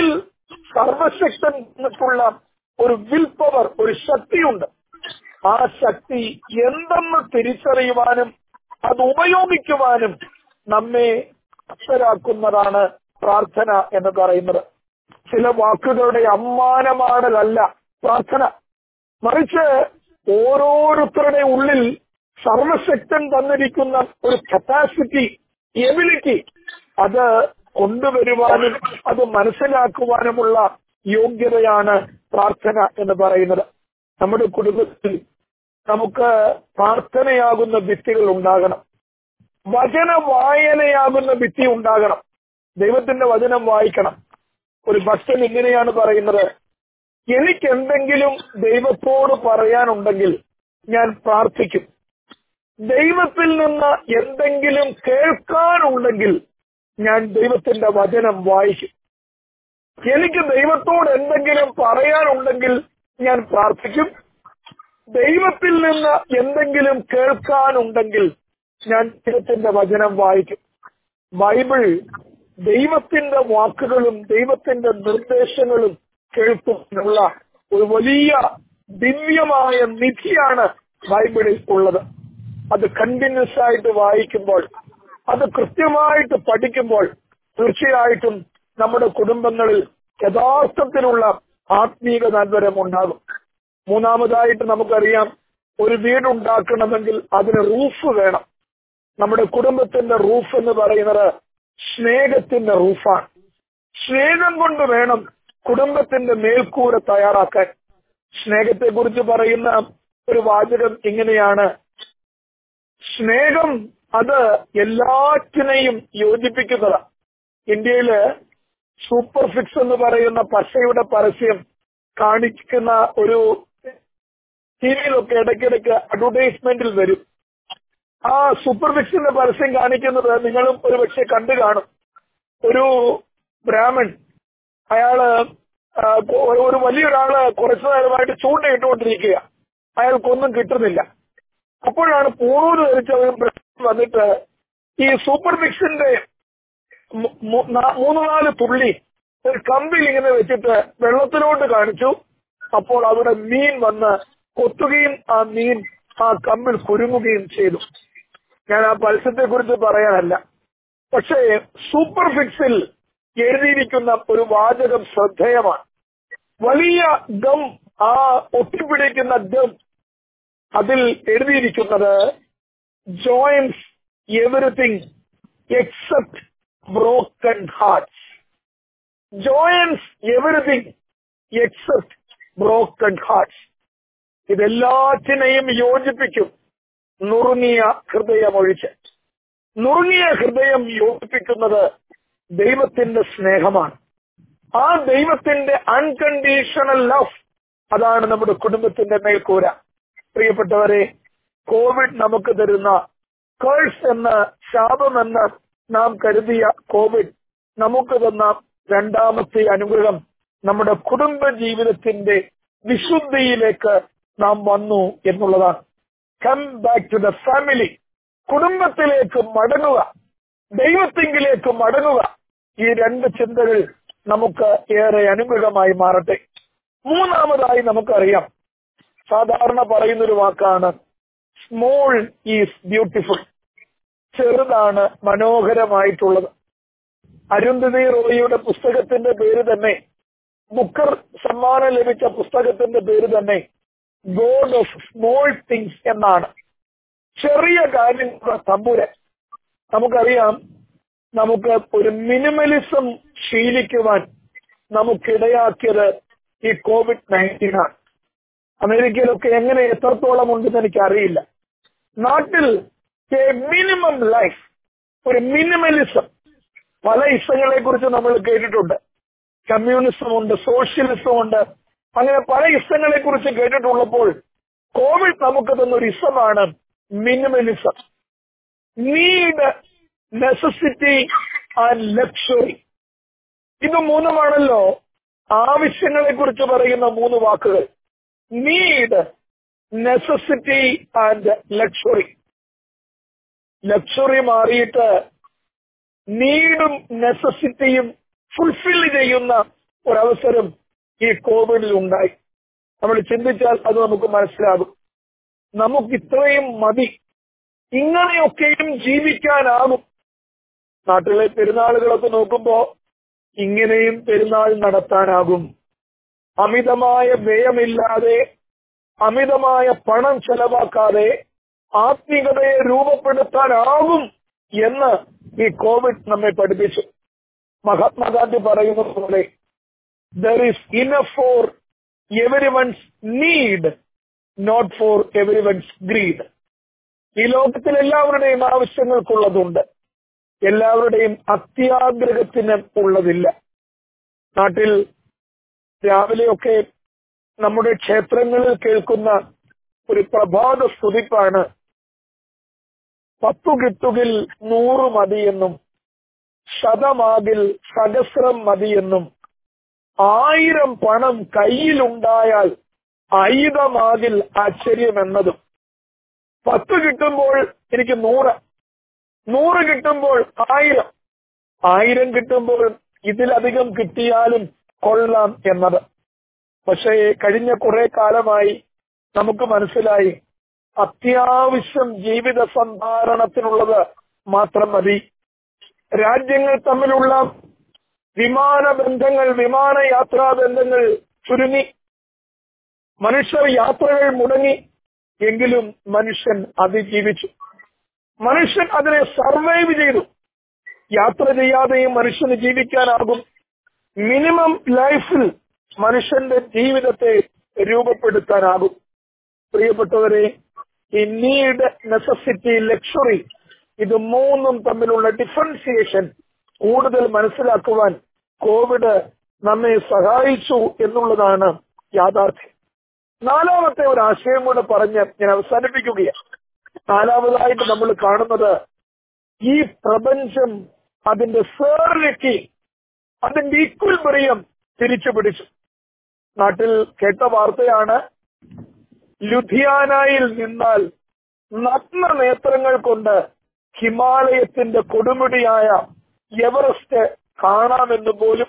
സർവശക്തൻ എന്നിട്ടുള്ള ഒരു വിൽ പവർ ഒരു ശക്തിയുണ്ട് ആ ശക്തി എന്തെന്ന് തിരിച്ചറിയുവാനും അത് ഉപയോഗിക്കുവാനും നമ്മെ അക്ഷരാക്കുന്നതാണ് പ്രാർത്ഥന എന്ന് പറയുന്നത് ചില വാക്കുകളുടെ അമ്മാനമാടലല്ല പ്രാർത്ഥന മറിച്ച് ഓരോരുത്തരുടെ ഉള്ളിൽ സർവശക്തൻ തന്നിരിക്കുന്ന ഒരു കപ്പാസിറ്റി എബിലിറ്റി അത് കൊണ്ടുവരുവാനും അത് മനസ്സിലാക്കുവാനുമുള്ള യോഗ്യതയാണ് പ്രാർത്ഥന എന്ന് പറയുന്നത് നമ്മുടെ കുടുംബത്തിൽ നമുക്ക് പ്രാർത്ഥനയാകുന്ന ഭിത്തികൾ ഉണ്ടാകണം വചന വായനയാകുന്ന ഭിത്തി ഉണ്ടാകണം ദൈവത്തിന്റെ വചനം വായിക്കണം ഒരു ഭക്തൻ ഇങ്ങനെയാണ് പറയുന്നത് എനിക്ക് എന്തെങ്കിലും ദൈവത്തോട് പറയാനുണ്ടെങ്കിൽ ഞാൻ പ്രാർത്ഥിക്കും ദൈവത്തിൽ നിന്ന് എന്തെങ്കിലും കേൾക്കാനുണ്ടെങ്കിൽ ഞാൻ ദൈവത്തിന്റെ വചനം വായിക്കും എനിക്ക് ദൈവത്തോട് എന്തെങ്കിലും പറയാനുണ്ടെങ്കിൽ ഞാൻ പ്രാർത്ഥിക്കും ദൈവത്തിൽ നിന്ന് എന്തെങ്കിലും കേൾക്കാനുണ്ടെങ്കിൽ ഞാൻ ദൈവത്തിന്റെ വചനം വായിക്കും ബൈബിൾ ദൈവത്തിന്റെ വാക്കുകളും ദൈവത്തിന്റെ നിർദ്ദേശങ്ങളും കേൾക്കുന്നതിനുള്ള ഒരു വലിയ ദിവ്യമായ നിധിയാണ് ബൈബിളിൽ ഉള്ളത് അത് കണ്ടിന്യൂസ് ആയിട്ട് വായിക്കുമ്പോൾ അത് കൃത്യമായിട്ട് പഠിക്കുമ്പോൾ തീർച്ചയായിട്ടും നമ്മുടെ കുടുംബങ്ങളിൽ യഥാർത്ഥത്തിലുള്ള ആത്മീക നന്മരം ഉണ്ടാകും മൂന്നാമതായിട്ട് നമുക്കറിയാം ഒരു വീടുണ്ടാക്കണമെങ്കിൽ അതിന് റൂഫ് വേണം നമ്മുടെ കുടുംബത്തിന്റെ റൂഫ് എന്ന് പറയുന്നത് സ്നേഹത്തിന്റെ റൂഫാണ് സ്നേഹം കൊണ്ട് വേണം കുടുംബത്തിന്റെ മേൽക്കൂര തയ്യാറാക്കാൻ സ്നേഹത്തെ കുറിച്ച് പറയുന്ന ഒരു വാചകം ഇങ്ങനെയാണ് സ്നേഹം അത് എല്ലാറ്റിനെയും യോജിപ്പിക്കുന്നതാണ് ഇന്ത്യയില് സൂപ്പർ ഫിക്സ് എന്ന് പറയുന്ന പശയുടെ പരസ്യം കാണിക്കുന്ന ഒരു ടി വിയിലൊക്കെ ഇടയ്ക്കിടയ്ക്ക് അഡ്വർടൈസ്മെന്റിൽ വരും ആ സൂപ്പർ ഫിക്സിന്റെ പരസ്യം കാണിക്കുന്നത് നിങ്ങളും ഒരുപക്ഷെ കണ്ടു കാണും ഒരു ബ്രാഹ്മൺ അയാള് ആ, ഒരു- ഒരു വലിയൊരാള് കുറച്ചു നേരമായിട്ട് ചൂണ്ടയിട്ടുകൊണ്ടിരിക്കുക അയാൾക്കൊന്നും കിട്ടുന്നില്ല അപ്പോഴാണ് പൂണൂര് ധരിച്ച ഒരു ബ്രാഹ്മൺ വന്നിട്ട് ഈ സൂപ്പർ ഫിക്സിന്റെ മു- മു- നാ- മൂന്ന് നാല് തുള്ളി ഒരു കമ്പിൽ ഇങ്ങനെ വെച്ചിട്ട് വെള്ളത്തിലോട്ട് കാണിച്ചു അപ്പോൾ അവിടെ മീൻ വന്ന് കൊത്തുകയും ആ മീൻ ആ കമ്പിൽ കുരുങ്ങുകയും ചെയ്തു ഞാൻ ആ പരസ്യത്തെ കുറിച്ച് പറയാനല്ല പക്ഷേ സൂപ്പർ ഫിക്സിൽ എഴുതിയിരിക്കുന്ന ഒരു വാചകം ശ്രദ്ധേയമാണ് വലിയ ഗം ആ ഒട്ടിപ്പിടിക്കുന്ന ഗം അതിൽ എഴുതിയിരിക്കുന്നത് joins everything except broken hearts joins everything except broken hearts ഇതെല്ലാറ്റിനെയും യോജിപ്പിക്കും നുറുങ്ങിയ ഹൃദയമൊഴിച്ച് നുറുങ്ങിയ ഹൃദയം യോജിപ്പിക്കുന്നത് ദൈവത്തിന്റെ സ്നേഹമാണ് ആ ദൈവത്തിന്റെ അൺകണ്ടീഷണൽ ലവ് അതാണ് നമ്മുടെ കുടുംബത്തിന്റെ മേൽക്കൂര പ്രിയപ്പെട്ടവരെ കോവിഡ് നമുക്ക് തരുന്ന കേഴ്സ് എന്ന ശാപമെന്ന് നാം കരുതിയ കോവിഡ് നമുക്ക് തന്ന രണ്ടാമത്തെ അനുഗ്രഹം നമ്മുടെ കുടുംബ ജീവിതത്തിന്റെ വിശുദ്ധിയിലേക്ക് നാം വന്നു എന്നുള്ളതാണ് come back to the family കുടുംബത്തിലേക്ക് മടങ്ങുക ദൈവത്തിങ്കിലേക്ക് മടങ്ങുക ഈ രണ്ട് ചിന്തകൾ നമുക്ക് ഏറെ അനുഗ്രഹമായി മാറട്ടെ മൂന്നാമതായി നമുക്കറിയാം സാധാരണ പറയുന്നൊരു വാക്കാണ് സ്മോൾ ഈസ് ബ്യൂട്ടിഫുൾ ചെറുതാണ് മനോഹരമായിട്ടുള്ളത് അരുന്ധതി റോയിയുടെ പുസ്തകത്തിന്റെ പേര് തന്നെ ബുക്കർ സമ്മാനം ലഭിച്ച പുസ്തകത്തിന്റെ പേര് തന്നെ ഗോഡ് ഓഫ് സ്മോൾ തിങ്സ് എന്നാണ് ചെറിയ കാര്യങ്ങളുടെ തമ്പുരൻ നമുക്കറിയാം നമുക്ക് ഒരു മിനിമലിസം ശീലിക്കുവാൻ നമുക്കിടയാക്കിയത് ഈ കോവിഡ് നയൻറ്റീൻ ആണ് അമേരിക്കയിലൊക്കെ എങ്ങനെ എത്രത്തോളം ഉണ്ടെന്ന് എനിക്കറിയില്ല നാട്ടിൽ എ മിനിമം ലൈഫ് ഒരു മിനിമലിസം പല ഇസങ്ങളെ കുറിച്ച് നമ്മൾ കേട്ടിട്ടുണ്ട് കമ്മ്യൂണിസം ഉണ്ട് സോഷ്യലിസം ഉണ്ട് അങ്ങനെ പല ഇസങ്ങളെ കുറിച്ച് കേട്ടിട്ടുള്ളപ്പോൾ കോവിഡ് നമുക്ക് തന്നൊരു ഇസമാണ് minimalism need necessity and luxury ഇത് മൂന്നുമാണല്ലോ ആവശ്യങ്ങളെ കുറിച്ച് പറയുന്ന മൂന്ന് വാക്കുകൾ need necessity and luxury luxury മാറിയിട്ട് നീഡും നെസസിറ്റിയും ഫുൾഫിൽ ചെയ്യുന്ന ഒരവസരം ഈ കോവിഡിൽ ഉണ്ടായി നമ്മൾ ചിന്തിച്ചാൽ അത് നമുക്ക് മനസ്സിലാകും നമുക്ക് ഇത്രയും മതി ഇങ്ങനെയൊക്കെയും ജീവിക്കാനാകും നാട്ടിലെ പെരുന്നാളുകളൊക്കെ നോക്കുമ്പോ ഇങ്ങനെയും പെരുന്നാൾ നടത്താനാകും അമിതമായ വ്യയമില്ലാതെ അമിതമായ പണം ചെലവാക്കാതെ ആത്മീകതയെ രൂപപ്പെടുത്താനാകും എന്ന് ഈ കോവിഡ് നമ്മെ പഠിപ്പിച്ചു മഹാത്മാഗാന്ധി പറയുന്നത് പോലെ there is enough for every one's need not for every one's greed ഈ ലോകത്തിൽ എല്ലാവരുടെയും ആവശ്യങ്ങൾക്കുള്ളതുണ്ട് എല്ലാവരുടെയും അത്യാഗ്രഹത്തിന് ഉള്ളതില്ല നാട്ടിൽ രാവിലെയൊക്കെ നമ്മുടെ ക്ഷേത്രങ്ങളിൽ കേൾക്കുന്ന ഒരു പ്രഭാത സ്തുതിപ്പാണ് പത്തു കിട്ടുകിൽ നൂറ് മതിയെന്നും ശതമാകിൽ സഹസ്രം മതിയെന്നും ആയിരം പണം കയ്യിലുണ്ടായാൽ ആയുധമാകിൽ ആശ്ചര്യമെന്നതും പത്ത് കിട്ടുമ്പോൾ എനിക്ക് നൂറ് നൂറ് കിട്ടുമ്പോൾ ആയിരം ആയിരം കിട്ടുമ്പോൾ ഇതിലധികം കിട്ടിയാലും കൊള്ളാം എന്നത് പക്ഷേ കഴിഞ്ഞ കുറെ കാലമായി നമുക്ക് മനസ്സിലായി അത്യാവശ്യം ജീവിത സന്ധാരണത്തിനുള്ളത് മാത്രം മതി രാജ്യങ്ങൾ തമ്മിലുള്ള വിമാന ബന്ധങ്ങൾ വിമാനയാത്രാ ബന്ധങ്ങൾ ചുരുങ്ങി മനുഷ്യർ യാത്രകൾ മുടങ്ങി എങ്കിലും മനുഷ്യൻ അതിജീവിച്ചു മനുഷ്യൻ അതിനെ സർവൈവ് ചെയ്തു യാത്ര ചെയ്യാതെയും മനുഷ്യന് ജീവിക്കാനാകും മിനിമം ലൈഫിൽ മനുഷ്യന്റെ ജീവിതത്തെ രൂപപ്പെടുത്താനാകും പ്രിയപ്പെട്ടവരെ ഈ നീഡ് നെസസിറ്റി ലക്ഷറി ഇത് മൂന്നും തമ്മിലുള്ള ഡിഫറൻസിയേഷൻ കൂടുതൽ മനസ്സിലാക്കുവാൻ കോവിഡ് നമ്മെ സഹായിച്ചു എന്നുള്ളതാണ് യാഥാർത്ഥ്യം നാലാമത്തെ ഒരു ആശയം കൂടെ പറഞ്ഞ് ഞാൻ അവസാനിപ്പിക്കുകയാണ് നാലാമതായിട്ട് നമ്മൾ കാണുന്നത് ഈ പ്രപഞ്ചം അതിന്റെ സേറിലേക്ക് അതിന്റെ ഈക്വൽ പ്രിയം തിരിച്ചു പിടിച്ചു നാട്ടിൽ കേട്ട വാർത്തയാണ് ലുധിയാനയിൽ നിന്നാൽ നഗ്ന നേത്രങ്ങൾ കൊണ്ട് ഹിമാലയത്തിന്റെ കൊടുമുടിയായ എവറസ്റ്റ് കാണാമെന്ന് പോലും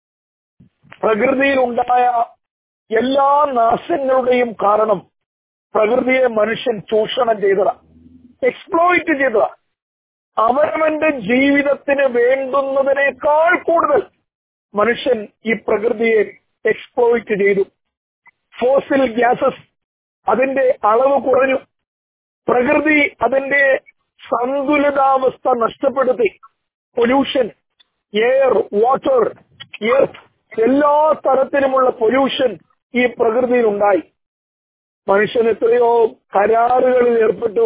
പ്രകൃതിയിലുണ്ടായ എല്ലാ നാശങ്ങളുടെയും കാരണം പ്രകൃതിയെ മനുഷ്യൻ ചൂഷണം ചെയ്തതാ എക്സ്പ്ലോയിറ്റ് ചെയ്തതാ അവനവന്റെ ജീവിതത്തിന് വേണ്ടുന്നതിനേക്കാൾ കൂടുതൽ മനുഷ്യൻ ഈ പ്രകൃതിയെ എക്സ്പ്ലോയിറ്റ് ചെയ്തു ഫോസിൽ ഗ്യാസസ് അതിന്റെ അളവ് കുറഞ്ഞു പ്രകൃതി അതിന്റെ സന്തുലിതാവസ്ഥ നഷ്ടപ്പെടുത്തി പൊല്യൂഷൻ എയർ വാട്ടർ എർത്ത് എല്ലാ തരത്തിലുമുള്ള പൊല്യൂഷൻ ഈ പ്രകൃതിയിൽ ഉണ്ടായി മനുഷ്യൻ എത്രയോ കരാറുകളിൽ ഏർപ്പെട്ടു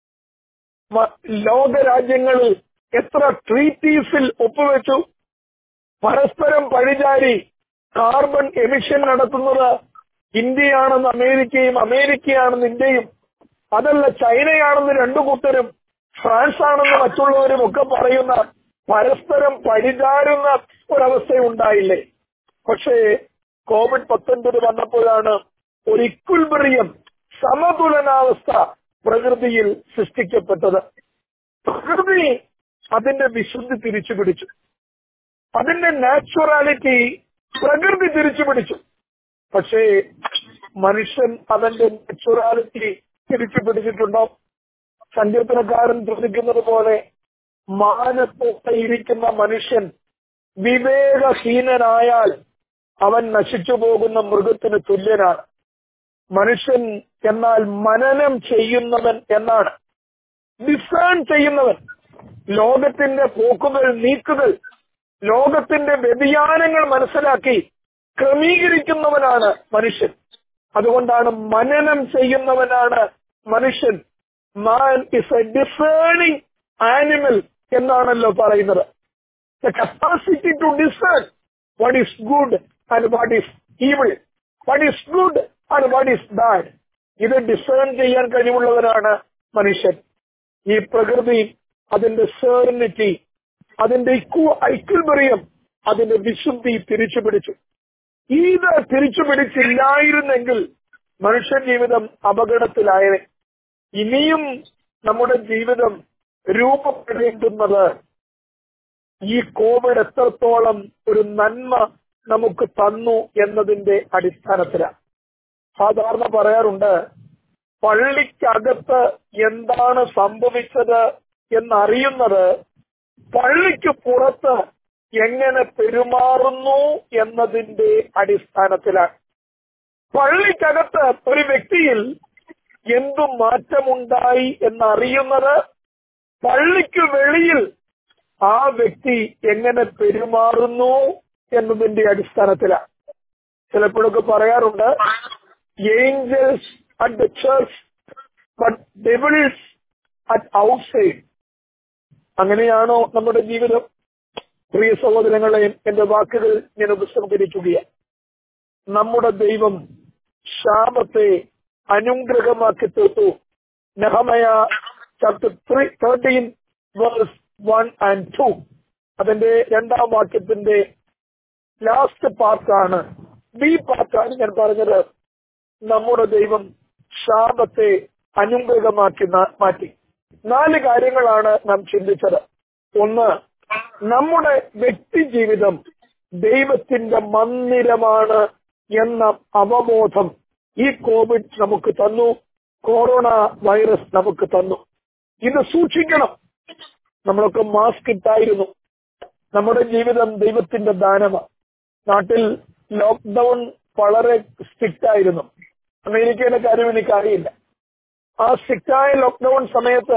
ലോകരാജ്യങ്ങളിൽ എത്ര ട്രീറ്റീസിൽ ഒപ്പുവെച്ചു പരസ്പരം പഴിചാരി കാർബൺ എമിഷൻ നടത്തുന്നത് ഇന്ത്യയാണെന്ന് അമേരിക്കയും അമേരിക്കയാണെന്ന് ഇന്ത്യയും അതല്ല ചൈനയാണെന്ന് രണ്ടു കൂട്ടരും ഫ്രാൻസ് ആണെന്ന് മറ്റുള്ളവരും ഒക്കെ പറയുന്ന പരസ്പരം പഴിചാരുന്ന ഒരവസ്ഥയുണ്ടായില്ലേ പക്ഷേ കോവിഡ് പത്തൊൻപത് വന്നപ്പോഴാണ് ഒരു ഇക്വൽബറിയം സമതുലനാവസ്ഥ പ്രകൃതിയിൽ സൃഷ്ടിക്കപ്പെട്ടത് പ്രകൃതി അതിന്റെ വിശുദ്ധി തിരിച്ചു പിടിച്ചു അതിന്റെ നാച്ചുറാലിറ്റി പ്രകൃതി തിരിച്ചു പിടിച്ചു പക്ഷേ മനുഷ്യൻ അതിന്റെ നാച്ചുറാലിറ്റി തിരിച്ചു പിടിച്ചിട്ടുണ്ടോ സങ്കീർത്തനക്കാരൻ ചോദിക്കുന്നത് പോലെ മാനത്തോടെ ഇരിക്കുന്ന മനുഷ്യൻ വിവേകഹീനനായാൽ അവൻ നശിച്ചു പോകുന്ന മൃഗത്തിന് തുല്യനാണ് മനുഷ്യൻ എന്നാൽ മനനം ചെയ്യുന്നവൻ എന്നാണ് ഡിസേൺ ചെയ്യുന്നവൻ ലോകത്തിന്റെ പോക്കുകൾ നീക്കുകൾ ലോകത്തിന്റെ വ്യതിയാനങ്ങൾ മനസ്സിലാക്കി ക്രമീകരിക്കുന്നവനാണ് മനുഷ്യൻ അതുകൊണ്ടാണ് മനനം ചെയ്യുന്നവനാണ് മനുഷ്യൻ man is a discerning animal എന്നാണല്ലോ പറയുന്നത് the capacity to discern what is good and what is evil what is good and what is bad ഇത് ഡിസേൺ ചെയ്യാൻ കഴിവുള്ളവരാണ് മനുഷ്യൻ ഈ പ്രകൃതി അതിന്റെ സേർണിറ്റി അതിന്റെ ഐക്യബറിയം അതിന്റെ വിശുദ്ധി തിരിച്ചു പിടിച്ചു ഇത് തിരിച്ചു പിടിച്ചില്ലായിരുന്നെങ്കിൽ മനുഷ്യ ജീവിതം അപകടത്തിലായവേ ഇനിയും നമ്മുടെ ജീവിതം രൂപപ്പെടേണ്ടുന്നത് ഈ കോവിഡ് എത്രത്തോളം ഒരു നന്മ നമുക്ക് തന്നു എന്നതിന്റെ അടിസ്ഥാനത്തിലാണ് സാധാരണ പറയാറുണ്ട് പള്ളിക്കകത്ത് എന്താണ് സംഭവിച്ചത് എന്നറിയുന്നത് പള്ളിക്ക് പുറത്ത് എങ്ങനെ പെരുമാറുന്നു എന്നതിന്റെ അടിസ്ഥാനത്തിലാണ് പള്ളിക്കകത്ത് ഒരു വ്യക്തിയിൽ എന്തു മാറ്റമുണ്ടായി എന്നറിയുന്നത് പള്ളിക്ക് വെളിയിൽ ആ വ്യക്തി എങ്ങനെ പെരുമാറുന്നു എന്നതിന്റെ അടിസ്ഥാനത്തിലാണ് ചിലപ്പോഴൊക്കെ പറയാറുണ്ട് angels at the church but devils at outside അങ്ങനെയാണോ നമ്മുടെ ജീവിതം പ്രിയ സഹോദരങ്ങളെയും എന്റെ വാക്കുകൾ ഞാൻ ഉപസംഹരിക്കുകയാണ് നമ്മുടെ ദൈവം ശാപത്തെ അനുഗ്രഹമാക്കി തീർത്തു Nehemiah chapter three thirteen verse one and two അതിന്റെ രണ്ടാം വാക്യത്തിന്റെ ലാസ്റ്റ് പാർട്ടാണ് ബി പാർട്ടാണ് ഞാൻ പറഞ്ഞത് നമ്മുടെ ദൈവം ശാപത്തെ അനുഗ്രഹമാക്കി നാ- മാറ്റി നാല് കാര്യങ്ങളാണ് നാം ചിന്തിച്ചത് ഒന്ന് നമ്മുടെ വ്യക്തി ജീവിതം ദൈവത്തിന്റെ മന്ദിരമാണ് എന്ന അവബോധം ഈ കോവിഡ് നമുക്ക് തന്നു കൊറോണ വൈറസ് നമുക്ക് തന്നു ഇത് സൂക്ഷിക്കണം നമ്മളൊക്കെ മാസ്ക് ഇട്ടായിരുന്നു നമ്മുടെ ജീവിതം ദൈവത്തിന്റെ ദാനമാണ് നാട്ടിൽ ലോക്ക്ഡൌൺ വളരെ സ്ട്രിക്റ്റ് ആയിരുന്നു അമേരിക്കയുടെ കാര്യം എനിക്കറിയില്ല ആ സ്ട്രിക്റ്റായ ലോക്ക്ഡൌൺ സമയത്ത്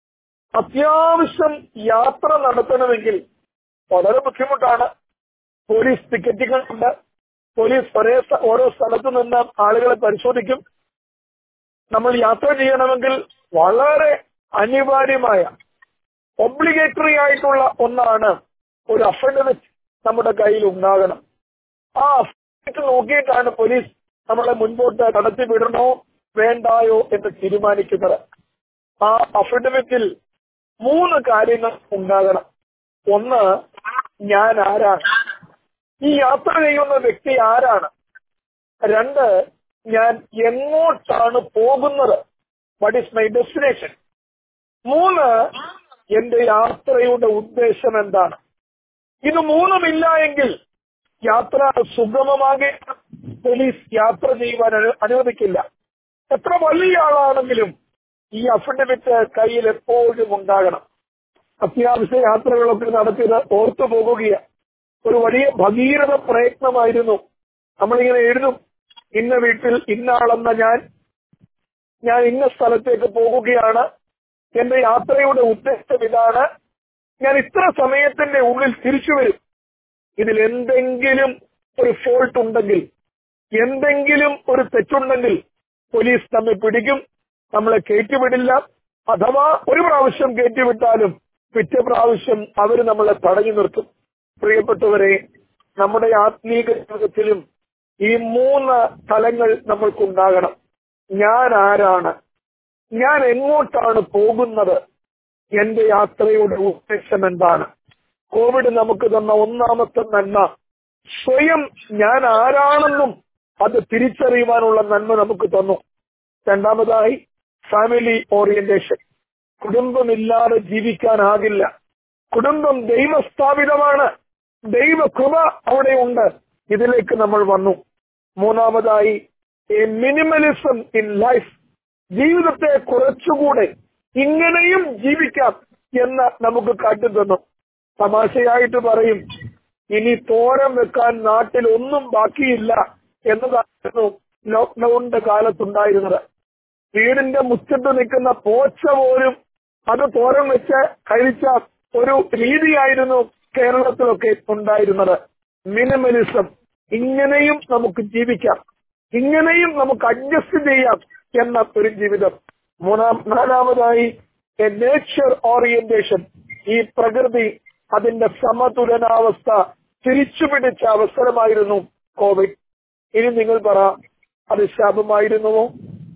അത്യാവശ്യം യാത്ര നടത്തണമെങ്കിൽ വളരെ ബുദ്ധിമുട്ടാണ് പോലീസ് ടിക്കറ്റുകളുണ്ട് പോലീസ് ഒരേ സ്ഥ- ഓരോ സ്ഥലത്തു നിന്ന് ആളുകളെ പരിശോധിക്കും നമ്മൾ യാത്ര ചെയ്യണമെങ്കിൽ വളരെ അനിവാര്യമായ ഒബ്ലിഗേറ്ററി ആയിട്ടുള്ള ഒന്നാണ് ഒരു അഫിഡവിറ്റ് നമ്മുടെ കയ്യിൽ ഉണ്ടാകണം ആ അഫിഡവിറ്റ് നോക്കിയിട്ടാണ് പോലീസ് നമ്മളെ മുൻപോട്ട് കടത്തി വിടണോ വേണ്ടായോ എന്ന് തീരുമാനിക്കുന്നത് ആ അഫിഡവിറ്റിൽ മൂന്ന് കാര്യങ്ങൾ ഉണ്ടാകണം ഒന്ന് ഞാൻ ആരാണ് ഈ യാത്ര ചെയ്യുന്ന വ്യക്തി ആരാണ് രണ്ട് ഞാൻ എങ്ങോട്ടാണ് പോകുന്നത് വട്ട് ഈസ് മൈ ഡെസ്റ്റിനേഷൻ മൂന്ന് എന്റെ യാത്രയുടെ ഉദ്ദേശം എന്താണ് ഇത് മൂന്നുമില്ല എങ്കിൽ യാത്ര സുഗമമാകെ പോലീസ് യാത്ര ചെയ്യുവാൻ അനു- അനുവദിക്കില്ല എത്ര വലിയ ആളാണെങ്കിലും ഈ അഫിഡവിറ്റ് കയ്യിൽ എപ്പോഴും ഉണ്ടാകണം അത്യാവശ്യ യാത്രകളൊക്കെ നടത്തിയത് ഓർത്തു പോകുകയാണ് ഒരു വലിയ ഭഗീരഥ പ്രയത്നമായിരുന്നു നമ്മളിങ്ങനെ എഴുതും ഇന്ന വീട്ടിൽ ഇന്ന ആളെന്ന ഞാൻ ഞാൻ ഇന്ന സ്ഥലത്തേക്ക് പോകുകയാണ് എന്റെ യാത്രയുടെ ഉദ്ദേശം ഇതാണ് ഞാൻ ഇത്ര സമയത്തിന്റെ ഉള്ളിൽ തിരിച്ചു വരും ഇതിൽ എന്തെങ്കിലും ഒരു ഫോൾട്ട് ഉണ്ടെങ്കിൽ എന്തെങ്കിലും ഒരു തെറ്റുണ്ടെങ്കിൽ പോലീസ് നമ്മെ പിടിക്കും നമ്മളെ കയറ്റിവിടില്ല അഥവാ ഒരു പ്രാവശ്യം കയറ്റിവിട്ടാലും പിറ്റേ പ്രാവശ്യം അവർ നമ്മളെ തടഞ്ഞു നിർത്തും പ്രിയപ്പെട്ടവരെ നമ്മുടെ ആത്മീക ജീവിതത്തിലും ഈ മൂന്ന് തലങ്ങൾ നമ്മൾക്കുണ്ടാകണം ഞാൻ ആരാണ് ഞാൻ എങ്ങോട്ടാണ് പോകുന്നത് എന്റെ യാത്രയുടെ ഉദ്ദേശം എന്താണ് കോവിഡ് നമുക്ക് തന്ന ഒന്നാമത്തെ നന്മ സ്വയം ഞാൻ ആരാണെന്നും അത് തിരിച്ചറിയുവാനുള്ള നന്മ നമുക്ക് തന്നു രണ്ടാമതായി ഫാമിലി ഓറിയന്റേഷൻ കുടുംബമില്ലാതെ ജീവിക്കാനാകില്ല കുടുംബം ദൈവസ്ഥാപിതമാണ് ദൈവകൃപ അവിടെ ഉണ്ട് ഇതിലേക്ക് നമ്മൾ വന്നു മൂന്നാമതായി എ മിനിമലിസം ഇൻ ലൈഫ് ജീവിതത്തെ കുറച്ചുകൂടെ ഇങ്ങനെയും ജീവിക്കാം എന്ന് നമുക്ക് കാട്ടിത്തന്നു തമാശയായിട്ട് പറയും ഇനി തോരം വെക്കാൻ നാട്ടിൽ ഒന്നും ബാക്കിയില്ല എന്നതായിരുന്നു ലോക്ക്ഡൌണിന്റെ കാലത്തുണ്ടായിരുന്നത് വീടിന്റെ മുറ്റത്ത് നിൽക്കുന്ന പോച്ച പോലും അത് തോരം വെച്ച് കഴിച്ച ഒരു രീതിയായിരുന്നു കേരളത്തിലൊക്കെ ഉണ്ടായിരുന്നത് മിനിമലിസം ഇങ്ങനെയും നമുക്ക് ജീവിക്കാം ഇങ്ങനെയും നമുക്ക് അഡ്ജസ്റ്റ് ചെയ്യാം എന്ന ഒരു ജീവിതം മൂന്നാം നാലാമതായി എ നേച്ചർ ഓറിയന്റേഷൻ ഈ പ്രകൃതി അതിന്റെ സമതുലനാവസ്ഥ തിരിച്ചുപിടിച്ച അവസരമായിരുന്നു കോവിഡ് ഇനി നിങ്ങൾ പറ അത് ശാപമായിരുന്നുവോ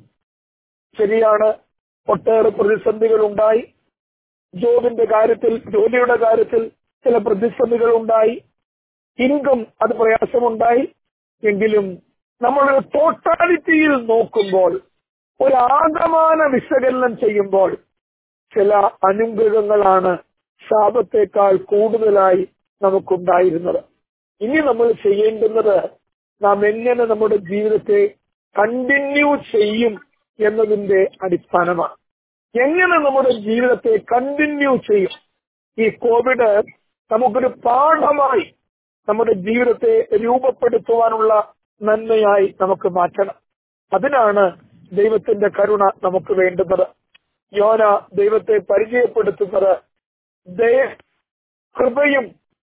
ശരിയാണ് ഒട്ടേറെ പ്രതിസന്ധികൾ ഉണ്ടായി ജോബിന്റെ കാര്യത്തിൽ ജോലിയുടെ കാര്യത്തിൽ ചില പ്രതിസന്ധികൾ ഉണ്ടായി ഇൻകം അത് പ്രയാസമുണ്ടായി എങ്കിലും നമ്മളൊരു ടോട്ടാലിറ്റിയിൽ നോക്കുമ്പോൾ ഒരു ആകമാന വിശകലനം ചെയ്യുമ്പോൾ ചില അനുഗ്രഹങ്ങളാണ് ശാപത്തേക്കാൾ കൂടുതലായി നമുക്കുണ്ടായിരുന്നത് ഇനി നമ്മൾ ചെയ്യേണ്ടുന്നത് നാം എങ്ങനെ നമ്മുടെ ജീവിതത്തെ കണ്ടിന്യൂ ചെയ്യും എന്നതിന്റെ അടിസ്ഥാനമാണ് എങ്ങനെ നമ്മുടെ ജീവിതത്തെ കണ്ടിന്യൂ ചെയ്യും ഈ കോവിഡ് നമുക്കൊരു പാഠമായി നമ്മുടെ ജീവിതത്തെ രൂപപ്പെടുത്തുവാനുള്ള നന്മയായി നമുക്ക് മാറ്റണം അതിനാണ് ദൈവത്തിന്റെ കരുണ നമുക്ക് വേണ്ടുന്നത് യോന ദൈവത്തെ പരിചയപ്പെടുത്തുന്നത് ദയ കൃപയും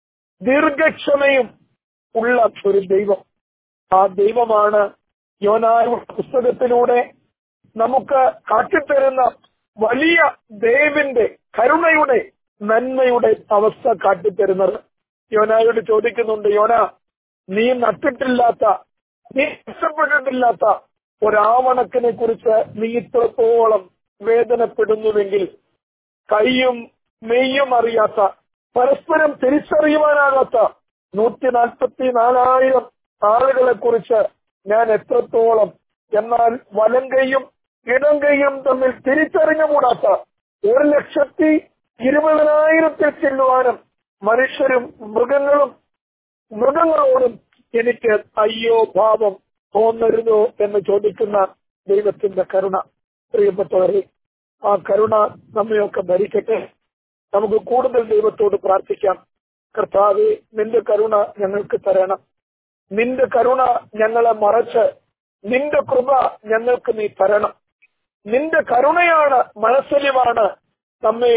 ദീർഘക്ഷമയും ഉള്ള ഒരു ദൈവം ആ ദൈവമാണ് യോനായ പുസ്തകത്തിലൂടെ നമുക്ക് കാട്ടിത്തരുന്ന വലിയ ദേവിന്റെ കരുണയുടെ നന്മയുടെ അവസ്ഥ കാട്ടിത്തരുന്നത് യോനായോട് ചോദിക്കുന്നുണ്ട് യോന നീ നട്ടിട്ടില്ലാത്ത നീ ഇഷ്ടപ്പെട്ടിട്ടില്ലാത്ത ഒരാവണക്കിനെ കുറിച്ച് നീ ഇത്രത്തോളം വേദനപ്പെടുന്നുവെങ്കിൽ കൈയും മെയ്യും അറിയാത്ത പരസ്പരം തിരിച്ചറിയുവാനാകാത്ത നൂറ്റി നാൽപ്പത്തി നാലായിരം ആളുകളെ കുറിച്ച് ഞാൻ എത്രത്തോളം എന്നാൽ വലം കൈയും ഇടം കൈയും തമ്മിൽ തിരിച്ചറിഞ്ഞുകൂടാത്ത ഒരു ലക്ഷത്തി ഇരുപതിനായിരത്തിൽ ചെല്ലുവാനും മനുഷ്യരും മൃഗങ്ങളും മൃഗങ്ങളോടും എനിക്ക് അയ്യോ പാപം തോന്നരുതോ എന്ന് ചോദിക്കുന്ന ദൈവത്തിന്റെ കരുണ പ്രിയപ്പെട്ടവരെ ആ കരുണ നമ്മയൊക്കെ ഭരിക്കട്ടെ നമുക്ക് കൂടുതൽ ദൈവത്തോട് പ്രാർത്ഥിക്കാം കർത്താവെ നിന്റെ കരുണ ഞങ്ങൾക്ക് തരണം നിന്റെ കരുണ ഞങ്ങളെ മറച്ച് നിന്റെ കൃപ ഞങ്ങൾക്ക് നീ തരണം നിന്റെ കരുണയാണ് മനസ്സലിവാണ് നമ്മെ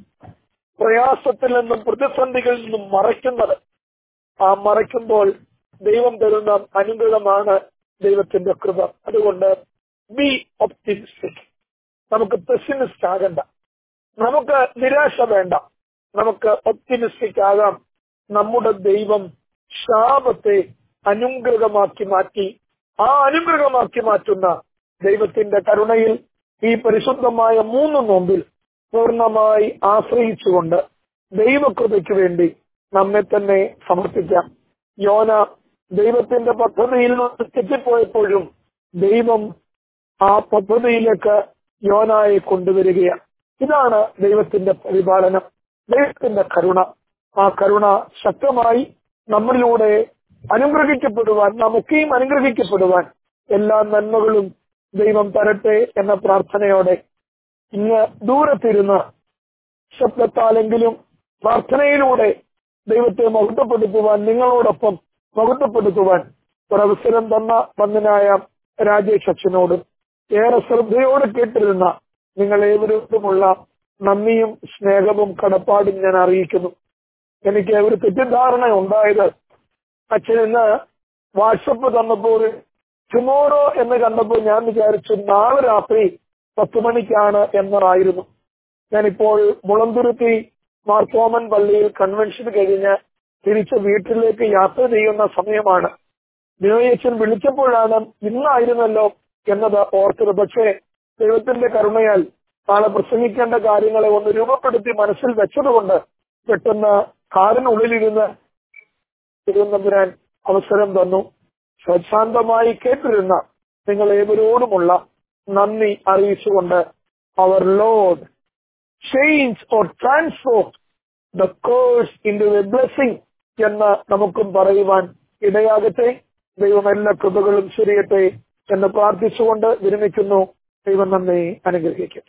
പ്രയാസത്തിൽ നിന്നും പ്രതിസന്ധികളിൽ നിന്നും മറയ്ക്കുന്നത് ആ മറയ്ക്കുമ്പോൾ ദൈവം തരുന്ന അനുഗ്രഹമാണ് ദൈവത്തിന്റെ കൃപ അതുകൊണ്ട് ബി ഒപ്റ്റിമിസ്റ്റിക് നമുക്ക് പെസിമിസ്റ്റ് ആകണ്ട നമുക്ക് നിരാശ വേണ്ട നമുക്ക് ഒപ്റ്റിമിസ്റ്റിക് ആകാം നമ്മുടെ ദൈവം ശാപത്തെ അനുഗ്രഹമാക്കി മാറ്റി ആ അനുഗ്രഹമാക്കി മാറ്റുന്ന ദൈവത്തിന്റെ കരുണയിൽ ഈ പരിശുദ്ധമായ മൂന്ന് നോമ്പിൽ പൂർണ്ണമായി ആശ്രയിച്ചുകൊണ്ട് ദൈവകൃപയ്ക്ക് വേണ്ടി നമ്മെ തന്നെ സമർപ്പിക്കാം യോന ദൈവത്തിന്റെ പദ്ധതിയിൽ നിന്ന് തെറ്റിപ്പോയപ്പോഴും ദൈവം ആ പദ്ധതിയിലേക്ക് യോനായെ കൊണ്ടുവരികയാണ് ഇതാണ് ദൈവത്തിന്റെ പരിപാലനം ദൈവത്തിന്റെ കരുണ ആ കരുണ ശക്തമായി നമ്മളിലൂടെ അനുഗ്രഹിക്കപ്പെടുവാൻ നമുക്കെയും അനുഗ്രഹിക്കപ്പെടുവാൻ എല്ലാ നന്മകളും ദൈവം തരട്ടെ എന്ന പ്രാർത്ഥനയോടെ ഇന്ന് ദൂരത്തിരുന്ന് ശബ്ദത്താലെങ്കിലും പ്രാർത്ഥനയിലൂടെ ദൈവത്തെ മഹത്വപ്പെടുത്തുവാൻ നിങ്ങളോടൊപ്പം മഹത്വപ്പെടുത്തുവാൻ ഒരവസരം തന്ന വന്ദനായ രാജേഷ് അച്ഛനോടും ഏറെ ശ്രദ്ധയോടെ കേട്ടിരുന്ന നിങ്ങൾ ഏവരോടുമുള്ള നന്ദിയും സ്നേഹവും കടപ്പാടും ഞാൻ അറിയിക്കുന്നു എനിക്ക് ഒരു തെറ്റിദ്ധാരണ ഉണ്ടായത് അച്ഛൻ ഇന്ന് വാട്സപ്പ് തന്നപ്പോൾ ടുമോറോ എന്ന് കണ്ടപ്പോൾ ഞാൻ വിചാരിച്ചു നാളെ രാത്രി പത്ത് മണിക്കാണ് എന്നതായിരുന്നു ഞാനിപ്പോൾ മുളന്തുരുത്തി മാർത്തോമൻ പള്ളിയിൽ കൺവെൻഷൻ കഴിഞ്ഞ് തിരിച്ച് വീട്ടിലേക്ക് യാത്ര ചെയ്യുന്ന സമയമാണ് വിനോയച്ചൻ വിളിച്ചപ്പോഴാണ് ഇന്നായിരുന്നല്ലോ എന്നത് ഓർത്തത് പക്ഷേ ദൈവത്തിന്റെ കരുണയാൽ നാളെ പ്രസംഗിക്കേണ്ട കാര്യങ്ങളെ ഒന്ന് രൂപപ്പെടുത്തി മനസ്സിൽ വെച്ചതുകൊണ്ട് പെട്ടെന്ന് കാറിനുള്ളിലിരുന്ന് തിരുവനന്തപുരാൻ അവസരം തന്നു സ്വശാന്തമായി കേട്ടിരുന്ന നിങ്ങൾ ഏവരോടുമുള്ള നന്ദി അറിയിച്ചുകൊണ്ട് അവർ Lord change or transform the course into a blessing എന്ന് നമുക്കും പറയുവാൻ ഇടയാകട്ടെ ദൈവം എല്ലാ കൃപകളും ശരിയട്ടെ എന്ന് പ്രാർത്ഥിച്ചുകൊണ്ട് വിരമിക്കുന്നു ദൈവം നമ്മെ അനുഗ്രഹിക്കട്ടെ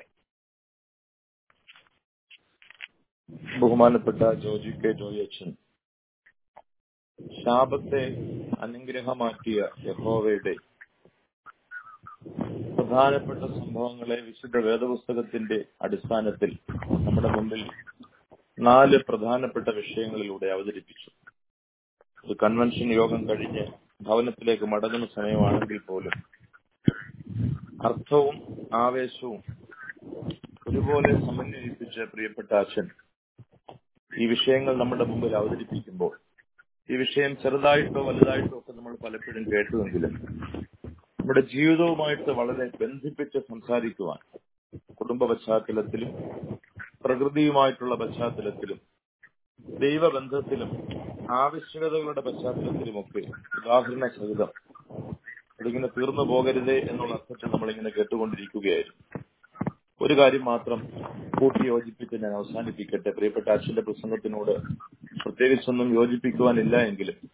ബഹുമാനപ്പെട്ട ജോജി കെ ജോയി അച്ഛൻ ശാപത്തെ അനുഗ്രഹമാക്കിയ യഹോവയുടെ പ്രധാനപ്പെട്ട സംഭവങ്ങളെ വിശുദ്ധ വേദപുസ്തകത്തിന്റെ അടിസ്ഥാനത്തിൽ നമ്മുടെ മുമ്പിൽ നാല് പ്രധാനപ്പെട്ട വിഷയങ്ങളിലൂടെ അവതരിപ്പിച്ചു ഒരു കൺവെൻഷൻ യോഗം കഴിഞ്ഞ് ഭവനത്തിലേക്ക് മടങ്ങുന്ന സമയമാണെങ്കിൽ പോലും അർത്ഥവും ആവേശവും ഒരുപോലെ സമന്വയിപ്പിച്ച് പ്രിയപ്പെട്ട അച്ഛൻ ഈ വിഷയങ്ങൾ നമ്മുടെ മുമ്പിൽ അവതരിപ്പിക്കുമ്പോൾ ഈ വിഷയം ചെറുതായിട്ടോ വലുതായിട്ടോ ഒക്കെ നമ്മൾ പലപ്പോഴും കേട്ടുവെങ്കിലും നമ്മുടെ ജീവിതവുമായിട്ട് വളരെ ബന്ധിപ്പിച്ച് സംസാരിക്കുവാൻ കുടുംബ പശ്ചാത്തലത്തിലും പ്രകൃതിയുമായിട്ടുള്ള പശ്ചാത്തലത്തിലും ദൈവബന്ധത്തിലും ആവശ്യകതകളുടെ പശ്ചാത്തലത്തിലുമൊക്കെ ഉദാഹരണ സഹിതം അതിങ്ങനെ തീർന്നു പോകരുതേ എന്നുള്ള അർത്ഥത്തിൽ നമ്മളിങ്ങനെ കേട്ടുകൊണ്ടിരിക്കുകയായിരുന്നു ഒരു കാര്യം മാത്രം കൂട്ടി യോജിപ്പിച്ച് ഞാൻ അവസാനിപ്പിക്കട്ടെ പ്രിയപ്പെട്ട അച്ഛന്റെ പ്രസംഗത്തിനോട് പ്രത്യേകിച്ചൊന്നും യോജിപ്പിക്കുവാനില്ല എങ്കിലും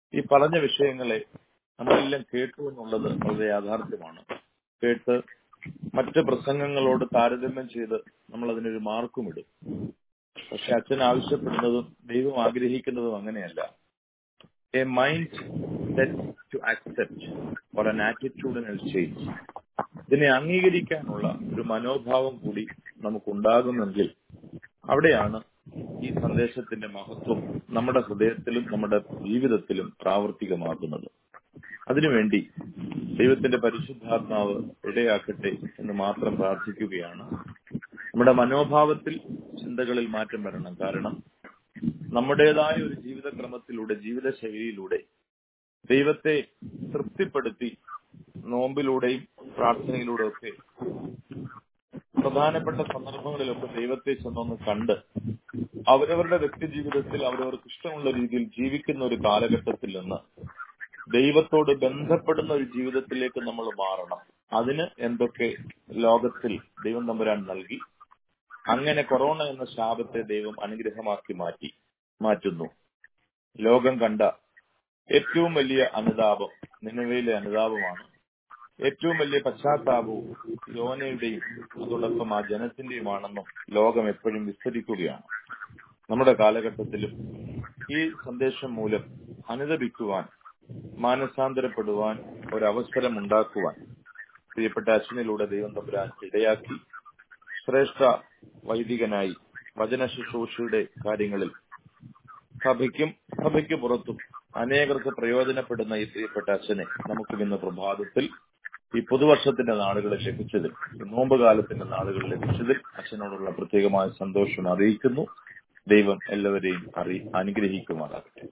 ഈ പറഞ്ഞ വിഷയങ്ങളെ നമ്മളെല്ലാം കേട്ടു എന്നുള്ളത് വളരെ യാഥാർത്ഥ്യമാണ് കേട്ട് മറ്റ് പ്രസംഗങ്ങളോട് താരതമ്യം ചെയ്ത് നമ്മൾ അതിനൊരു മാർക്കും ഇടും പക്ഷെ അച്ഛൻ ആവശ്യപ്പെടുന്നതും ദൈവം ആഗ്രഹിക്കുന്നതും അങ്ങനെയല്ല a mind set to accept or an attitudinal change ഇതിനെ അംഗീകരിക്കാനുള്ള ഒരു മനോഭാവം കൂടി നമുക്കുണ്ടാകുമെങ്കിൽ അവിടെയാണ് ഈ സന്ദേശത്തിന്റെ മഹത്വം നമ്മുടെ ഹൃദയത്തിലും നമ്മുടെ ജീവിതത്തിലും പ്രാവർത്തികമാകുന്നത് അതിനുവേണ്ടി ദൈവത്തിന്റെ പരിശുദ്ധാത്മാവ് ഇടയാക്കട്ടെ എന്ന് മാത്രം പ്രാർത്ഥിക്കുകയാണ് നമ്മുടെ മനോഭാവത്തിൽ ചിന്തകളിൽ മാറ്റം വരണം കാരണം നമ്മുടേതായ ഒരു ജീവിതക്രമത്തിലൂടെ ജീവിതശൈലിയിലൂടെ ദൈവത്തെ തൃപ്തിപ്പെടുത്തി നോമ്പിലൂടെയും പ്രാർത്ഥനയിലൂടെയും ഒക്കെ പ്രധാനപ്പെട്ട സന്ദർഭങ്ങളിലൊക്കെ ദൈവത്തെ ചെന്നൊന്ന് കണ്ട് അവരവരുടെ വ്യക്തി ജീവിതത്തിൽ അവരവർക്ക് ഇഷ്ടമുള്ള രീതിയിൽ ജീവിക്കുന്ന ഒരു കാലഘട്ടത്തിൽ നിന്ന് ദൈവത്തോട് ബന്ധപ്പെടുന്ന ഒരു ജീവിതത്തിലേക്ക് നമ്മൾ മാറണം അതിന് എന്തൊക്കെ ലോകത്തിൽ ദൈവം തമ്പുരാൻ നൽകി അങ്ങനെ കൊറോണ എന്ന ശാപത്തെ ദൈവം അനുഗ്രഹമാക്കി മാറ്റി മാറ്റുന്നു ലോകം കണ്ട ഏറ്റവും വലിയ അനുതാപം നിലവിലെ അനുതാപമാണ് ഏറ്റവും വലിയ പശ്ചാത്താപവും യോനയുടെയും അതോടൊപ്പം ആ ജനത്തിന്റെയുമാണെന്നും ലോകം എപ്പോഴും വിസ്തരിക്കുകയാണ് നമ്മുടെ കാലഘട്ടത്തിലും ഈ സന്ദേശം മൂലം അനുദപിക്കുവാൻ മാനസാന്തരപ്പെടുവാൻ ഒരവസരം ഉണ്ടാക്കുവാൻ പ്രിയപ്പെട്ട അച്ഛനിലൂടെ ദൈവം തമ്പുരാൻ ഇടയാക്കി ശ്രേഷ്ഠ വൈദികനായി വചന ശുശ്രൂഷയുടെ കാര്യങ്ങളിൽ സഭയ്ക്കും സഭയ്ക്ക് പുറത്തും അനേകർക്ക് പ്രയോജനപ്പെടുന്ന ഈ പ്രിയപ്പെട്ട അച്ഛനെ നമുക്കും ഇന്ന് പ്രഭാതത്തിൽ ഈ പുതുവർഷത്തിന്റെ നാളുകളിൽ ലഭിച്ചതിൽ ഈ നോമ്പ് കാലത്തിന്റെ നാളുകളിൽ ലഭിച്ചതിൽ അച്ഛനോടുള്ള പ്രത്യേകമായ സന്തോഷം അറിയിക്കുന്നു ദൈവം എല്ലാവരെയും അറി അനുഗ്രഹിക്കുമാറാകട്ടെ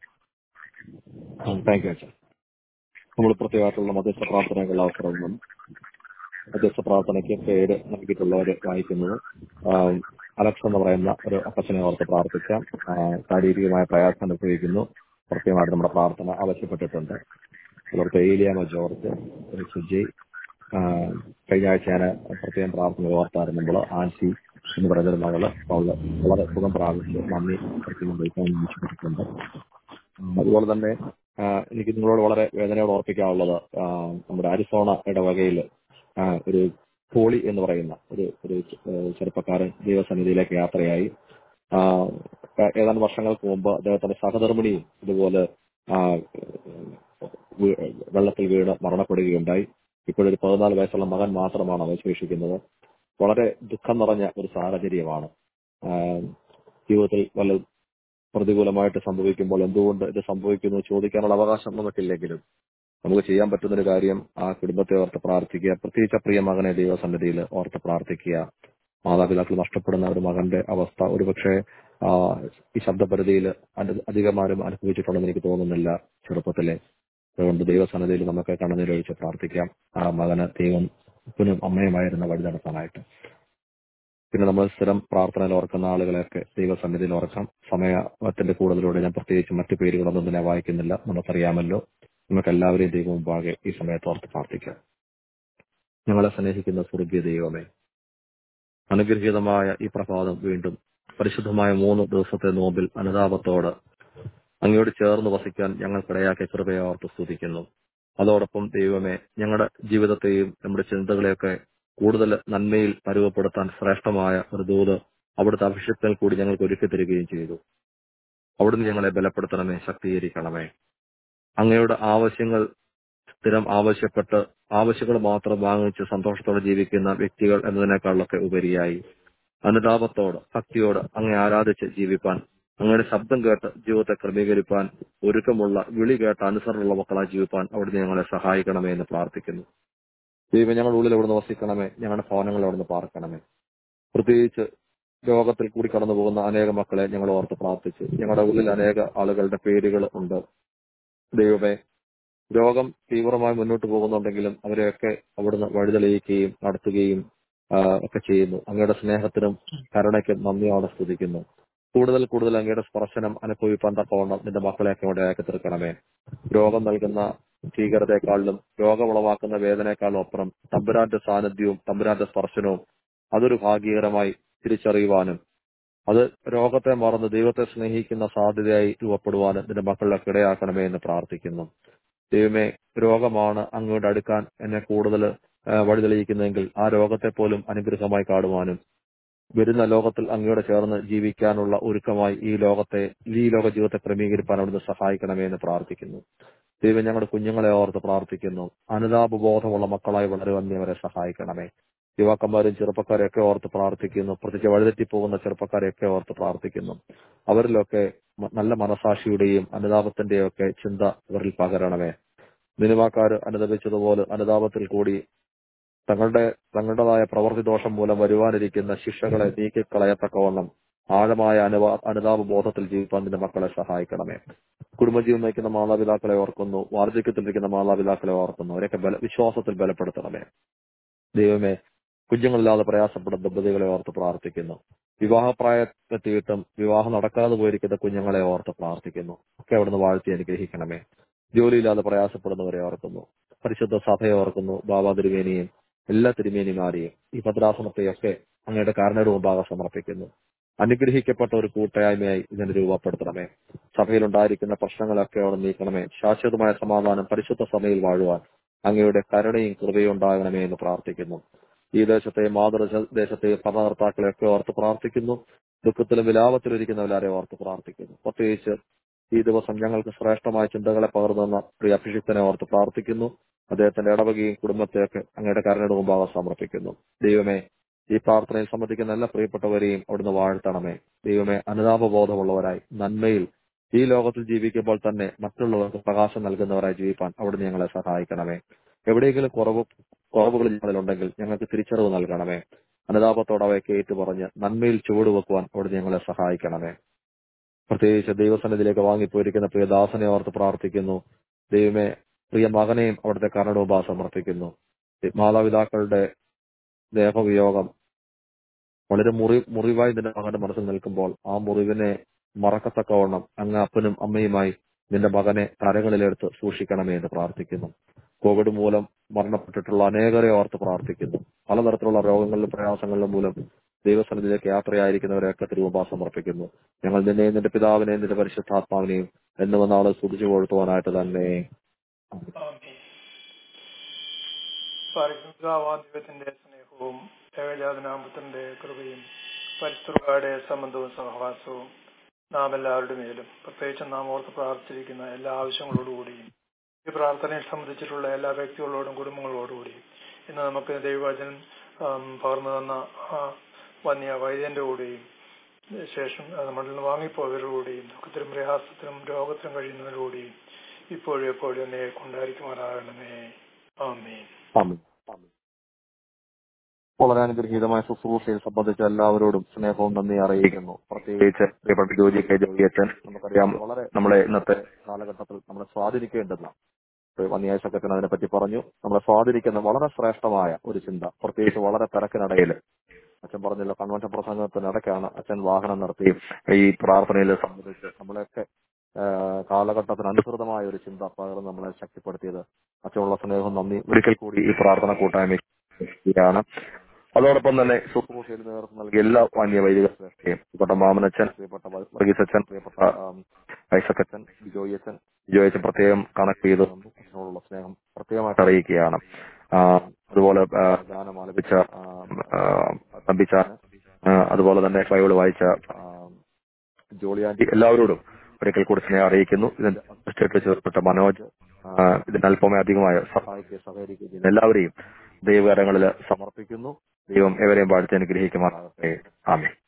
താങ്ക് യു അച്ഛൻ നമ്മൾ പ്രത്യേകമായിട്ടുള്ള മധ്യസ്ഥ പ്രാർത്ഥനകൾ അവസരമൊന്നും മധ്യസ്ഥ പ്രാർത്ഥനയ്ക്ക് പേര് നൽകിയിട്ടുള്ളവർ വായിക്കുന്നത് ആം, അലക്സ് എന്ന് പറയുന്ന ഒരു അപ്പച്ചനെ ഓർത്ത് പ്രാർത്ഥിക്കാം ആ, ശാരീരികമായ പ്രയാസം അനുഭവിക്കുന്നു പ്രത്യേകമായിട്ട് നമ്മുടെ പ്രാർത്ഥന ആവശ്യപ്പെട്ടിട്ടുണ്ട് ചിലർക്ക് ഏലിയാമ ജോർജ് ഒരു സുജയ് ആ, കഴിഞ്ഞ ആഴ്ച ഞാൻ പ്രത്യേകം പ്രാർത്ഥന ഓർത്തായിരുന്നു നമ്മൾ ആൻസി എന്ന് പറയുന്നൊരു മകള് അവള് വളരെ സുഖം പ്രാപിച്ച് നന്ദി പ്രത്യേകം വഹിക്കാൻ ആവശ്യപ്പെട്ടിട്ടുണ്ട് ഉം, അതുപോലെ തന്നെ ആ, എനിക്ക് നിങ്ങളോട് വളരെ വേദനയോട് ഓർപ്പിക്കാനുള്ളത് ആ, നമ്മുടെ അരിസോണ ഇടവകയിൽ ഒരു പോളി എന്ന് പറയുന്ന ഒരു ഒരു ഏഹ്, ചെറുപ്പക്കാരൻ ദൈവസന്നിധിയിലേക്ക് യാത്രയായി ആ, ഏതാനും വർഷങ്ങൾക്ക് മുമ്പ് അദ്ദേഹത്തിന്റെ സഹധർമ്മിണിയും ഇതുപോലെ ആ, വീ- വെള്ളത്തിൽ വീണ് മരണപ്പെടുകയുണ്ടായി ഇപ്പോഴൊരു പതിനാല് വയസ്സുള്ള മകൻ മാത്രമാണ് അവശേഷിക്കുന്നത് വളരെ ദുഃഖം നിറഞ്ഞ ഒരു സാഹചര്യമാണ് ആ, ജീവിതത്തിൽ വല്ല പ്രതികൂലമായിട്ട് സംഭവിക്കുമ്പോൾ എന്തുകൊണ്ട് ഇത് സംഭവിക്കുന്നു എന്ന് ചോദിക്കാനുള്ള അവകാശം നമുക്കില്ലെങ്കിലും നമുക്ക് ചെയ്യാൻ പറ്റുന്ന ഒരു കാര്യം ആ കുടുംബത്തെ ഓർത്ത് പ്രാർത്ഥിക്കുക പ്രത്യേകിച്ച് ആ പ്രിയ മകനെ ദൈവസന്നിധിയിൽ ഓർത്ത് പ്രാർത്ഥിക്കുക മാതാപിതാക്കൾ നഷ്ടപ്പെടുന്ന ഒരു മകന്റെ അവസ്ഥ ഒരുപക്ഷെ ആ, ഈ ശബ്ദപരിധിയിൽ അനു- അധികമാരും അനുഭവിച്ചിട്ടുണ്ടെന്ന് എനിക്ക് തോന്നുന്നില്ല ചെറുപ്പത്തിലെ അതുകൊണ്ട് ദൈവസന്നിധിയിൽ നമുക്ക് കണ്ണുനീരൊഴിച്ച് പ്രാർത്ഥിക്കാം ആ മകന് ദൈവം അപ്പനും അമ്മയുമായിരുന്ന വഴി നടത്താനായിട്ട് പിന്നെ നമ്മൾ സ്ഥിരം പ്രാർത്ഥനയിൽ ഓർക്കുന്ന ആളുകളെയൊക്കെ ദൈവസന്നിധിയിൽ ഓർക്കാം സമയത്തിന്റെ കൂടുതലൂടെ ഞാൻ പ്രത്യേകിച്ച് മറ്റു പേരുകളൊന്നും തന്നെ വായിക്കുന്നില്ല നമുക്കറിയാമല്ലോ നമുക്ക് എല്ലാവരെയും ദൈവം മുമ്പാകെ ഈ സമയത്ത് ഓർത്ത് പ്രാർത്ഥിക്കാം ഞങ്ങളെ സ്നേഹിക്കുന്ന സ്വർഗീയ ദൈവമേ അനുഗ്രഹീതമായ ഈ പ്രഭാതം വീണ്ടും പരിശുദ്ധമായ മൂന്ന് ദിവസത്തെ നോമ്പിൽ അനുതാപത്തോട് അങ്ങയോട് ചേർന്ന് വസിക്കാൻ ഞങ്ങൾക്കിടയാക്കിയ കൃപയെ ഓർത്ത് സ്തുതിക്കുന്നു അതോടൊപ്പം ദൈവമേ ഞങ്ങളുടെ ജീവിതത്തെയും നമ്മുടെ ചിന്തകളെയൊക്കെ കൂടുതൽ നന്മയിൽ പരുവപ്പെടുത്താൻ ശ്രേഷ്ഠമായ ഒരു ദൂത് അവിടുത്തെ അഭിഷേകത്തിൽ കൂടി ഞങ്ങൾക്ക് ഒരുക്കി തരികയും ചെയ്തു അവിടുന്ന് ഞങ്ങളെ ബലപ്പെടുത്തണമേ ശക്തീകരിക്കണമേ അങ്ങയുടെ ആവശ്യങ്ങൾ സ്ഥിരം ആവശ്യപ്പെട്ട് ആവശ്യങ്ങൾ മാത്രം വാങ്ങിച്ച് സന്തോഷത്തോടെ ജീവിക്കുന്ന വ്യക്തികൾ എന്നതിനേക്കാളൊക്കെ ഉപരിയായി അനുതാപത്തോട് ഭക്തിയോട് അങ്ങേ ആരാധിച്ച് ജീവിപ്പാൻ അങ്ങയുടെ ശബ്ദം കേട്ട് ജീവിതത്തെ ക്രമീകരിപ്പാൻ ഒരുക്കമുള്ള വിളി കേട്ട് അനുസരണമുള്ള മക്കളായി ജീവിപ്പാൻ അവിടുന്ന് ഞങ്ങളെ സഹായിക്കണമേ എന്ന് പ്രാർത്ഥിക്കുന്നു ദൈവം ഞങ്ങളുടെ ഉള്ളിൽ അവിടുന്ന് വസിക്കണമേ ഞങ്ങളുടെ ഭവനങ്ങൾ അവിടുന്ന് പാർക്കണമേ പ്രത്യേകിച്ച് രോഗത്തിൽ കൂടി കടന്നു പോകുന്ന അനേക മക്കളെ ഞങ്ങൾ ഓർത്ത് പ്രാർത്ഥിച്ച് ഞങ്ങളുടെ ഉള്ളിൽ അനേക ആളുകളുടെ പേരുകൾ ഉണ്ട് ദൈവമേ രോഗം തീവ്രമായി മുന്നോട്ട് പോകുന്നുണ്ടെങ്കിലും അവരെയൊക്കെ അവിടുന്ന് വഴിതെളിയിക്കുകയും നടത്തുകയും ആ, ഒക്കെ ചെയ്യുന്നു അങ്ങയുടെ സ്നേഹത്തിനും കരുണയ്ക്കും നന്ദിയോടെ സ്തുതിക്കുന്നു കൂടുതൽ കൂടുതൽ അങ്ങയുടെ സ്പർശനം അനുഭവിപ്പാൻ തക്കവണ്ണം നിന്റെ മക്കളെയൊക്കെ ഇടയാക്കി തീർക്കണമേ രോഗം നൽകുന്ന ഭീകരതയെക്കാളിലും രോഗമുളവാക്കുന്ന വേദനയെക്കാളും അപ്പുറം തമ്പുരാന്റെ സാന്നിധ്യവും തമ്പുരാന്റെ സ്പർശനവും അതൊരു ഭാഗ്യകരമായി തിരിച്ചറിയുവാനും അത് രോഗത്തെ മറന്ന് ദൈവത്തെ സ്നേഹിക്കുന്ന സാധ്യതയായി രൂപപ്പെടുവാൻ നിന്റെ മക്കളിലൊക്കെ ഇടയാക്കണമേ എന്ന് പ്രാർത്ഥിക്കുന്നു ദൈവമേ രോഗമാണ് അങ്ങോട്ട് അടുക്കാൻ എന്നെ കൂടുതൽ വഴി തെളിയിക്കുന്നതെങ്കിൽ ആ രോഗത്തെ പോലും അനുഗ്രഹമായി കാണുവാനും വരുന്ന ലോകത്തിൽ അങ്ങയോടെ ചേർന്ന് ജീവിക്കാനുള്ള ഒരുക്കമായി ഈ ലോകത്തെ ഈ ലോക ജീവിതത്തെ ക്രമീകരിക്കാൻ അവിടുന്ന് സഹായിക്കണമേ എന്ന് പ്രാർത്ഥിക്കുന്നു ദൈവം ഞങ്ങളുടെ കുഞ്ഞുങ്ങളെ ഓർത്ത് പ്രാർത്ഥിക്കുന്നു അനുതാപബോധമുള്ള മക്കളായി വളരുവാൻ നീ അവരെ സഹായിക്കണമേ യുവാക്കന്മാരും ചെറുപ്പക്കാരെയൊക്കെ ഓർത്ത് പ്രാർത്ഥിക്കുന്നു പ്രത്യേകിച്ച് വഴിതെറ്റിപ്പോകുന്ന ചെറുപ്പക്കാരെയൊക്കെ ഓർത്ത് പ്രാർത്ഥിക്കുന്നു അവരിലൊക്കെ മ- നല്ല മനസാക്ഷിയുടെയും അനുതാപത്തിന്റെയും ഒക്കെ ചിന്ത ഇവരിൽ പകരണമേ സിനിമാക്കാർ അനുദപിച്ചതുപോലെ അനുതാപത്തിൽ കൂടി തങ്ങളുടെ തങ്ങളുടേതായ പ്രവൃത്തി ദോഷം മൂലം വരുവാനിരിക്കുന്ന ശിക്ഷകളെ നീക്കിക്കളയത്തക്കവണ്ണം ആഴമായ അനുവാ അനുതാപ ബോധത്തിൽ ജീവിപ്പാൻ നിന്റെ മക്കളെ സഹായിക്കണമേ കുടുംബജീവൻ നയിക്കുന്ന മാതാപിതാക്കളെ ഓർക്കുന്നു വാർദ്ധക്യത്തിലിരിക്കുന്ന മാതാപിതാക്കളെ ഓർക്കുന്നു അവരെയൊക്കെ ബല വിശ്വാസത്തിൽ ബലപ്പെടുത്തണമേ ദൈവമേ കുഞ്ഞുങ്ങളില്ലാതെ പ്രയാസപ്പെടുന്ന ദമ്പതികളെ ഓർത്ത് പ്രാർത്ഥിക്കുന്നു വിവാഹപ്രായത്തെത്തിയിട്ടും വിവാഹം നടക്കാതെ പോയിരിക്കുന്ന കുഞ്ഞുങ്ങളെ ഓർത്ത് പ്രാർത്ഥിക്കുന്നു ഒക്കെ അവിടുന്ന് വാഴ്ത്തി അനുഗ്രഹിക്കണമേ ജോലിയില്ലാതെ പ്രയാസപ്പെടുന്നവരെ ഓർക്കുന്നു പരിശുദ്ധ സഭയെ ഓർക്കുന്നു ബാബാ തിരുമേനിയും എല്ലാ തിരുമേനിമാരെയും ഈ ഭദ്രാസനത്തെയൊക്കെ അങ്ങയുടെ കാരണയുടെ മുമ്പാകെ സമർപ്പിക്കുന്നു അനുഗ്രഹിക്കപ്പെട്ട ഒരു കൂട്ടായ്മയായി ഇതിനെ രൂപപ്പെടുത്തണമേ സഭയിലുണ്ടായിരിക്കുന്ന പ്രശ്നങ്ങളൊക്കെ അവിടെ നീക്കണമേ ശാശ്വതമായ സമാധാനം പരിശുദ്ധ സഭയിൽ വാഴുവാൻ അങ്ങയുടെ കരുണയും കൃപയും ഉണ്ടാകണമേ എന്ന് പ്രാർത്ഥിക്കുന്നു ഈ ദേശത്തെ മാതൃദേശത്തെ ഭരണകർത്താക്കളെയൊക്കെ ഓർത്ത് പ്രാർത്ഥിക്കുന്നു ദുഃഖത്തിലും വിലാപത്തിലും ഇരിക്കുന്നവരെ ഓർത്ത് പ്രാർത്ഥിക്കുന്നു പ്രത്യേകിച്ച് ഈ ദിവസം ഞങ്ങൾക്ക് ശ്രേഷ്ഠമായ ചിന്തകളെ പകർന്നുന്ന പ്രിയ അഭിഷിക്തനെ ഓർത്ത് പ്രാർത്ഥിക്കുന്നു അദ്ദേഹത്തിന്റെ ഇടവകയും കുടുംബത്തെയൊക്കെ അങ്ങയുടെ കരുണയുടെ മുമ്പാകെ സമർപ്പിക്കുന്നു ദൈവമേ ഈ പ്രാർത്ഥനയിൽ സംബന്ധിക്കുന്ന എല്ലാ പ്രിയപ്പെട്ടവരെയും അവിടുന്ന് വാഴ്ത്തണമേ ദൈവമേ അനുതാപബോധമുള്ളവരായി നന്മയിൽ ഈ ലോകത്തിൽ ജീവിക്കുമ്പോൾ തന്നെ മറ്റുള്ളവർക്ക് പ്രകാശം നൽകുന്നവരായി ജീവിപ്പാൻ അവിടുന്ന് ഞങ്ങളെ സഹായിക്കണമേ എവിടെയെങ്കിലും കുറവ് കുറവുകൾ ഞങ്ങളിലുണ്ടെങ്കിൽ ഞങ്ങൾക്ക് തിരിച്ചറിവ് നൽകണമേ അനുതാപത്തോടെ അവയൊക്കെ ഏറ്റുപറഞ്ഞ് നന്മയിൽ ചുവടുവെക്കുവാൻ അവിടുന്ന് ഞങ്ങളെ സഹായിക്കണമേ പ്രത്യേകിച്ച് ദൈവസന്നിധിയിലേക്ക് വാങ്ങിപ്പോയിരിക്കുന്ന പ്രിയ ദാസനെ ഓർത്ത് പ്രാർത്ഥിക്കുന്നു ദൈവമേ പ്രിയ മകനെയും അവിടുത്തെ കരണവുമാ സമർപ്പിക്കുന്നു മാതാപിതാക്കളുടെ ദേഹവിയോഗം വളരെ മുറി മുറിവായി നിന്റെ മകന്റെ മനസ്സിൽ നിൽക്കുമ്പോൾ ആ മുറിവിനെ മറക്കത്തക്കവണ്ണം അങ്ങ് അപ്പനും അമ്മയുമായി നിന്റെ മകനെ കരങ്ങളിലെടുത്ത് സൂക്ഷിക്കണമേ എന്ന് പ്രാർത്ഥിക്കുന്നു കോവിഡ് മൂലം മരണപ്പെട്ടിട്ടുള്ള അനേകരെ ഓർത്ത് പ്രാർത്ഥിക്കുന്നു പലതരത്തിലുള്ള രോഗങ്ങളിലും പ്രയാസങ്ങളിലും മൂലം ദൈവസന്നിധിയിലേക്ക് യാത്രയായിരിക്കുന്നവരെയൊക്കെ തിരുവമ്പാ സമർപ്പിക്കുന്നു ഞങ്ങൾ നിന്നെയും നിന്റെ പിതാവിനെയും നിന്റെ പരിശുദ്ധാത്മാവിനെയും എന്ന് വന്നാളെ സ്തുതിച്ചു കൊടുത്തുവാനായിട്ട് തന്നെ ദൈവത്തിന്റെ സ്നേഹവും ഏകജാതനാമത്തിന്റെ കൃപയും പരിസ്ഥിതിയുടെ സംബന്ധവും സഹവാസവും നാം എല്ലാവരുടെ മേലും പ്രത്യേകിച്ച് നാം ഓർത്ത് പ്രാർത്ഥിച്ചിരിക്കുന്ന എല്ലാ ആവശ്യങ്ങളോടുകൂടിയും ഈ പ്രാർത്ഥനയിൽ സംബന്ധിച്ചിട്ടുള്ള എല്ലാ വ്യക്തികളോടും കുടുംബങ്ങളോടുകൂടിയും ഇന്ന് നമുക്ക് ദൈവവചനം പകർന്നു തന്ന ആ വന്യ വൈദ്യന്റെ കൂടെയും ശേഷം നമ്മളിൽ നിന്ന് വാങ്ങിപ്പോയവരോടുകൂടിയും ദുഃഖത്തിലും പ്രയാസത്തിലും രോഗത്തിലും കഴിയുന്നവരോടുകൂടിയും ഇപ്പോഴും എപ്പോഴും എന്നെ കൊണ്ടായിരിക്കുമാറാകണമേ ആമേൻ ആമേൻ. വളരെ അനുഗ്രഹീതമായ ശുശ്രൂഷയിൽ സംബന്ധിച്ച എല്ലാവരോടും സ്നേഹവും നന്ദി അറിയിക്കുന്നു പ്രത്യേകിച്ച് പ്രിയപ്പെട്ട ജോജി കെ ജോലിയച്ചൻ നമുക്കറിയാം വളരെ നമ്മളെ ഇന്നത്തെ കാലഘട്ടത്തിൽ നമ്മളെ സ്വാധീനിക്കേണ്ടുന്ന ഒരു വന്യായ സെക്രട്ടറി അതിനെപ്പറ്റി പറഞ്ഞു നമ്മളെ സ്വാധീനിക്കുന്ന വളരെ ശ്രേഷ്ഠമായ ഒരു ചിന്ത പ്രത്യേകിച്ച് വളരെ തിരക്കിനിടയിൽ അച്ഛൻ പറഞ്ഞല്ലോ കൺവെൻഷൻ പ്രസംഗത്തിനിടയ്ക്കാണ് അച്ഛൻ വാഹനം നിർത്തി ഈ പ്രാർത്ഥനയിൽ സംബന്ധിച്ച് നമ്മളെയൊക്കെ ആ, കാലഘട്ടത്തിന് അനുസൃതമായ ഒരു ചിന്ത പകർന്ന് നമ്മളെ ശക്തിപ്പെടുത്തിയത് അച്ഛനുള്ള സ്നേഹവും നന്ദി ഒരിക്കൽ കൂടി ഈ പ്രാർത്ഥന കൂട്ടായ്മയാണ് അതോടൊപ്പം തന്നെ ശുശ്രൂഷയിൽ നേതൃത്വം നൽകിയ എല്ലാ മാന്യ വൈദിക ശ്രേഷ്ഠയും പ്രിയപ്പെട്ട മാമനച്ഛൻ പ്രിയപ്പെട്ട വർഗീസ് അച്ഛൻ പ്രിയപ്പെട്ട ആം, ഐസക് അച്ഛൻ ബിജോയി അച്ഛൻ ബിജോയി അച്ഛൻ പ്രത്യേകം കണക്ട് ചെയ്ത് തന്നു. അച്ഛനോടുള്ള സ്നേഹം പ്രത്യേകമായിട്ട് അറിയിക്കുകയാണ് ആ, അതുപോലെ ആ, ഗാനം ആലപിച്ച ആ, ആ, തമ്പിച്ചാന് ആ, അതുപോലെ തന്നെ ബൈബിള് വായിച്ച ആ, ജോളിയാന്റി എല്ലാവരോടും ഒരിക്കൽ കൂടി സ്നേഹം അറിയിക്കുന്നു ഇതിന്റെ അസിസ്റ്റന്റ് ചേർപ്പെട്ട മനോജ് ആ, ഇതിന് അല്പമേ അധികമായ സഹായിക്കുക സഹകരിക്കുക ചെയ്യുന്ന എല്ലാവരെയും ദൈവകരങ്ങളിൽ സമർപ്പിക്കുന്നു ദൈവം എവരെയും പാടിച്ച് അനുഗ്രഹിക്കുമാറാകട്ടെ ആമേ